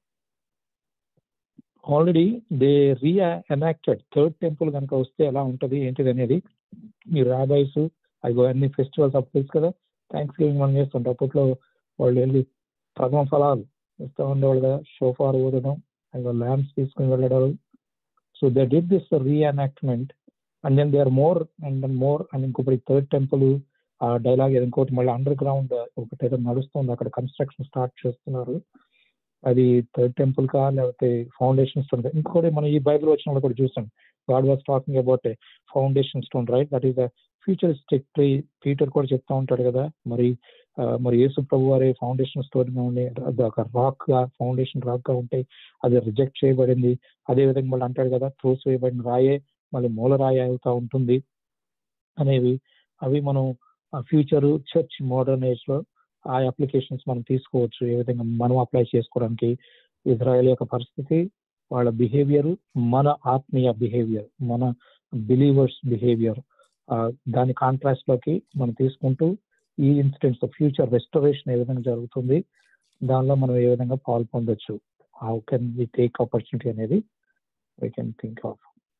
already they reenacted third temple కనుక వస్తే ఎలా ఉంటది ఏంటిది అనేది మీ రాబాయిస్ అవి అన్ని ఫెస్టివల్స్ అప్పుడు తెలుసు కదా థ్యాంక్స్ గివింగ్ మనం చేస్తుంటాం అప్పట్లో వాళ్ళు వెళ్ళి ప్రథమ ఫలాలు ఇస్తూ ఉండేవాళ్ళు కదా షోఫార్ ఊదడం అవి ల్యాండ్స్ తీసుకుని వెళ్ళడం so they did this reenactment and then they are more and then more and ఇంకొకటి థర్డ్ టెంపుల్ ఆ డైలాగ్ ఇంకోటి మళ్ళీ అండర్ గ్రౌండ్ ఒకటి ఏదో నడుస్తుంది అక్కడ కన్స్ట్రక్షన్ స్టార్ట్ చేస్తున్నారు అది థర్డ్ టెంపుల్ కా లేకపోతే ఫౌండేషన్ స్టోన్ ఇంకోటి మనం ఈ బైబిల్ వచ్చిన కూడా చూసాం God was talking about foundation stone right that is the futuristic tree Peter కూడా చెప్తా ఉంటాడు కదా మరి ఆ, మరి యేసు ప్రభు వారి ఫౌండేషన్ స్టోన్ గా ఉండి అది ఒక రాక్ గా ఫౌండేషన్ రాక్ గా ఉంటే అది రిజెక్ట్ చేయబడింది అదే విధంగా మళ్ళీ అంటాడు కదా త్రోస్ వేయబడిన రాయే మళ్ళీ మూలరాయి అవుతా ఉంటుంది అనేవి అవి మనం ఫ్యూచర్ చర్చ్ మోడర్న్ ఏజ్ లో ఆ అప్లికేషన్స్ మనం తీసుకోవచ్చు ఏ విధంగా మనం అప్లై చేసుకోవడానికి ఇజ్రాయెల్ యొక్క పరిస్థితి వాళ్ళ బిహేవియర్ మన ఆత్మీయ బిహేవియర్ మన బిలీవర్స్ బిహేవియర్ దాని కాంట్రాస్ట్ లోకి మనం తీసుకుంటూ ఈ ఇన్సిడెంట్స్ ఫ్యూచర్ రెస్టరేషన్ ఏ విధంగా జరుగుతుంది దానిలో మనం ఏ విధంగా పాల్పొందొచ్చు how can we take opportunity అనేది we can think of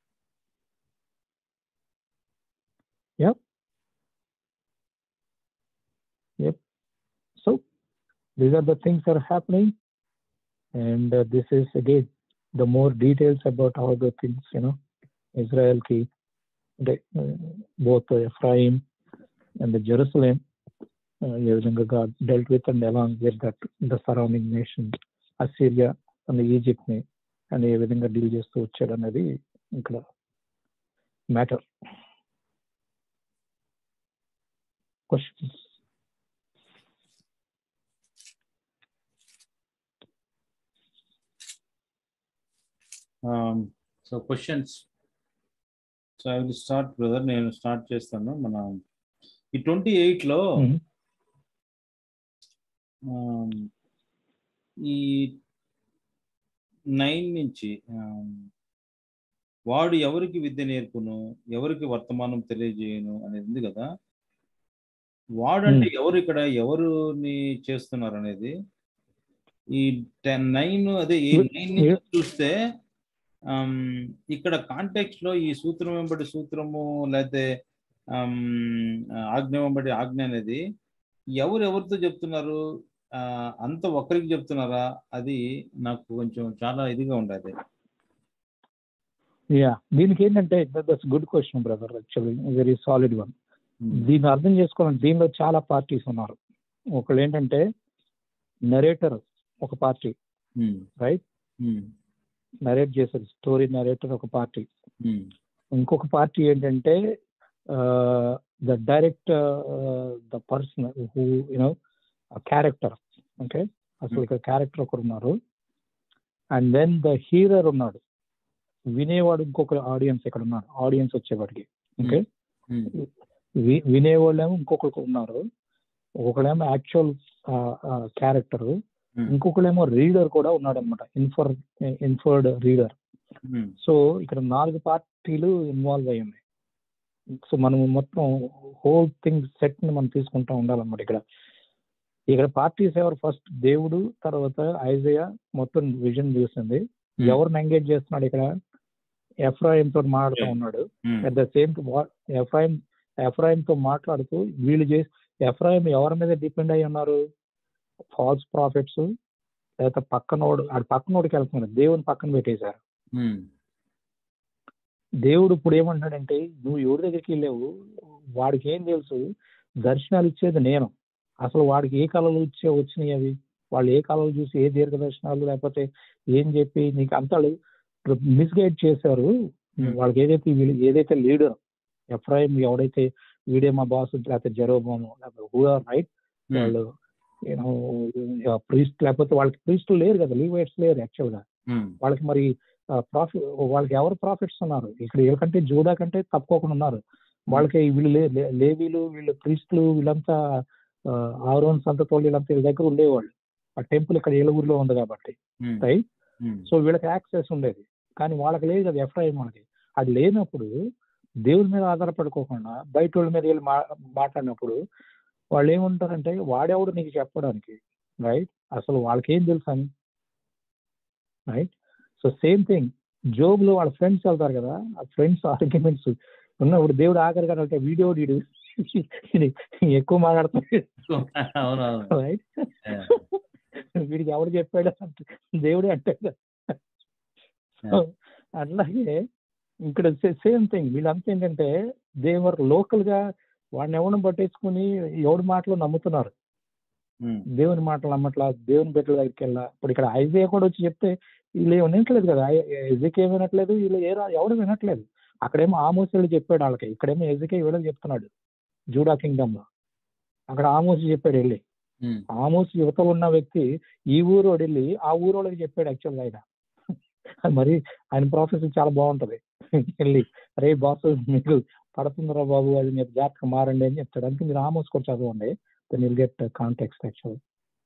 Yep. Yep. So these are the things that are happening, and uh, this is again the more details about all the things you know Israel ki, the, uh, both uh, Ephraim and the Jerusalem. Uh, ఏ విధంగా God dealt with and along with that the surrounding nation Assyria and the Egypt ని and ఏ విధంగా deal చేస్తూ వచ్చాడు అనేది ఇక్కడ matter questions. So questions so I will start brother నేను start చేస్తాను మన ఈ ట్వంటీ ఎయిట్లో Mhm. ఈ నైన్ నుంచి um, వాడు ఎవరికి విద్య నేర్పును ఎవరికి వర్తమానం తెలియజేయను అనేది ఉంది కదా వాడు అంటే ఎవరు ఇక్కడ ఎవరుని చేస్తున్నారు అనేది ఈ టెన్ నైన్ అదే ఈ మీరు- నైన్ నుంచి మీరు- చూస్తే ఆమ్, ఇక్కడ కాంటెక్స్ట్ లో ఈ సూత్రం వెంబడి సూత్రము లేకపోతే ఆమ్, ఆజ్ఞ వెంబడి ఆజ్ఞ అనేది ఎవరు ఎవరితో చెప్తున్నారు ఆ, అంత ఒక్కరికి చెప్తున్నారా అది నాకు కొంచెం చాలా ఇదిగా ఉండదు యా దీనికి ఏంటంటే that's good question brother actually very solid one దీన్ని అర్థం చేసుకోవాలంటే దీనిలో చాలా పార్టీస్ ఉన్నారు ఒకళ్ళు ఏంటంటే నరేటర్ ఒక పార్టీ రైట్ నరేట్ చేశారు స్టోరీ నరేటర్ ఒక పార్టీ ఇంకొక పార్టీ ఏంటంటే the direct the person who you know character okay అసలు ఇక్కడ క్యారెక్టర్ ఒకరు ఉన్నారు అండ్ దెన్ ద హీరర్ ఉన్నాడు వినేవాడు ఇంకొక ఆడియన్స్ ఇక్కడ ఉన్నారు ఆడియన్స్ వచ్చేవాడికి ఓకే వి- వినేవాళ్ళేమో ఇంకొకరు ఉన్నారు ఒకళ్ళేమో యాక్చువల్ క్యారెక్టర్ ఇంకొకళ్ళేమో రీడర్ కూడా ఉన్నాడు అనమాట ఇన్ఫర్ ఇన్ఫర్డ్ రీడర్ సో ఇక్కడ నాలుగు పార్టీలు ఇన్వాల్వ్ అయి ఉన్నాయి సో మనం మొత్తం హోల్ థింగ్ సెట్ ని మనం తీసుకుంటా ఉండాలన్నమాట ఇక్కడ ఇక్కడ పార్టీస్ ఎవరు ఫస్ట్ దేవుడు తర్వాత ఐజయ మొత్తం విజన్ చూసింది ఎవరిని ఎంగేజ్ చేస్తున్నాడు ఇక్కడ ఎఫ్రాయిం తో మాట్లాడుతూ ఉన్నాడు at the same Ephraim Ephraim తో మాట్లాడుతూ వీళ్ళు చేసి ఎఫ్రాయిం ఎవరి మీద డిపెండ్ అయి ఉన్నారు ఫాల్స్ ప్రాఫిట్స్ లేకపోతే పక్కనోడు ఆడు పక్కనోడికి వెళ్తున్నాడు దేవుని పక్కన పెట్టేశారు దేవుడు ఇప్పుడు ఏమంటాడంటే నువ్వు ఎవరి దగ్గరికి వెళ్ళావు వాడికి ఏం తెలుసు దర్శనాలు ఇచ్చేది నేను అసలు వాడికి ఏ కళలు ఇచ్చే వచ్చినాయి అవి వాళ్ళు ఏ కళలు చూసి ఏ దీర్ఘ దర్శనాలు లేకపోతే ఏం చెప్పి నీకు అంతా మిస్గైడ్ చేశారు వాళ్ళకి ఏదైతే వీళ్ళు ఏదైతే లీడర్ ఎఫ్రాయిం ఎవడైతే వీడే మా బాస్ లేకపోతే జరోబాము లేకపోతే హూ ఆర్ రైట్ వాళ్ళు యూనో ప్రీస్ట్ లేకపోతే వాళ్ళకి ప్రీస్టులు లేరు కదా లీవైట్స్ లేరు యాక్చువల్ గా వాళ్ళకి మరి ప్రాఫిట్ వాళ్ళకి ఎవరు ప్రాఫిట్స్ ఉన్నారు ఇక్కడ వీళ్ళకంటే జూడా కంటే తప్పుకోకుండా ఉన్నారు వాళ్ళకి వీళ్ళు లే- లే- లేవీలు వీళ్ళు ప్రీస్టులు వీళ్ళంతా ఆరోన్ సంతతోళ్ళు వీళ్ళంతా వీళ్ళ దగ్గర ఉండేవాళ్ళు ఆ టెంపుల్ ఇక్కడ ఏలుగురిలో ఉంది కాబట్టి రైట్ సో వీళ్ళకి యాక్సెస్ ఉండేది కానీ వాళ్ళకి లేదు కదా ఎఫ్ఐఎం వాళ్ళకి అది లేనప్పుడు దేవుడి మీద ఆధారపడుకోకుండా బయట వాళ్ళ మీద వెళ్ళి మా మాట్లాడినప్పుడు వాళ్ళు ఏముంటారంటే వాడెవడు నీకు చెప్పడానికి రైట్ అసలు వాళ్ళకి ఏం తెలుసు అని right so same thing Job లో వాళ్ళ ఫ్రెండ్స్ వెళ్తారు కదా ఆ ఫ్రెండ్స్ ఆర్గ్యుమెంట్స్ ఉన్నప్పుడు దేవుడు ఆఖరి కదా అంటే వీడియో వీడు ఎక్కువ మాట్లాడుతున్నాడు అవునవును రైట్ వీడికి ఎవడు చెప్పాడు అంటే దేవుడే అంటాడు సో అట్లాగే ఇక్కడ సేమ్ థింగ్ వీళ్ళంతా ఏంటంటే దేవర్ లోకల్ గా వాడిని ఎవరిని పట్టేసుకుని ఎవడి మాటలు నమ్ముతున్నారు ఉమ్, దేవుని మాటలు నమ్మట్లా దేవుని బిడ్డల దగ్గరికి వెళ్ళా ఇప్పుడు ఇక్కడ ఐజే కూడా వచ్చి చెప్తే వీళ్ళు ఏమి వినట్లేదు కదా ఎజికే ఏం వినట్లేదు వీళ్ళు ఏ రా- ఎవడు వినట్లేదు అక్కడేమో ఆమోస్ వెళ్ళి చెప్పాడు వాళ్ళకి ఇక్కడేమో ఎజికే వీళ్ళకి చెప్తున్నాడు జూడా కింగ్డమ్ లో అక్కడ ఆమోస్ చెప్పాడు వెళ్ళి ఉమ్, ఆమోస్ యువత ఉన్న వ్యక్తి ఈ ఊరు వెళ్ళి ఆ ఊరు వాళ్ళకి చెప్పాడు యాక్చువల్గా ఆయన అది మరి ఆయన ప్రాసెస్ చాలా బాగుంటది వెళ్ళి అరే బాస్ మీకు పడుతుందిరా బాబు అది మీరు జాగ్రత్తగా మారండి అని చెప్తాడు అందుకే మీరు ఆమోస్ కూడా చదవండి then will get context actual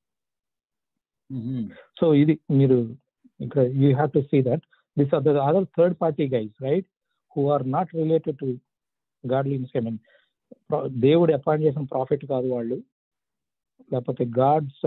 um, so ఇది మీరు ఇక్కడ you have to see that this are the other third party guys right who are not related to godliness I mean దేవుడు అపాయింట్ చేసిన ప్రాఫిట్ కాదు వాళ్ళు లేకపోతే గాడ్స్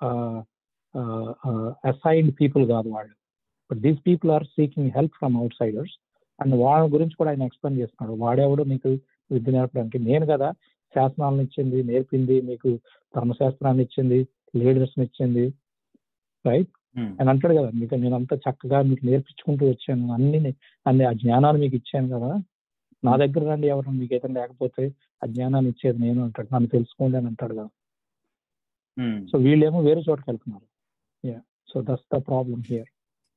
అసైన్డ్ పీపుల్ కాదు వాళ్ళు but these people are seeking help from outsiders and వాళ్ళ గురించి కూడా ఆయన ఎక్స్ప్లెయిన్ చేస్తున్నాడు వాడెవడు మీకు విద్య నేర్పడానికి నేను కదా శాసనాలను ఇచ్చింది నేర్పింది మీకు ధర్మశాస్త్రాన్ని ఇచ్చింది లీడర్స్ని ఇచ్చింది రైట్ ఉమ్, అని అంటాడు కదా మీకు నేను అంత చక్కగా మీకు నేర్పించుకుంటూ వచ్చాను అన్ని అన్ని ఆ జ్ఞానాన్ని మీకు ఇచ్చాను కదా నా దగ్గర రండి ఎవరు మీకు ఏదైనా లేకపోతే ఆ జ్ఞానాన్ని ఇచ్చేది నేను అంటాడు నన్ను తెలుసుకోండి అని అంటాడు కదా ఉమ్, సో వీళ్ళేమో వేరే చోటకి వెళ్తున్నారు yeah so that's the problem here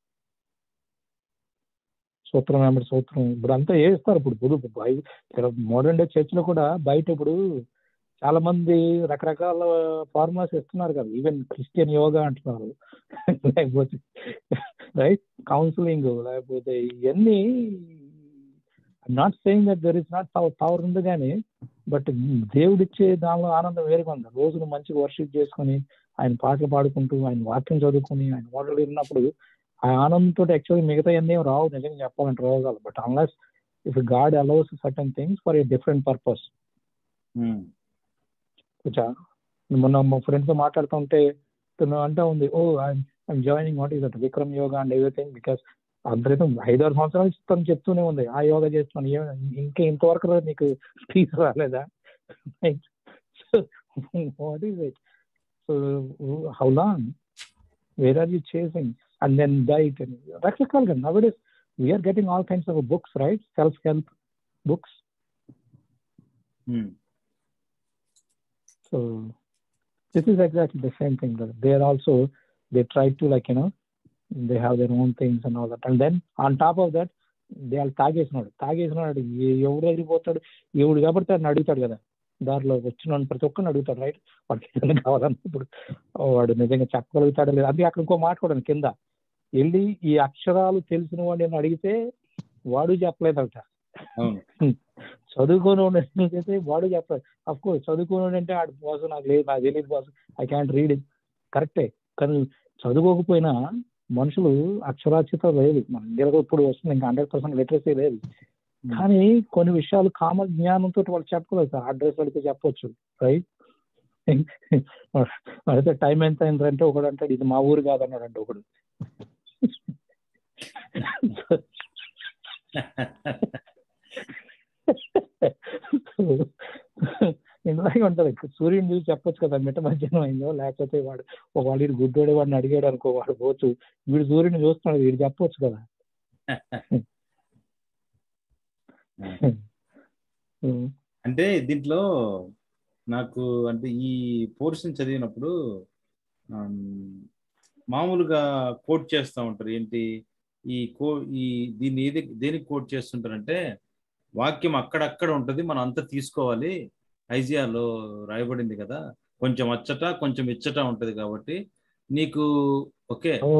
సూత్రం వెంబడి సూత్రం ఇప్పుడు అంతా వేస్తారు ఇప్పుడు ఇప్పుడు మోడర్న్ డే చర్చ్ లో కూడా బయట ఇప్పుడు చాలా మంది రకరకాల ఫార్ములాస్ ఇస్తున్నారు కదా ఈవెన్ క్రిస్టియన్ యోగా అంటున్నారు లేకపోతే రైట్ కౌన్సిలింగ్ లేకపోతే ఇవన్నీ not saying that there is not power power ఉంది కానీ బట్ దేవుడిచ్చే దానిలో ఆనందం వేరుగా ఉంది రోజును మంచిగా వర్షిప్ చేసుకొని ఆయన పాటలు పాడుకుంటూ ఆయన వాక్యం చదువుకుని ఆయన మోడల్ విన్నప్పుడు ఆ ఆనందంతో యాక్చువల్లీ మిగతా అన్నీ ఏం రావు నిజంగా చెప్పాలంటే రోగాలు but unless if God allows certain things for a different purpose um, మొన్న మా ఫ్రెండ్స్ తో మాట్లాడుతుంటే తను అంటా ఉంది oh I'm joining what is that Vikram yoga and everything because అందరితో ఐదారు సంవత్సరాల నుంచి తను చెప్తూనే ఉంది ఆ యోగా చేస్తున్నాను ఏ- ఇంకా ఇంతవరకు నీకు పీస్ రాలేదా what is it so how long where are you chasing and then diet రకరకాలుగా now it we're getting all kinds of books right self help books um, So this is exactly the same thing. That they are also they try to like you know they have their own things and all that. And then on top of that, they are తాగేసినాడు తాగేసినాడు ఏ- ఎవడు ఎగిరిపోతాడు ఎవడు కాబట్టి అని అడుగుతాడు కదా దారిలో వచ్చిన ప్రతి ఒక్కరిని అడుగుతాడు రైట్ వాడికి ఏదైనా కావాలన్నప్పుడు వాడు నిజంగా చెప్పగలుగుతాడు లేదు అది అక్కడ ఇంకో మాట కూడా ఉంది కింద వెళ్ళి ఈ అక్షరాలు తెలిసిన వాడిని అడిగితే వాడు చెప్పలేదట అవును చదువుకోని అయితే వాడు చెప్పాలి అఫ్ కోర్స్ చదువుకోని అంటే ఆడు బాస్ నాకు లేదు నాకు తెలియదు boss I can't read it కరెక్టే కానీ చదువుకోకపోయినా మనుషులు అక్షరాస్యత లేదు మన ఇండియాలో ఇప్పుడు వస్తుంది ఇంకా హండ్రెడ్ పర్సెంట్ లిటరసీ లేదు కానీ కొన్ని విషయాలు కామన్ జ్ఞానంతో వాళ్ళు చెప్పలేదు సార్ అడ్రస్ అడిగితే చెప్పొచ్చు రైట్ అయితే టైం ఎంత అయిందంటే ఒకడు అంటాడు ఇది మా ఊరు కాదన్నాడు అంటే ఒకడు ఇలాగే ఉంటది సూర్యుని చూసి చెప్పొచ్చు కదా మిట్ట మధ్యాహ్నం అయిందో లేకపోతే వాడు ఒక వాడు వీడు గుడ్డోడే వాడిని అడిగాడు అనుకో వాడు పోవచ్చు వీడు సూర్యుని చూస్తున్నాడు వీడు చెప్పొచ్చు కదా ఉం. అంటే దీంట్లో నాకు అంటే ఈ పోర్షన్ చదివినప్పుడు ఆమ్, మామూలుగా కోట్ చేస్తూ ఉంటారు ఏంటి ఈ కో ఈ దీన్ని ఏది దేనికి కోట్ చేస్తుంటారంటే వాక్యం అక్కడక్కడ ఉంటది మనం అంతా తీసుకోవాలి ఐజియాలో రాయబడింది కదా కొంచెం అచ్చట కొంచెం ఇచ్చట ఉంటది కాబట్టి నీకు ఓకే ఓ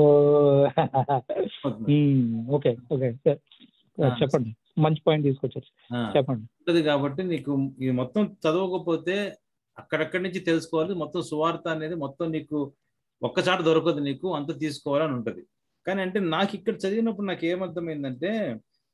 ఓకే ఓకే చెప్పండి మంచి పాయింట్ తీసుకొచ్చారు ఆ, చెప్పండి ఉంటది కాబట్టి నీకు ఇది మొత్తం చదవకపోతే అక్కడక్కడి నుంచి తెలుసుకోవాలి మొత్తం సువార్త అనేది మొత్తం నీకు ఒక్కసారి దొరకదు నీకు అంత తీసుకోవాలని ఉంటది కానీ అంటే నాకు ఇక్కడ చదివినప్పుడు నాకు ఏమర్థమైందంటే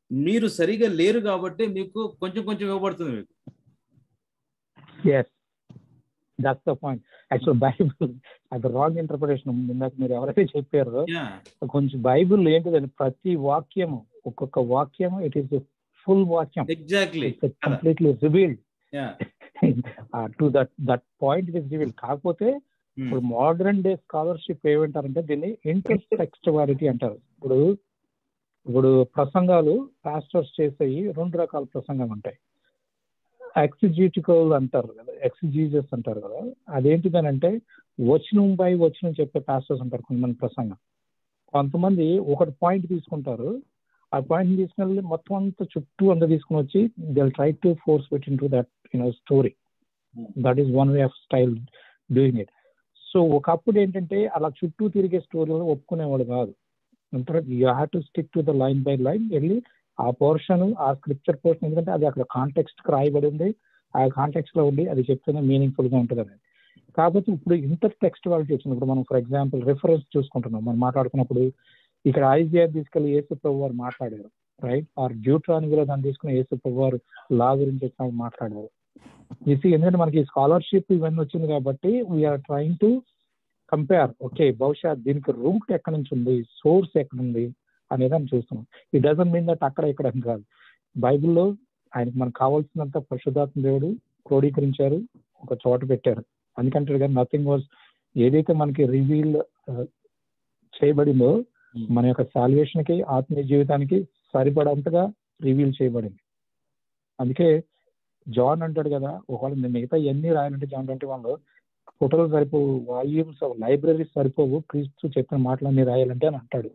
మీరు సరిగా లేరు కాబట్టి మీకు కొంచెం కొంచెం ఇవ్వబడుతుంది మీకు yes that's the point actual Bible అది రాంగ్ ఇంటర్ప్రిటేషన్ ఇందాక మీరు ఎవరైతే చెప్పారో యా కొంచెం బైబుల్ ఏంటిదండి ప్రతి వాక్యము ఒక్కొక్క వాక్యము ఇట్ ఈస్ ఫుల్ వాక్యం exactly completely revealed yeah to that that point is revealed కాకపోతే ఇప్పుడు మోడర్న్ డే స్కాలర్షిప్ ఏమంటారంటే దీన్ని ఇంటర్టెక్స్టువాలిటీ అంటారు ఇప్పుడు ఇప్పుడు ప్రసంగాలు పాస్టర్స్ చేసేవి రెండు రకాల ప్రసంగాలు ఉంటాయి ఎక్సిజిటికల్ అంటారు కదా ఎక్సిజీజస్ అంటారు కదా అదేంటిదనంటే వచనం బై వచనం చెప్పే పాస్టర్స్ ఉంటారు కొంతమంది ప్రసంగం కొంతమంది ఒకటి పాయింట్ తీసుకుంటారు ఆ పాయింట్ తీసుకెళ్ళి మొత్తం అంతా చుట్టూ అంతా తీసుకుని వచ్చి దిల్ try to force with into that you know story that is one way of style doing it so ఒకప్పుడు ఏంటంటే అలా చుట్టూ తిరిగే స్టోరీలో ఒప్పుకునేవాడు కాదు you have to stick to the line by line వెళ్ళి ఆ పోర్షన్ ఆ స్క్రిప్చర్ పోర్షన్ ఎందుకంటే అది అక్కడ కాంటెక్స్ట్ రాయబడి ఉంది ఆ కాంటెక్స్ట్ లో ఉండి అది చెప్తేనే మీనింగ్ఫుల్ గా ఉంటుంది అనేది కాకపోతే ఇప్పుడు ఇంటర్ టెక్స్ట్ వాళ్ళు వచ్చింది ఇప్పుడు మనం ఫర్ ఎగ్జాంపుల్ రిఫరెన్స్ చూసుకుంటున్నాం మనం మాట్లాడుకున్నప్పుడు ఇక్కడ ఐజిఆర్ తీసుకెళ్లి యేసు ప్రభు వారు మాట్లాడారు రైట్ ఆర్ డ్యూట్రానిలో దాన్ని తీసుకుని యేసు ప్రభు వారు లా గురించి వచ్చినప్పుడు మాట్లాడారు ఇది ఎందుకంటే మనకి స్కాలర్షిప్ ఇవన్నీ వచ్చింది కాబట్టి we're trying to compare okay బహుశా దీనికి రూట్ ఎక్కడి నుంచి ఉంది సోర్స్ ఎక్కడ ఉంది అనేది అని చూస్తున్నాం ఈ డజన్ మీన్ దట్ అక్కడ ఇక్కడ అని కాదు బైబిల్లో ఆయనకి మనకు కావాల్సినంత పరిశుద్ధాత్మ దేవుడు క్రోడీకరించారు ఒక చోట పెట్టారు అందుకంటారు కానీ నథింగ్ వాజ్ ఏదైతే మనకి రివీల్ చేయబడిందో మన యొక్క సాల్వేషన్ కి ఆత్మీయ జీవితానికి సరిపడంతగా రివీల్ చేయబడింది అందుకే జాన్ అంటాడు కదా ఒకవేళ నేను మిగతా ఎన్ని రాయాలంటే జాన్ ట్వంటీ వన్ లో ఫోటోలు సరిపోవు వాల్యూమ్స్ లైబ్రరీస్ సరిపోవు క్రీస్తు చెప్పిన మాటలన్నీ రాయాలంటే అని అంటాడు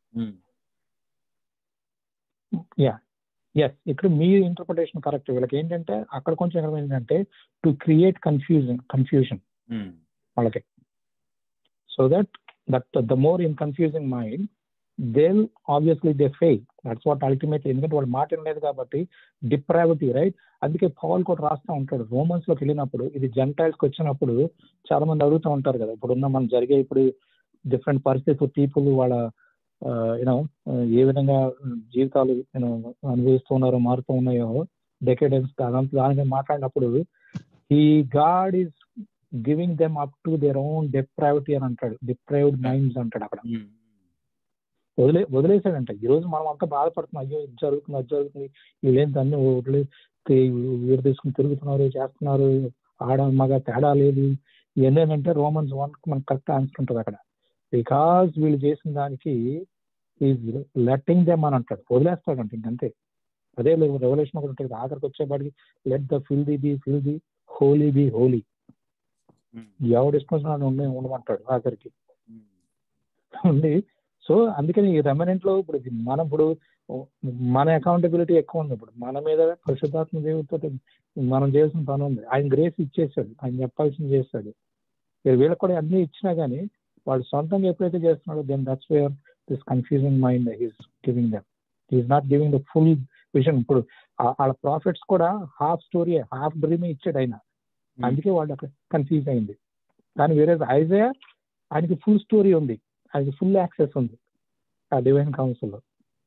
యా ఎస్ ఇక్కడ మీ ఇంటర్ప్రిటేషన్ కరెక్ట్ వీళ్ళకి ఏంటంటే అక్కడ కొంచెం ఎక్కడ ఏంటంటే టు క్రియేట్ కన్ఫ్యూజన్ కన్ఫ్యూజన్ వాళ్ళకి so that that the more in confusing mind they obviously they fail that's what ultimately ఎందుకంటే వాళ్ళు మాట లేదు కాబట్టి డిప్రావిటీ రైట్ అందుకే పౌల్ కూడా రాస్తూ ఉంటాడు రోమన్స్ లోకి వెళ్ళినప్పుడు ఇది జెంటైల్స్ కి వచ్చినప్పుడు చాలా మంది అడుగుతూ ఉంటారు కదా ఇప్పుడున్న మనం జరిగే ఇప్పుడు డిఫరెంట్ పరిస్థితులు పీపుల్ వాళ్ళ యూనో ఏ విధంగా జీవితాలు యూనో అనుభవిస్తున్నారో మారుతూ ఉన్నాయో డెకేడెన్స్ అదంతా దాని మాట్లాడినప్పుడు ఈ God is giving them up to their own depravity అని అంటాడు డిప్రైవ్డ్ మైండ్స్ అంటాడు అక్కడ వదిలే వదిలేసాడంట ఈ రోజు మనం అంతా బాధపడుతున్నాం అయ్యో ఇది జరుగుతుంది అది జరుగుతుంది వీళ్ళేంటి అన్ని వదిలే వీరు తీసుకుని తిరుగుతున్నారు చేస్తున్నారు ఆడ మగ తేడా లేదు ఇవన్నీ ఏంటంటే రోమన్స్ వన్ మనకు కరెక్ట్ ఆన్సర్ ఉంటుంది అక్కడ బికాస్ వీళ్ళు చేసిన దానికి ఈజ్ లెట్టింగ్ దెమ్ అని అంటాడు వదిలేస్తాడంట ఇంకంతే అదే లేదు రెవల్యూషన్ ఒకటి ఉంటుంది ఆఖరికి వచ్చేపాటికి let the filthy be filthy holy be holy ఎవడు ఇష్టం ఉండి ఉండమంటాడు ఆఖరికి ఉండి సో అందుకని ఈ రెమనెంట్ లో ఇప్పుడు మనం ఇప్పుడు మన అకౌంటబిలిటీ ఎక్కువ ఉంది ఇప్పుడు మన మీద పరిశుద్ధాత్మ దేవుడితో మనం చేయాల్సిన పని ఉంది ఆయన గ్రేస్ ఇచ్చేసాడు ఆయన చెప్పాల్సింది చేస్తాడు వీళ్ళకి కూడా అన్ని ఇచ్చినా కానీ వాళ్ళు సొంతంగా ఎప్పుడైతే చేస్తున్నాడో then that's where this confusing mind he's giving them is not giving the full vision ఇప్పుడు వాళ్ళ ప్రాఫిట్స్ కూడా హాఫ్ స్టోరీ హాఫ్ డ్రీమ్ ఇచ్చాడు ఆయన అందుకే వాళ్ళు అక్కడ కన్ఫ్యూజ్ అయింది కానీ వేరే ఐజయా ఆయనకి ఫుల్ స్టోరీ ఉంది ఆయనకి ఫుల్ యాక్సెస్ ఉంది ఆ డివైన్ కౌన్సిల్లో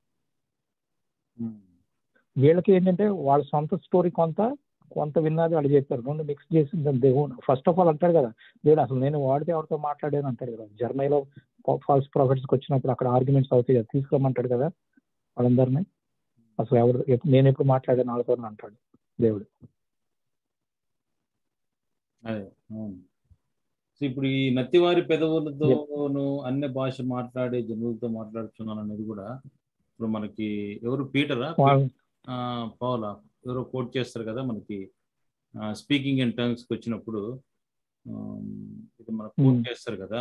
వీళ్ళకి ఏంటంటే వాళ్ళ సొంత స్టోరీ కొంత కొంత విన్నది వాళ్ళు చెప్పారు రెండు మిక్స్ చేసి దేవుడు ఫస్ట్ ఆఫ్ ఆల్ అంటాడు కదా దేవుడు అసలు నేను వాడితే ఎవరితో మాట్లాడాను అంటాడు కదా జర్మనీలో ఫాల్స్ ప్రాఫిట్స్కి వచ్చినప్పుడు అక్కడ ఆర్గ్యుమెంట్స్ అవుతాయి కదా తీసుకురమ్మంటాడు కదా వాళ్ళందరినీ అసలు ఎవరు నేను ఎప్పుడు మాట్లాడాను వాళ్ళతో అంటాడు దేవుడు అదే అవును సో ఇప్పుడు ఈ నత్తివారి పెదవులతోను అన్ని భాష మాట్లాడే జనులతో మాట్లాడుతున్నాను అనేది కూడా ఇప్పుడు మనకి ఎవరు పీటరా పౌలా ఎవరో కోట్ చేస్తారు కదా మనకి స్పీకింగ్ ఇన్ టర్మ్స్ కి వచ్చినప్పుడు ఇది మనకు కోట్ చేస్తారు కదా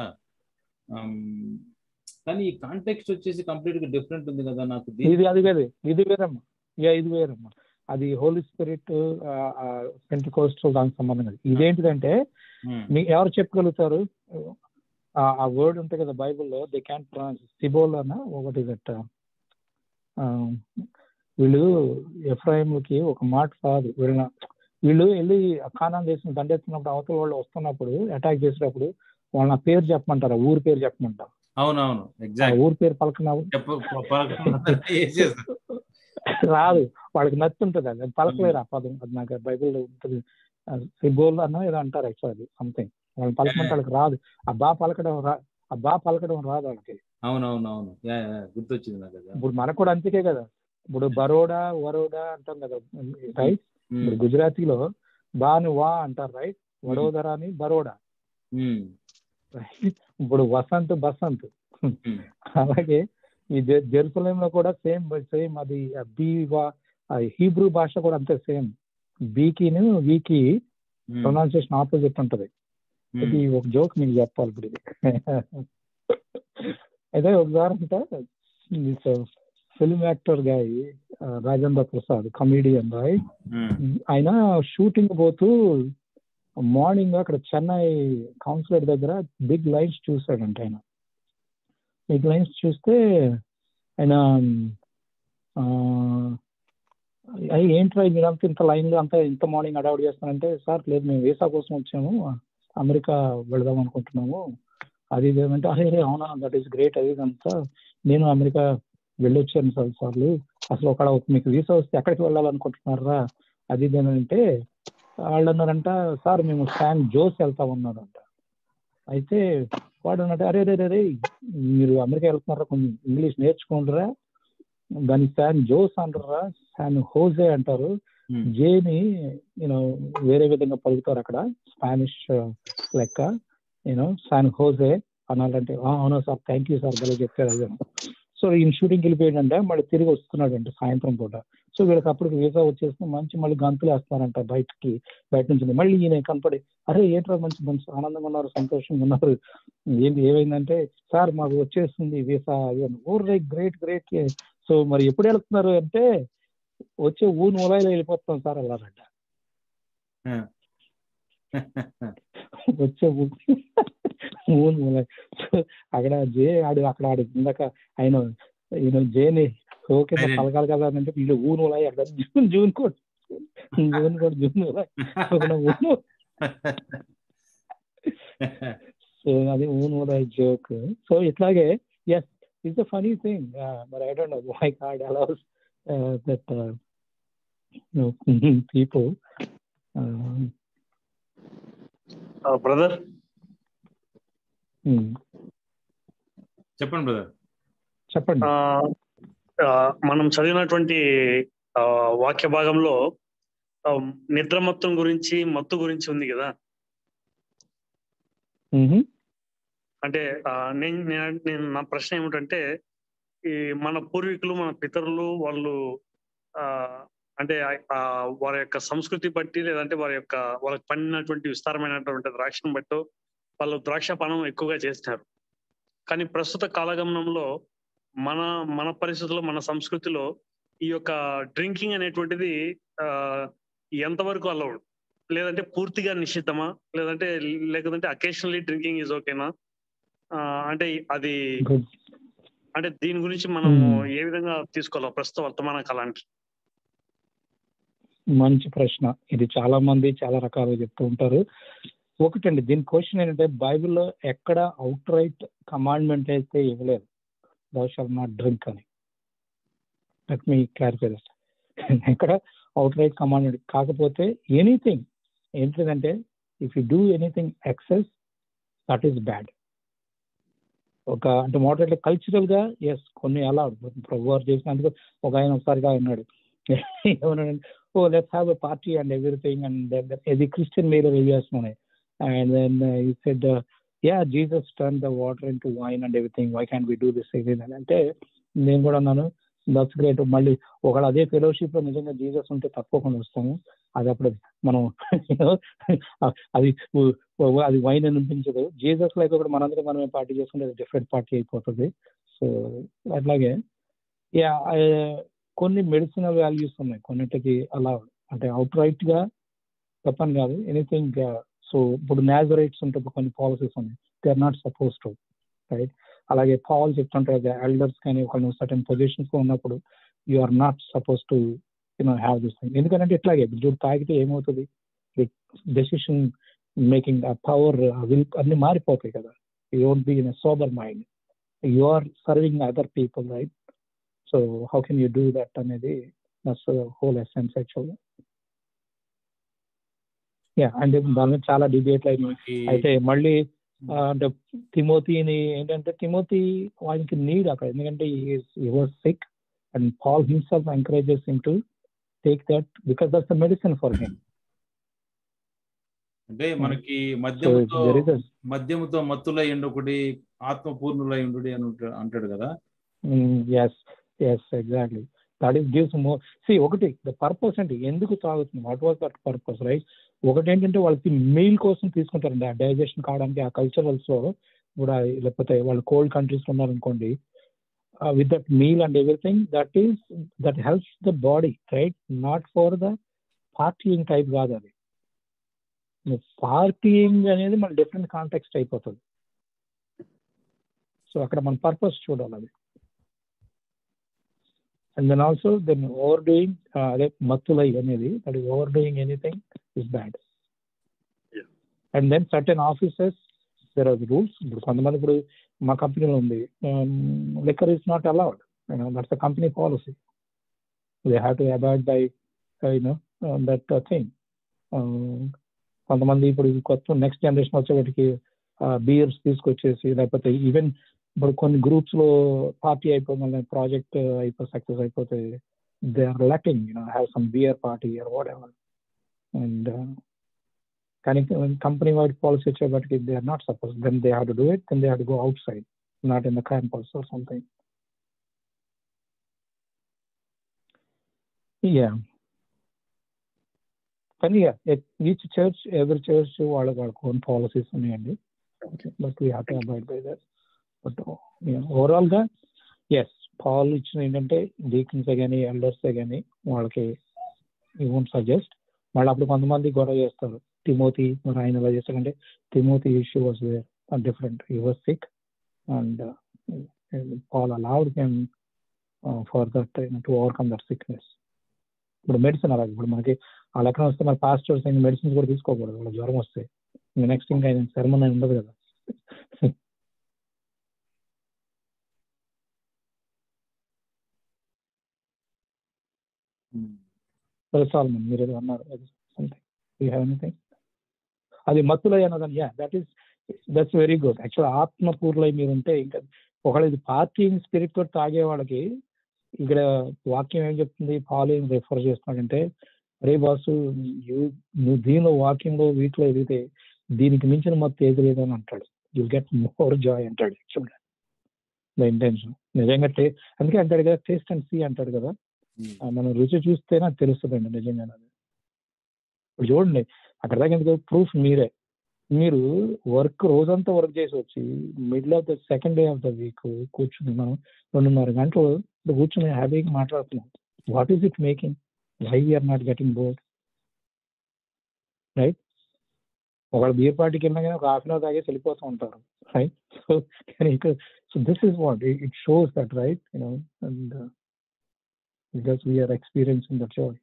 కానీ ఈ కాంటెక్స్ట్ వచ్చేసి కంప్లీట్ గా డిఫరెంట్ ఉంది కదా నాకు ఇది అది వేరే ఇది వేరమ్మా యా ఇది వేరమ్మా అది హోలీ స్పిరిట్ పెంటికోస్టల్ దానికి సంబంధం లేదు ఇదేంటిదంటే మీకు ఎవరు చెప్పగలుగుతారు ఆ వర్డ్ ఉంటుంది కదా బైబుల్లో దే క్యాన్ ప్రొనౌన్స్ సిబోల్ అన్న ఒకటి దట్ వీళ్ళు ఎఫ్రాయిమ్కి ఒక మాట కాదు వీళ్ళ వీళ్ళు వెళ్ళి ఖానాన్ దేశం దండెత్తున్నప్పుడు అవతల వాళ్ళు వస్తున్నప్పుడు అటాక్ చేసేటప్పుడు వాళ్ళ పేరు చెప్పమంటారు ఊరి పేరు చెప్పమంటారు అవునవును ఊరి పేరు పలకన రాదు వాళ్ళకి నచ్చుంటది అది పలకలేరు ఆ పదం అది నాకు బైబిల్లో ఉంటుంది సిబోల్ అన్న ఏదో అంటారు యాక్చువల్లీ సంథింగ్ వాళ్ళని పలకమంటే వాళ్ళకి రాదు ఆ బా పలకడం రా ఆ బా పలకడం రాదు వాళ్ళకి అవునవునవును యా యా, గుర్తొచ్చింది నాకు అది ఇప్పుడు మనకు కూడా అంతకే కదా ఇప్పుడు బరోడా వరోడా అంటాం కదా రైట్ ఉమ్, ఇప్పుడు గుజరాతీలో బాని వా అంటారు రైట్ వడోదరా అని బరోడా ఉమ్, ఇప్పుడు వసంత్ బసంత్ ఉమ్, అలాగే ఈ జెరూసలేం లో కూడా సేమ్ సేమ్ అది బి హీబ్రూ భాష కూడా అంతే సేమ్ బీకి వీకి ఉమ్, ప్రొనౌన్సియేషన్ ఆపోజిట్ ఉంటది ఉమ్, ఇది ఒక జోక్ మీకు చెప్పాలి ఇప్పుడు ఇది అయితే ఒకసారి అంటే ఫిల్మ్ యాక్టర్ గా Rajendra Prasad comedian right um, ఆయన షూటింగ్ పోతూ మార్నింగ్ అక్కడ చెన్నై కౌన్సిలర్ దగ్గర బిగ్ లైన్స్ చూసాడంట ఆయన బిగ్ లైన్స్ చూస్తే ఆయన ఆ, అయ్యి ఏంట్రా మీరంతా ఇంత లైన్లో అంతా ఇంత మార్నింగ్ అడౌట్ చేస్తానంటే సార్ లేదు మేము వీసా కోసం వచ్చాము అమెరికా వెళదాం అనుకుంటున్నాము అది ఇది అంటే అరే అరే అవునా దట్ ఈస్ గ్రేట్ అది అంతా నేను అమెరికా వెళ్ళొచ్చాను సార్ సార్లు అసలు ఒక మీకు వీసా వస్తే ఎక్కడికి వెళ్ళాలనుకుంటున్నారా అది ఇది అని అంటే వాళ్ళు అన్నారంట సార్ మేము శాన్ జోస్ వెళ్తా ఉన్నారంట అయితే వాడు అన్నట్టు అరే రే రే రే మీరు అమెరికా వెళ్తున్నారా కొంచెం ఇంగ్లీష్ నేర్చుకోండిరా దాన్ని శాన్ జోస్ అంటారా శాన్ హోజే అంటారు ఉమ్, జేని నేను వేరే విధంగా పలుకుతారు అక్కడ స్పానిష్ లెక్క నేను శాన్ హోజే అనాలంటే "ఆ, అవునా సార్ థ్యాంక్ యూ సార్ భలే చెప్పారు అది అని." సో ఈయన షూటింగ్కి వెళ్ళిపోయాడంటే మళ్ళీ తిరిగి వస్తున్నాడంట సాయంత్రం పూట సో వీళ్ళకి అప్పుడు వీసా వచ్చేస్తే మంచి మళ్ళీ గంతులు వేస్తారంట బయటికి బయట నుంచి మళ్ళీ ఈయన కనపడి అరే ఏంట్రా మంచి మంచి ఆనందంగా ఉన్నారు సంతోషంగా ఉన్నారు ఏంటి ఏమైందంటే సార్ మాకు వచ్చేస్తుంది వీసా అది అని oh right great great so మరి ఎప్పుడు వెళ్తున్నారు అంటే వచ్చే ఊను ఉలాయిలో వెళ్ళిపోతాం సార్ అన్నారంట ఆ. వచ్చే ఊ- ఊను ఉలాయ్ సో అక్కడ జే ఆడు అక్కడ ఆడు ఇందాక ఆయన ఈయన జేని ఓకే సార్ Silent. పలకాలి కదా అని అంటే వీళ్ళు ఊను ఉలాయ్ అక్కడ జూన్ జూన్ కూడా జూన్ కూడా జూన్ ఉలాయ్ అక్కడ ఊను సో అది ఊన్ ఉలాయ్ జోక్ సో ఇట్లాగే yes it's a funny thing మరి I don't know why God allows that people brother చెప్పండి బ్రదర్ చెప్పండి మనం చదివినటువంటి ఆ, వాక్య భాగంలో ఆ, నిద్ర మొత్తం గురించి మత్తు గురించి ఉంది కదా మ్మ్. అంటే ఆ, నేను నేను- నేను నా ప్రశ్న ఏమిటంటే ఈ మన పూర్వీకులు మన పితరులు వాళ్ళు ఆ అంటే ఆ వారి యొక్క సంస్కృతి బట్టి లేదంటే వారి యొక్క వాళ్ళకి పండినటువంటి విస్తారమైనటువంటి ద్రాక్షను బట్టి వాళ్ళు ద్రాక్ష పానం ఎక్కువగా చేస్తారు కానీ ప్రస్తుత కాలగమనంలో మన మన పరిస్థితుల్లో మన సంస్కృతిలో ఈ యొక్క డ్రింకింగ్ అనేటువంటిది ఆ ఎంతవరకు అలౌడ్ లేదంటే పూర్తిగా నిషిద్ధమా లేదంటే లేకపోతే అకేషనలీ డ్రింకింగ్ ఈజ్ ఓకేనా ఆ, అంటే అది గుడ్ అంటే దీని గురించి మనం Hmm. ఏ విధంగా తీసుకోవాలి ప్రస్తుత వర్తమాన కాలానికి మంచి ప్రశ్న ఇది చాలా మంది చాలా రకాలుగా చెప్తూ ఉంటారు ఒకటండి దీని క్వశ్చన్ ఏంటంటే బైబిల్లో ఎక్కడ అవుట్ రైట్ కమాండ్మెంట్ అయితే ఇవ్వలేదు దౌ షాల్ నాట్ డ్రింక్ అని లెట్ మీ క్లారిఫై ఎక్కడ అవుట్ రైట్ కమాండ్మెంట్ కాకపోతే ఎనీథింగ్ ఏంటిదంటే if you do anything excess that is bad ఒక అంటే మోడరేట్ కల్చరల్ గా ఎస్ కొన్ని అలా ప్రభు వారు చేసినందుకు ఒక ఆయన ఒకసారిగా అన్నాడు ఏమన్నాడంటే oh let's have a party and everything and ఇది క్రిస్టియన్ మీద రివ్యూస్ ఉన్నాయి and then he said yeah Jesus turn the water into wine and everything why can we do this అని అంటే నేను కూడా అన్నాను దట్స్ గ్రేట్ మళ్ళీ ఒకవేళ అదే ఫెలోషిప్ లో నిజంగా జీసస్ ఉంటే తప్పకుండా వస్తాము అది అప్పుడు మనం you know, అది అది వైన్ అనిపించదు జీసస్ లేకపోతే మనందరం మనమే పార్టీ చేసుకుంటే డిఫరెంట్ పార్టీ అయిపోతుంది సో అట్లాగే యా కొన్ని మెడిసినల్ వాల్యూస్ ఉన్నాయి కొన్నిటికి అలా అంటే అవుట్ రైట్ గా చెప్పను కాదు ఎనీథింగ్ సో ఇప్పుడు న్యాజరైట్స్ ఉంటుంది కొన్ని పాలసీస్ ఉన్నాయి they are not suppose to right అలాగే పాల్ చెప్తుంటారు ఎల్డర్స్ కానీ ఒక సర్టన్ పొజిషన్స్ లో ఉన్నప్పుడు you are not suppose to you know have this thing ఎందుకంటే ఇట్లాగే చూడు తాగితే ఏమవుతుంది డెసిషన్ మేకింగ్ ఆ పవర్ విల్ అన్ని మారిపోతాయి కదా you don't be in sober mind you are serving other people right so how can you do that అనేది that's whole essence actually yeah అంటే దాని మీద చాలా డిబేట్లు అయినాయి మనకి అయితే మళ్ళీ ఆ, అంటే తిమోతిని ఏంటంటే తిమోతి వానికి నీడ్ అక్కడ ఎందుకంటే he was sick and Paul himself encourages him to take that because that's the medicine for him అంటే మనకి సో మద్యముతో దెర్ ఇస్ మద్యముతో మత్తులై ఉండొకటి ఆత్మ పూర్ణులై ఉండు అని ఉంటా- అంటాడు కదా yes yes exactly that is gives more సి ఒకటి ద పర్పస్ అంటే ఎందుకు తాగుతుంది what was that purpose right ఒకటి ఏంటంటే వాళ్ళకి మీల్ కోసం తీసుకుంటారండి ఆ డైజెషన్ కావడానికి ఆ కల్చరల్స్ లో కూడా లేకపోతే వాళ్ళు కోల్డ్ కంట్రీస్ లో ఉన్నారనుకోండి with that meal and everything that is that helps the body right not for the partying type కాదు అది పార్టీయింగ్ అనేది మన డిఫరెంట్ కాంటెక్స్ట్ అయిపోతుంది సో అక్కడ మన పర్పస్ చూడాలి అది and then also then overdoing అదే మత్తులై అనేది that is overdoing anything is bad Yeah. And then certain offices there are rules ఇప్పుడు కొంతమంది ఇప్పుడు మా కంపెనీలో ఉంది liquor is not allowed that's the company policy they have to abide by you know that thing కొంతమంది ఇప్పుడు కొత్త next generation వచ్చేవాటికి beers తీసుకొచ్చేసి లేకపోతే ఈవెన్ ఇప్పుడు కొన్ని గ్రూప్స్ లో పార్టీ అయిపోయింది ప్రాజెక్ట్ అయిపో సక్సెస్ అయిపోతే they are letting you know have some beer party or whatever and కానీ కంపెనీ వైడ్ పాలసీ వచ్చేప్పటికి they are not suppose then they have to do it then they have to go outside not in the campus or something yeah కానీ each church ఎవరి church వాళ్ళ వాళ్ళ own policies ఉన్నాయండి but we have to abide by that but overall గా as Paul ఇచ్చిన ఏంటంటే Deakins కానీ elders కానీ వాళ్ళకి యూ వోంట్ సజెస్ట్ మళ్ళీ అప్పుడు కొంతమంది గొడవ చేస్తారు తిమోతి మరి ఆయన ఎలా చేస్తారంటే Timothy issue was different he was sick and Paul allowed him for that to overcome that sickness ఇప్పుడు మెడిసిన్ అలాగే ఇప్పుడు మనకి ఆ లెక్కన వస్తే మన పాస్టర్స్ అయిన మెడిసిన్స్ కూడా తీసుకోకూడదు వాళ్ళ జ్వరం వస్తే నెక్స్ట్ ఇంకా ఆయన శర్మన్ అని ఉండదు కదా సాల్మన్ మీరు ఏదో అన్నారు సంథింగ్ యూ హ్యావ్ ఎనీథింగ్ అది మత్తులై అన్నదని yeah that is that's very good actual ఆత్మ పూర్లై మీరు ఉంటే ఇంకా ఒకవేళ ఇది పార్కింగ్ స్పిరిట్ తో తాగే వాళ్ళకి ఇక్కడ వాక్యం ఏం చెప్తుంది పాలు ఏం రెఫర్ చేస్తున్నాడంటే అరే బాసు యూ- నువ్వు దీనిలో వాక్యంలో వీటిలో ఎదిగితే దీనికి మించిన మత్తు ఏది లేదు అని అంటాడు యూ గెట్ మోర్ జాయ్ అంటాడు యాక్చువల్గా ద ఇంటెన్షన్ నిజంగా టే అందుకే అంటాడు కదా టేస్ట్ అండ్ సీ అంటాడు కదా ఆ మనం రుచి చూస్తేనే అది తెలుస్తుందండి నిజంగా అది. ఇప్పుడు చూడండి అక్కడ దాకా ఎందుకు ప్రూఫ్ మీరే మీరు వర్క్ రోజంతా వర్క్ చేసి వచ్చి middle of the second day of the week కూర్చుని మనం రెండున్నర గంటలు ఇప్పుడు కూర్చుని హ్యాపీగా మాట్లాడుతున్నాం what is it making why are not getting bored right ఒకవేళ బియర్ పార్టీకి వెళ్ళినా కానీ ఒక హాఫ్ అన్ అవర్ తాగేసి వెళ్ళిపోతూ ఉంటారు రైట్ సో కానీ ఇక్కడ so this is what it shows that right you know and because we're experiencing that joy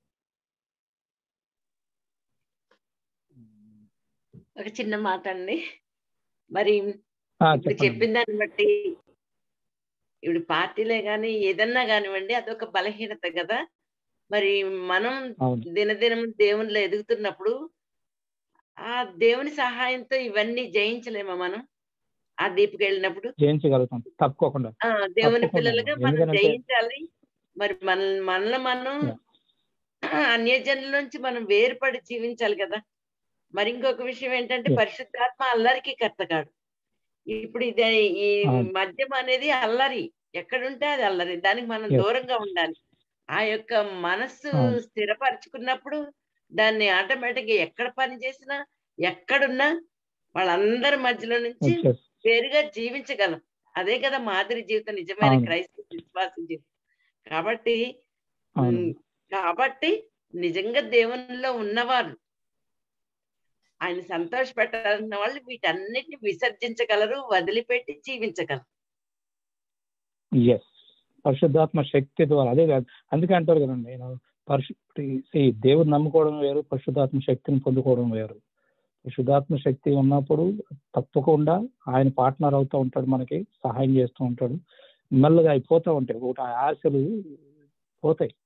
ఒక చిన్న మాట అండి మరి ఇప్పుడు చెప్పండి చెప్పిన దాన్ని బట్టి ఇప్పుడు పార్టీలే కానీ ఏదన్నా కానివ్వండి అదొక బలహీనత కదా మరి మనం అవును దినదినం దేవునిలో ఎదుగుతున్నప్పుడు ఆ దేవుని సహాయంతో ఇవన్నీ జయించలేమా మనం ఆ దీపుకి వెళ్ళినప్పుడు జయించగలుగుతాం తప్పుకోకుండా ఆ దేవుని తప్పకుండా. పిల్లలుగా మనం ఎందుకంటే- జయించాలి మరి మన మనలో మనం Yeah. అన్యజనుల నుంచి మనం వేరుపడి జీవించాలి కదా మరి ఇంకొక విషయం ఏంటంటే Yes. పరిశుద్ధాత్మ అల్లరికి కర్త కాడు ఇప్పుడు ఇది ఈ అవును. మద్యం అనేది అల్లరి ఎక్కడుంటే అది అల్లరి దానికి మనం Yes. దూరంగా ఉండాలి ఆ యొక్క మనస్సు అవును. స్థిరపరచుకున్నప్పుడు దాన్ని ఆటోమేటిక్ గా ఎక్కడ పని చేసినా ఎక్కడున్నా వాళ్ళందరి మధ్యలో నుంచి వచ్చేసి వేరుగా జీవించగలం అదే కదా మాదిరి జీవితం నిజమైన అవును. క్రైస్తవ విశ్వాస జీవితం కాబట్టి అవును ఉమ్, కాబట్టి నిజంగా దేవునిలో ఉన్నవారు ఆయన సంతోషపెట్టాలన్న వాళ్ళు వీటన్నిటిని విసర్జించగలరు వదిలిపెట్టి జీవించగలరు ఎస్ పరిశుద్ధాత్మ శక్తి ద్వారా అదే కాదు అందుకే అంటారు కదండి నేను పరిశు see, దేవుడు నమ్ముకోవడం వేరు పరిశుద్ధాత్మ శక్తిని పొందుకోవడం వేరు పరిశుద్ధాత్మ శక్తి ఉన్నప్పుడు తప్పకుండా ఆయన పార్ట్నర్ అవుతూ ఉంటాడు మనకి సహాయం చేస్తూ ఉంటాడు మెల్లగా అయిపోతూ ఉంటాయి ఒకటి ఆ ఆశలు పోతాయి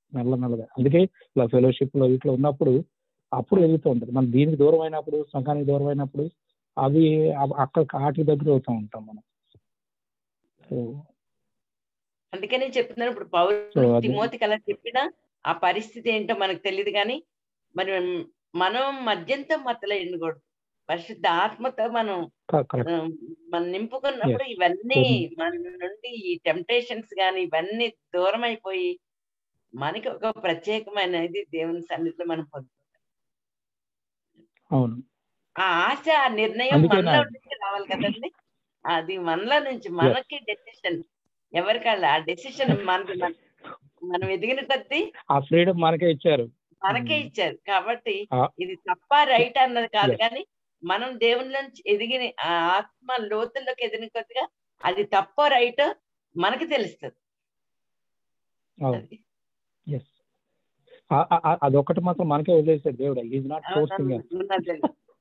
మెల్ల మెల్లగా అందుకే ఇలా ఫెలోషిప్ లో ఇట్లా ఉన్నప్పుడు అప్పుడు ఎదుగుతూ ఉంటుంది మనం దీనికి దూరం అయినప్పుడు సంఘానికి దూరం అయినప్పుడు అవి అవ- అక్కడ వాటి దగ్గర అవుతూ ఉంటాం మనం సో అందుకనే చెప్తున్నాను ఇప్పుడు పౌరు సో అది తిమోతికి అలా చెప్పినా ఆ పరిస్థితి ఏంటో మనకు తెలియదు కానీ మరి మనం మద్యంతో మత్తలో ఎండకూడదు పరిశుద్ధ ఆత్మతో మనం కరెక్ట్ ఆ, మనం నింపుకున్నప్పుడు ఇవన్నీ మన నుండి ఈ టెంప్టేషన్స్ గాని ఇవన్నీ దూరం అయిపోయి మనకి ఒక ప్రత్యేకమైనది దేవుని సన్నిధిలో మనం పొందుతాం అవును ఆ ఆశ ఆ నిర్ణయం అందుకే మనలో నా- నుంచి రావాలి కదండి అది మనలో నుంచి మనకి డెసిషన్ ఎవరికాళ్ళ ఆ డెసిషన్ మనది మన- మనం ఎదిగిన కొద్దీ ఆ ఫ్రీడమ్ మనకే ఇచ్చారు మనకే Hmm. ఇచ్చారు కాబట్టి ఆ, ఇది తప్ప రైట్ అన్నది కాదు Yes. కానీ మనం దేవుని నుంచి ఎదిగిన ఆ ఆత్మ లోతుల్లోకి ఎదిగిన కొద్దిగా అది తప్ప రైట్ మనకి తెలుస్తుంది అవును అది. ఎస్ అదొకటి మాత్రం మనకే వదిలేసాడు దేవుడు ఈజ్ నాట్ ఫోర్సింగ్ అవునవును, ఉన్నది.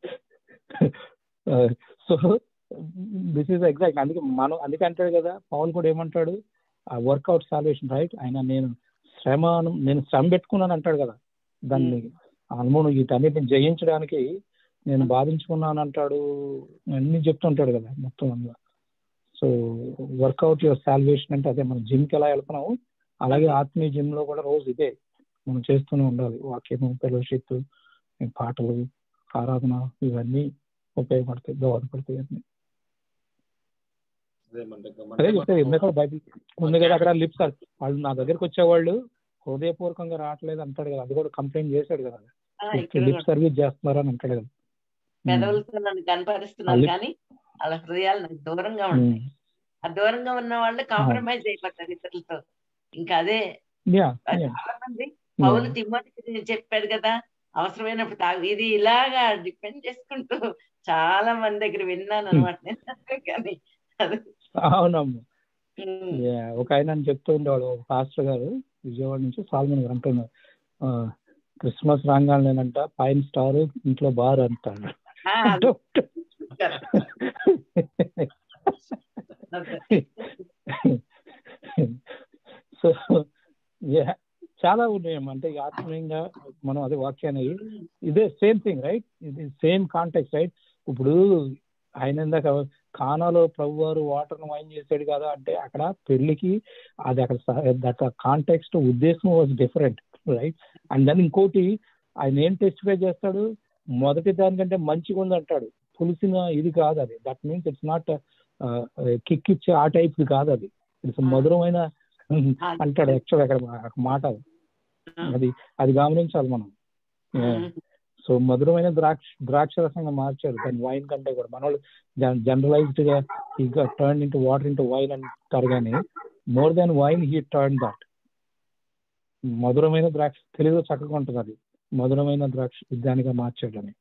సో దిస్ ఈస్ ఎగ్జాక్ట్ అందుకే మనం అందుకే అంటాడు కదా పౌల్ కూడా ఏమంటాడు ఆ వర్కౌట్ సాల్వేషన్ రైట్ ఆయన నేను శ్రమ నేను శ్రమ పెట్టుకున్నాను అంటాడు కదా దాన్ని అనుభవం వీటన్నిటిని జయించడానికి నేను బాధించుకున్నాను అంటాడు అన్ని చెప్తుంటాడు కదా మొత్తం అందులో సో వర్కౌట్ యువర్ సాల్వేషన్ అంటే అదే మనం జిమ్కి ఎలా వెళ్తున్నాము అలాగే ఆత్మీయ జిమ్ లో కూడా రోజు ఇదే మనం చేస్తూనే ఉండాలి వాక్యము ఫెలోషిప్ పాటలు ఆరాధన ఇవన్నీ ఉపయోగపడతాయి దోహదపడతాయి అన్ని అదే చెప్తే ఇందాక బైబిల్ ఉంది కదా అక్కడ లిప్స్ వాళ్ళు నా దగ్గరికి వచ్చేవాళ్ళు హృదయపూర్వకంగా రావట్లేదు అంటాడు కదా అది కూడా కంప్లైంట్ చేశాడు కదా ఆ, ఇక్కడ లిప్ కూడా సర్వీస్ చేస్తున్నారు అని అంటాడు కదా పెదవులతో నన్ను కనపరుస్తున్నారు అది- కానీ వాళ్ళ హృదయాలు నాకు దూరంగా ఉంటాయి ఆ దూరంగా ఉన్న వాళ్ళు కాంప్రమైజ్ అయిపోతారు ఇతరులతో ఇంకా అదే యా చాలా మంది పౌలు తిమ్మతికి చెప్పాడు కదా అవసరమైనప్పుడు తాగు ఇది ఇలాగా డిపెండ్ చేసుకుంటూ చాలా మంది దగ్గర విన్నాను అనమాట నేను కానీ అది అవునమ్మా ఉమ్, Yeah, ఒక ఆయన అని చెప్తూ ఉండేవాడు ఒక పాస్టర్ గారు విజయవాడ నుంచి సాల్మన్ గారు అంటున్నారు ఆ, క్రిస్మస్ రాగానేనంట పైన స్టార్ ఇంట్లో బార్ అంటాడు ఆ, అది అదే. సో చాలా ఉన్నాయి అంటే ఈ ఆత్మీయంగా మనం అదే వాక్యాన్ని ఇదే సేమ్ థింగ్ రైట్ ఇది సేమ్ కాంటెక్స్ రైట్ ఇప్పుడు ఆయన ఇందాక కానాలో ప్రభు వారు వాటర్ వైన్ చేసాడు కదా అంటే అక్కడ పెళ్లికి అది అక్కడ దట్ కాంటెక్స్ట్ ఉద్దేశం వాజ్ డిఫరెంట్ రైట్ అండ్ దాని ఇంకోటి ఆయన ఏం టెస్టిఫై చేస్తాడు మొదటి దానికంటే మంచిగా ఉంది అంటాడు పులిసిన ఇది కాదు అది that means it's not kick ఇచ్చే ఆ టైప్ కాదు అది ఇట్స్ మధురమైన అంటాడు యాక్చువల్ అక్కడ ఆ మాట అది. అది అది గమనించాలి మనం ఉమ్, సో మధురమైన ద్రాక్ష ద్రాక్ష రసంగా మార్చారు దాని వైన్ కంటే కూడా మన వాళ్ళు జనరలైజ్డ్ గా ఇంకా turn into water into wine అంటారు కానీ more than wine he turn that మధురమైన ద్రాక్ష తెలుగులో చక్కగా ఉంటుంది అది మధురమైన ద్రాక్ష దానిగా మార్చాడు అని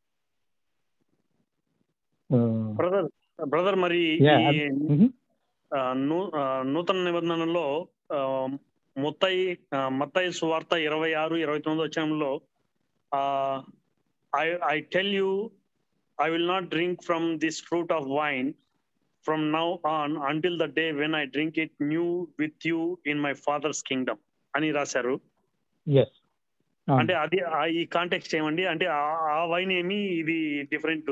బ్రదర్ బ్రదర్ మరి Yeah, ఈ ఆ, నూ- ఆ, నూతన నిబంధనలో ఆ, ముత్తయి ఆ, మత్తయి సువార్త ఇరవై ఆరు ఇరవై తొమ్మిది వచ్చంలో I I tell you I will not drink from this fruit of vine from now on until the day when I drink it new with you in my father's kingdom అని రాశారు ఎస్ అంటే అది ఆ- ఈ context ఏమండి అంటే ఆ- ఆ వైన్ ఏమి ఇది డిఫరెంట్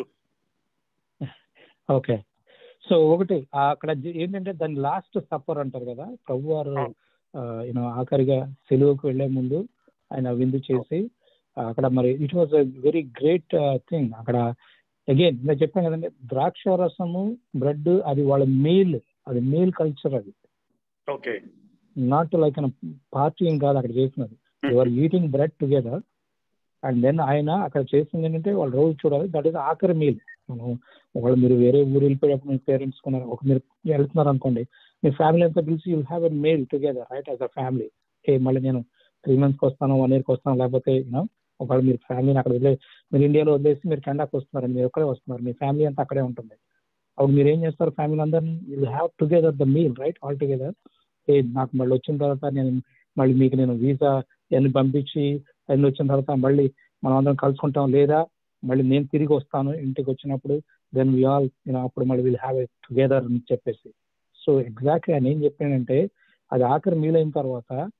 ఓకే సో ఒకటి ఆ అక్కడ జ- ఏంటంటే దాని లాస్ట్ సఫర్ అంటారు కదా ప్రభు వారు యూనో ఆఖరిగా సెలువుకు వెళ్లే ముందు ఆయన విందు చేసి ఆ, అక్కడ మరి it was a very great thing అక్కడ అగైన్ నేను చెప్పాను కదండి ద్రాక్ష రసము బ్రెడ్ అది వాళ్ళ మీల్ అది మీల్ కల్చర్ అది ఓకే నాట్ లైక్ పార్టీ ఏం కాదు అక్కడ చేసినది are eating bread together and then ఆయన అక్కడ చేసింది ఏంటంటే వాళ్ళు రోజు చూడాలి దట్ ఈస్ ఆఖరి మీల్ మనం ఒకవేళ మీరు వేరే ఊరు వెళ్ళిపోయేటప్పుడు మీ పేరెంట్స్ కొన్నారు ఒక మీరు వెళ్తున్నారు అనుకోండి మీ ఫ్యామిలీ అంతా పిలిచి you have a meal together right as a family ఏ మళ్ళీ నేను త్రీ మంత్స్కి వస్తాను వన్ ఇయర్కి వస్తాను లేకపోతే యూనో ఒకవేళ మీరు ఫ్యామిలీని అక్కడ వదిలే మీరు ఇండియాలో వదిలేసి మీరు కెనడాకి వస్తున్నారు మీరు ఒక్కడే వస్తున్నారు మీ ఫ్యామిలీ అంతా అక్కడే ఉంటుంది అప్పుడు మీరు ఏం చేస్తారు ఫ్యామిలీ అందరినీ you have together the meal right all together ఏ నాకు మళ్ళీ వచ్చిన తర్వాత నేను మళ్ళీ మీకు నేను వీసా అన్ని పంపించి అన్ని వచ్చిన తర్వాత మళ్ళీ మనం అందరం కలుసుకుంటాం లేదా మళ్ళీ నేను తిరిగి వస్తాను ఇంటికి వచ్చినప్పుడు దెన్ వి ఆల్ నేను అప్పుడు మళ్ళీ విల్ హ్యావ్ ఎ టుగెదర్ అని చెప్పేసి సో ఎగ్జాక్ట్లీ ఆయన ఏం చెప్పానంటే అది ఆఖరి మీల్ అయిన తర్వాత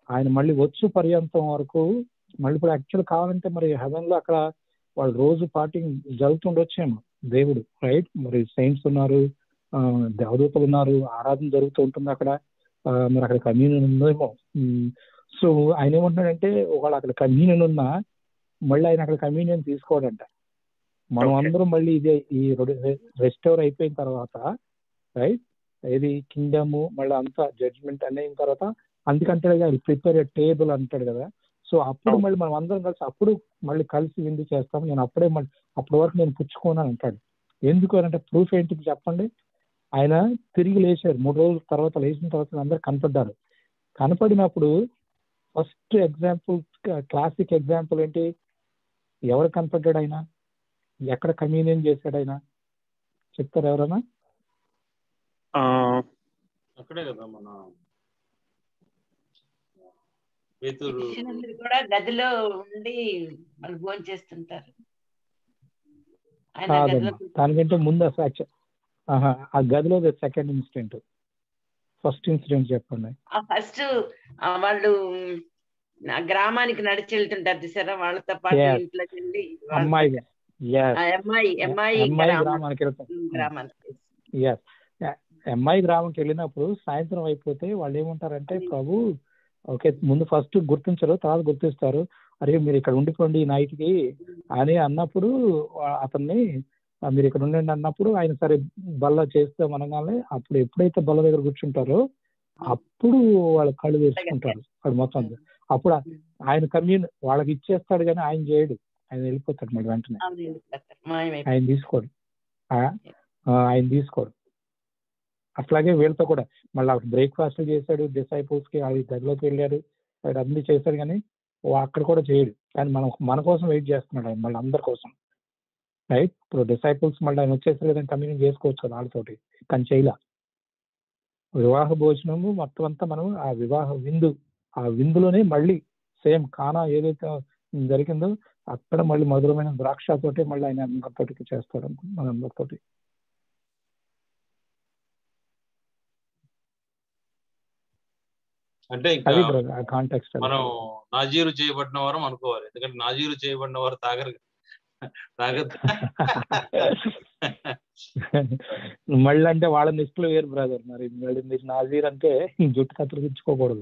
ఆయన మళ్ళీ వచ్చు పర్యంతం వరకు మళ్ళీ ఇప్పుడు యాక్చువల్ కావాలంటే మరి హెవెన్ లో అక్కడ వాళ్ళు రోజు పార్టీ జరుగుతుండొచ్చేమో దేవుడు రైట్ మరి సెయింట్స్ ఉన్నారు ఆ, దేవదూతలు ఉన్నారు ఆరాధన జరుగుతూ ఉంటుంది అక్కడ ఆ, మరి అక్కడ కమ్యూనియన్ ఉందేమో సో ఆయన ఏమంటున్నాడంటే ఒకవేళ అక్కడ కమ్యూనియన్ ఉన్నా మళ్ళీ ఆయన అక్కడ కమ్యూనియన్ తీసుకోడంట మనం Okay. అందరం మళ్ళీ ఇదే ఈ రెస్టోర్ అయిపోయిన తర్వాత రైట్ ఇది కింగ్డమ్ మళ్ళీ అంతా జడ్జ్మెంట్ అయిన తర్వాత అందుకంటాడు కదా ప్రిపేర్ టేబుల్ అంటాడు కదా సో అప్పుడు అవును. మళ్ళీ మనం అందరం కలిసి అప్పుడు మళ్ళీ కలిసి విందు చేస్తాం నేను అప్పుడే మళ్ళీ అప్పటి వరకు నేను పుచ్చుకోను అని అంటాడు ఎందుకు అని అంటే ప్రూఫ్ ఏంటి చెప్పండి ఆయన తిరిగి లేచారు మూడు రోజుల తర్వాత లేచిన తర్వాత అందరు కనపడ్డారు కనపడినప్పుడు ఫస్ట్ ఎగ్జాంపుల్ క్లాసిక్ ఎగ్జాంపుల్ ఏంటి ఎవరు కనపడ్డాడు ఆయన ఎక్కడ కమ్యూనియన్ చేశాడు ఆయన చెప్తారు ఎవరైనా ఆ, అక్కడే కదా మన పేతురు శిష్యులందరూ కూడా గదిలో ఉండి వాళ్ళు భోజనం చేస్తుంటారు ఆయన కాదమ్మా గదిలో దానికంటే ముందు అసలు actu- ఆహా, ఆ గదిలో సెకండ్ ఇన్సిడెంట్ ఫస్ట్ ఇన్సిడెంట్ చెప్పండి ఆ ఫస్ట్ వాళ్ళు నా గ్రామానికి నడిచి వెళ్తుంటారు చూసారా వాళ్ళతో పాటు Yes. ఇంట్లోకి వెళ్ళి వాళ్ళతో- అమ్మాయి yes. ఆ అమ్మాయి అమ్మాయి అమ్మాయి గ్రామం- గ్రామానికి వెళ్తాం గ్రామానికి ఎస్ అమ్మాయి గ్రామంకి వెళ్ళినప్పుడు సాయంత్రం అయిపోతే వాళ్ళు ఏమంటారంటే ప్రభు ఓకే ముందు ఫస్ట్ గుర్తించరు తర్వాత గుర్తిస్తారు అరే మీరు ఇక్కడ ఉండిపోండి ఈ నైట్ కి అని అన్నప్పుడు ఆ- అతన్ని "ఆ, మీరు ఇక్కడ ఉండండి అన్నప్పుడు ఆయన సరే బల్ల చేస్తాం అనగానే అప్పుడు ఎప్పుడైతే బల్ల దగ్గర కూర్చుంటారో అప్పుడు వాళ్ళ కళ్ళు తెరుచుకుంటారు వాడు మొత్తం అప్పుడు ఆ- ఆయన కమ్యూన్ వాళ్ళకి ఇచ్చేస్తాడు కానీ ఆయన చేయడు ఆయన వెళ్ళిపోతాడు మరి వెంటనే అవును, వెళ్ళిపోతారు. మాయమైపోతారు. ఆయన తీసుకోడు ఆ- ఆ, ఆయన తీసుకోడు అట్లాగే వీళ్ళతో కూడా మళ్ళీ బ్రేక్ఫాస్ట్ చేశాడు డిసైపుల్స్ కి అది గదిలోకి వెళ్ళాడు వాడు అన్ని చేశాడు కానీ వా- అక్కడ కూడా చేయడు కానీ మన మన కోసం వెయిట్ చేస్తున్నాడు ఆయన మళ్ళీ అందరి కోసం రైట్ ఇప్పుడు డిసైపుల్స్ మళ్ళీ ఆయన వచ్చేసరి లేదని కమ్యూనికేట్ చేసుకోవచ్చు కదా వాళ్ళతోటి కానీ చేయలా వివాహ భోజనము మొత్తం అంతా మనం ఆ వివాహ విందు ఆ విందులోనే మళ్ళీ సేమ్ కానా ఏదైతే జరిగిందో అక్కడ మళ్ళీ మధురమైన ద్రాక్ష తోటి మళ్ళీ ఆయన అందరితోటి చేస్తాడు అనుకో- మన అందరితోటి అంటే ఇంకా అది బ్రదర్ ఆ కాంటెక్స్ట్ మనం నాజీరు చేయబడిన వారం అనుకోవాలి ఎందుకంటే నాజీరు చేయబడిన వారు తాగరు తాగదు మళ్ళీ అంటే వాళ్ళ లిస్టులో వేరు బ్రదర్ మరి మళ్ళీ మీకు నాజీర్ అంటే జుట్టు కత్తిరించుకోకూడదు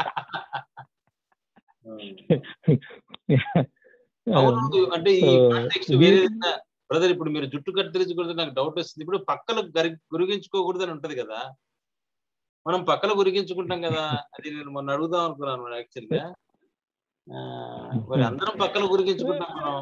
అవును అంటే ఈ So, కాంటెక్స్ట్ ఇది- వేరే బ్రదర్ ఇప్పుడు మీరు జుట్టు కత్తిరించకూడదు నాకు డౌట్ వస్తుంది ఇప్పుడు పక్కన గరి- గురిగించుకోకూడదు అని ఉంటది కదా మనం పక్కన గురిగించుకుంటాం కదా అది నేను మొన్న అడుగుదాం అనుకున్నాను యాక్చువల్ గా ఆ, మరి అందరం పక్కన గురిగించుకుంటాం మనం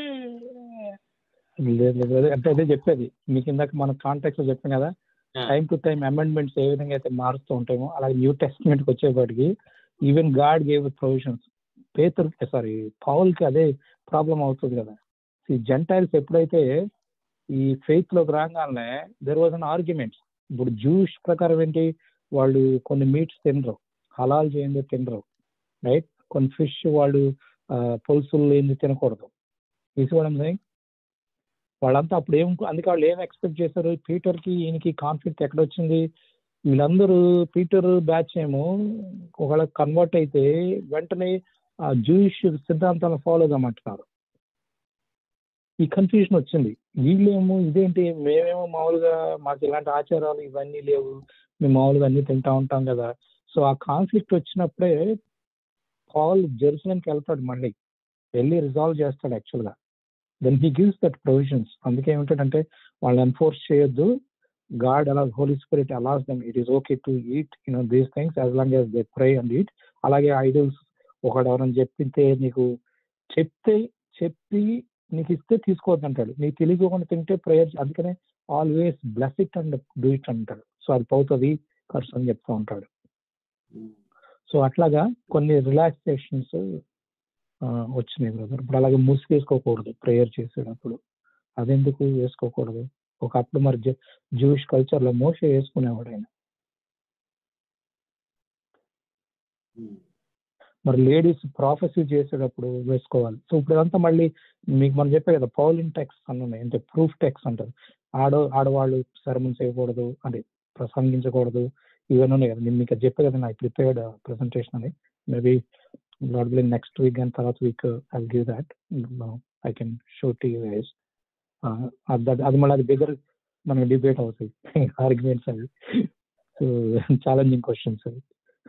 లేదు లేదు brother. అంటే అదే చెప్పేది మీకు ఇందాక మన కాంటాక్ట్ చెప్పాం కదా Yeah. Time to time amendments ఏ విధంగా అయితే మారుస్తూ ఉంటామో అలాగే న్యూ టెస్ట్మెంట్ కి వచ్చేపాటికి ఈవెన్ గాడ్ గేవ్ ప్రొవిజన్స్ పేతురు సారీ పౌల్ కి అదే ప్రాబ్లం అవుతుంది కదా ఈ జెంటైల్స్ ఎప్పుడైతే ఈ ఫెయిత్ లోకి రాగానే దెర్ వాజ్ అన్ ఆర్గ్యుమెంట్స్ ఇప్పుడు జూస్ ప్రకారం ఏంటి వాళ్ళు కొన్ని మీట్స్ తినరు హలాల్ చేయండి తినరు రైట్ కొన్ని ఫిష్ వాళ్ళు ఆ, పులుసులు ఏంది తినకూడదు తీసుకోవడం వాళ్ళంతా అప్పుడు ఏం అందుకే వాళ్ళు ఏం ఎక్స్పెక్ట్ చేశారు పీటర్ కి ఈయనకి కాన్ఫ్లిక్ట్ ఎక్కడ వచ్చింది వీళ్ళందరూ పీటర్ బ్యాచ్ ఏమో ఒకవేళ కన్వర్ట్ అయితే వెంటనే ఆ జూయిష్ సిద్ధాంతాలను ఫాలో కామంటున్నారు ఈ కన్ఫ్యూజన్ వచ్చింది వీళ్ళేమో ఇదేంటి మేమేమో మామూలుగా మాకు ఇలాంటి ఆచారాలు ఇవన్నీ లేవు మేము మామూలుగా అన్ని తింటా ఉంటాం కదా సో ఆ కాన్ఫ్లిక్ట్ వచ్చినప్పుడే పాల్ జెరూసలంకి వెళ్తాడు మళ్ళీ వెళ్ళి రిజాల్వ్ చేస్తాడు actually then he gives that provisions అందుకే ఏమిటంటే వాళ్ళని ఎన్ఫోర్స్ చేయొద్దు గాడ్ అలా Holy Spirit allows them it is okay to eat you know these things as long as they pray and eat అలాగే ఐడల్స్ ఒకడు ఎవరైనా చెప్తే నీకు చెప్తే చెప్పి నీకు ఇస్తే తీసుకోవద్దు అంటాడు నీకు తెలియకుండా తింటే ప్రేయర్ అందుకనే always bless it and do it అంటాడు సో అది పోతుంది ఖర్చు అని చెప్తూ ఉంటాడు సో అట్లాగా కొన్ని రిలాక్సేషన్స్ వచ్చినాయి బ్రదర్ ఇప్పుడు అలాగే మూసి వేసుకోకూడదు ప్రేయర్ చేసేటప్పుడు అదెందుకు వేసుకోకూడదు ఒకప్పుడు మరి జూయిష్ కల్చర్ లో మోసే వేసుకునేవాడు ఆయన మరి లేడీస్ ప్రాఫెసీ చేసేటప్పుడు వేసుకోవాలి సో ఇప్పుడు ఇదంతా మళ్ళీ మీకు మనం చెప్పే కదా పౌలిన్ టెక్స్ అని ఉన్నాయి అంటే ప్రూఫ్ టెక్స్ అంటారు ఆడ ఆడవాళ్ళు సెరమన్ చేయకూడదు అంటే ప్రసంగించకూడదు ఇవన్నీ ఉన్నాయి కదా నేను మీకు అది చెప్పే కదా నాకు ప్రిపేర్డ్ ప్రెసెంటేషన్ అని మేబీ లాడ్ బిల్ నెక్స్ట్ వీక్ అండ్ తర్వాత week I give that I can show to you guys అది మళ్ళీ అది బిగర్ మనకి డిబేట్ అవుతాయి ఆర్గ్యుమెంట్స్ అవి సో ఛాలెంజింగ్ క్వశ్చన్స్ అవి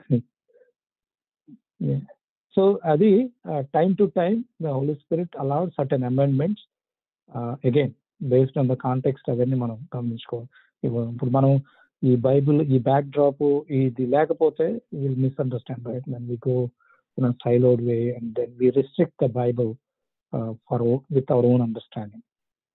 సో అది time to time the Holy Spirit allowed certain amendments again based on the context అవన్నీ మనం గమనించుకోవాలి ఇప్పుడు మనం ఈ బైబిల్ ఈ బ్యాక్ డ్రాప్ ఇది లేకపోతే will misunderstand right then we go in siloed way and then we restrict the Bible for with our own understanding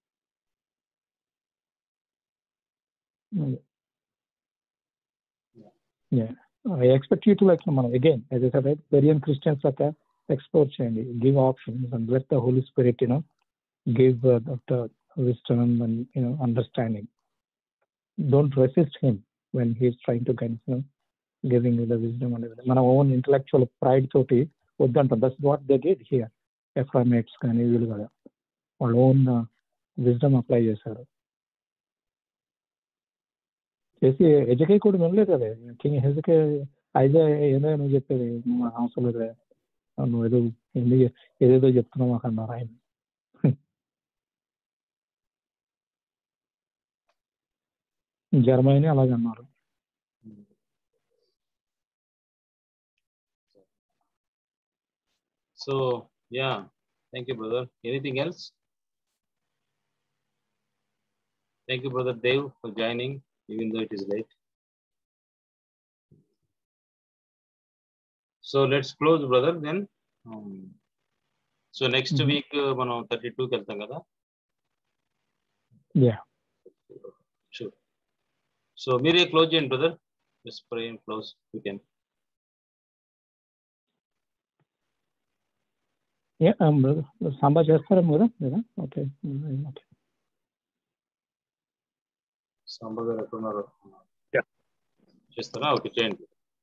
Yeah. I expect you to like మనం again as I said right Berean Christians like explore చేయండి give options and let the Holy Spirit you know give uh, the wisdom and you know understanding don't resist him when he is trying to kind of you know giving you the wisdom and everything మన own intellectual pride తోటి వద్దంటాం that's what they get here ఎఫ్రామేట్స్ కానీ వీళ్ళు కూడా వాళ్ళ own wisdom apply చేశారు చేసి ఎజకే కూడా వినలేదు కదా కింగ్ హెజకే అయితే ఏదో నువ్వు చెప్పేది నువ్వు అవసరం లేదు నువ్వు ఏదో ఎందుకు ఏదేదో చెప్తున్నావు మాకు అన్నారు ఆయన జర్మనీ అలాగే అన్నారు So, yeah, thank you, brother. Anything else? Thank you, brother Dave, for joining, even though it is late. So let's close, brother. Then, um, so next Mhm. week uh, మనం థర్టీ టూకి వెళ్తాం కదా yeah sure so మీరే close చేయండి brother just pray and close you can yeah Sambar చేస్తారేమో కదా లేదా okay okay Samba గారు ఎక్కడున్నారు Yeah. చేస్తారా ఓకే చేయండి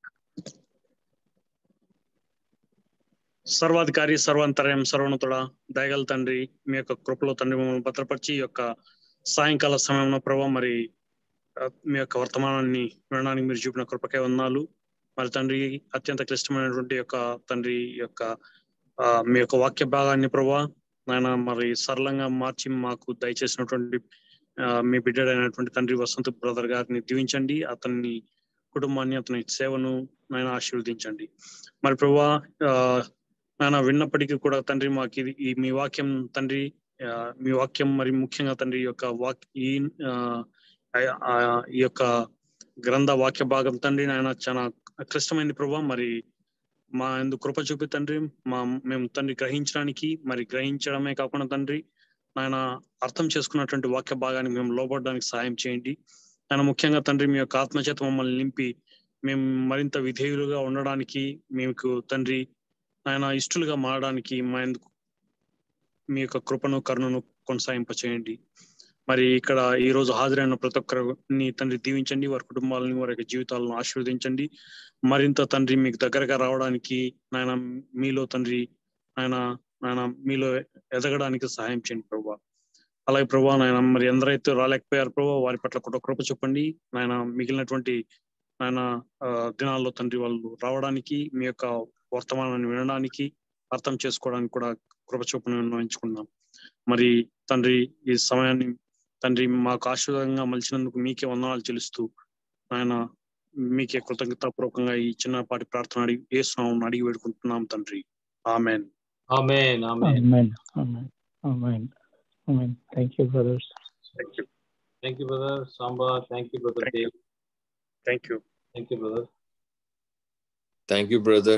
సర్వాధికారి సర్వాంతర్యం సర్వోన్నతుడ దయగల తండ్రి మీ యొక్క కృపలో తండ్రి మమ్మల్ని భద్రపరిచి ఈ యొక్క సాయంకాల సమయంలో ప్రభావ మరి ఆ, మీ యొక్క వర్తమానాన్ని వినడానికి మీరు చూపిన కృపకే వందనాలు మరి తండ్రి అత్యంత క్లిష్టమైనటువంటి యొక్క తండ్రి యొక్క ఆ, మీ యొక్క వాక్య భాగాన్ని ప్రభా నాయన మరి సరళంగా మార్చి మాకు దయచేసినటువంటి ఆ, మీ బిడ్డడైనటువంటి తండ్రి వసంత బ్రదర్ గారిని దీవించండి అతన్ని కుటుంబాన్ని అతని సేవను నాయన ఆశీర్వదించండి మరి ప్రభా ఆ, నాయన విన్నప్పటికీ కూడా తండ్రి మాకు ఇది ఈ మీ వాక్యం తండ్రి ఆ, మీ వాక్యం మరి ముఖ్యంగా తండ్రి ఈ యొక్క వాక్ ఈ ఆ, ఆ- ఆ ఈ యొక్క గ్రంథ వాక్య భాగం తండ్రి నాయన చాలా క్లిష్టమైంది ప్రభా మరి మా ఎందుకు కృప చూపి తండ్రి మా మేము తండ్రి గ్రహించడానికి మరి గ్రహించడమే కాకుండా తండ్రి నాయన అర్థం చేసుకున్నటువంటి వాక్య భాగాన్ని మేము లోబడడానికి సహాయం చేయండి ఆయన ముఖ్యంగా తండ్రి మీ యొక్క ఆత్మచేత మమ్మల్ని నింపి మేము మరింత విధేయులుగా ఉండడానికి మీకు తండ్రి ఆయన ఇష్టలుగా మారడానికి మా ఎందుకు మీ యొక్క కృపను కరుణను కొనసాగింప చేయండి మరి ఇక్కడ ఈ రోజు హాజరైన ప్రతి ఒక్కరిని తండ్రి దీవించండి వారి కుటుంబాలని వారి యొక్క జీవితాలను ఆశీర్వదించండి మరింత తండ్రి మీకు దగ్గరగా రావడానికి నాయన మీలో తండ్రి ఆయన ఆయన మీలో ఎదగడానికి సహాయం చేయండి ప్రభా అలాగే ప్రభా నాయన మరి ఎందరైతే రాలేకపోయారు ప్రభా వారి పట్ల కూడా కృప చెప్పండి నాయన మిగిలినటువంటి ఆయన ఆ, దినాల్లో తండ్రి వాళ్ళు రావడానికి మీ యొక్క వర్తమానాన్ని వినడానికి అర్థం చేసుకోవడానికి కూడా కృప చూపును నిర్ణయించుకున్నాం మరి తండ్రి ఈ సమయాన్ని తండ్రి మాకు ఆశీర్వాదంగా మలిచినందుకు మీకే వందనాలు చెల్లిస్తూ ఆయన మీకే కృతజ్ఞతాపూర్వకంగా ఈ చిన్నపాటి ప్రార్థన అడిగి వేస్తున్నాం అడిగి వేడుకుంటున్నాం తండ్రి amen amen amen Amen. Amen. Amen. Amen. Thank you, brothers. Thank you thank you brother Samba thank you brother Thank you. Dev thank you thank you brother Thank you, brother.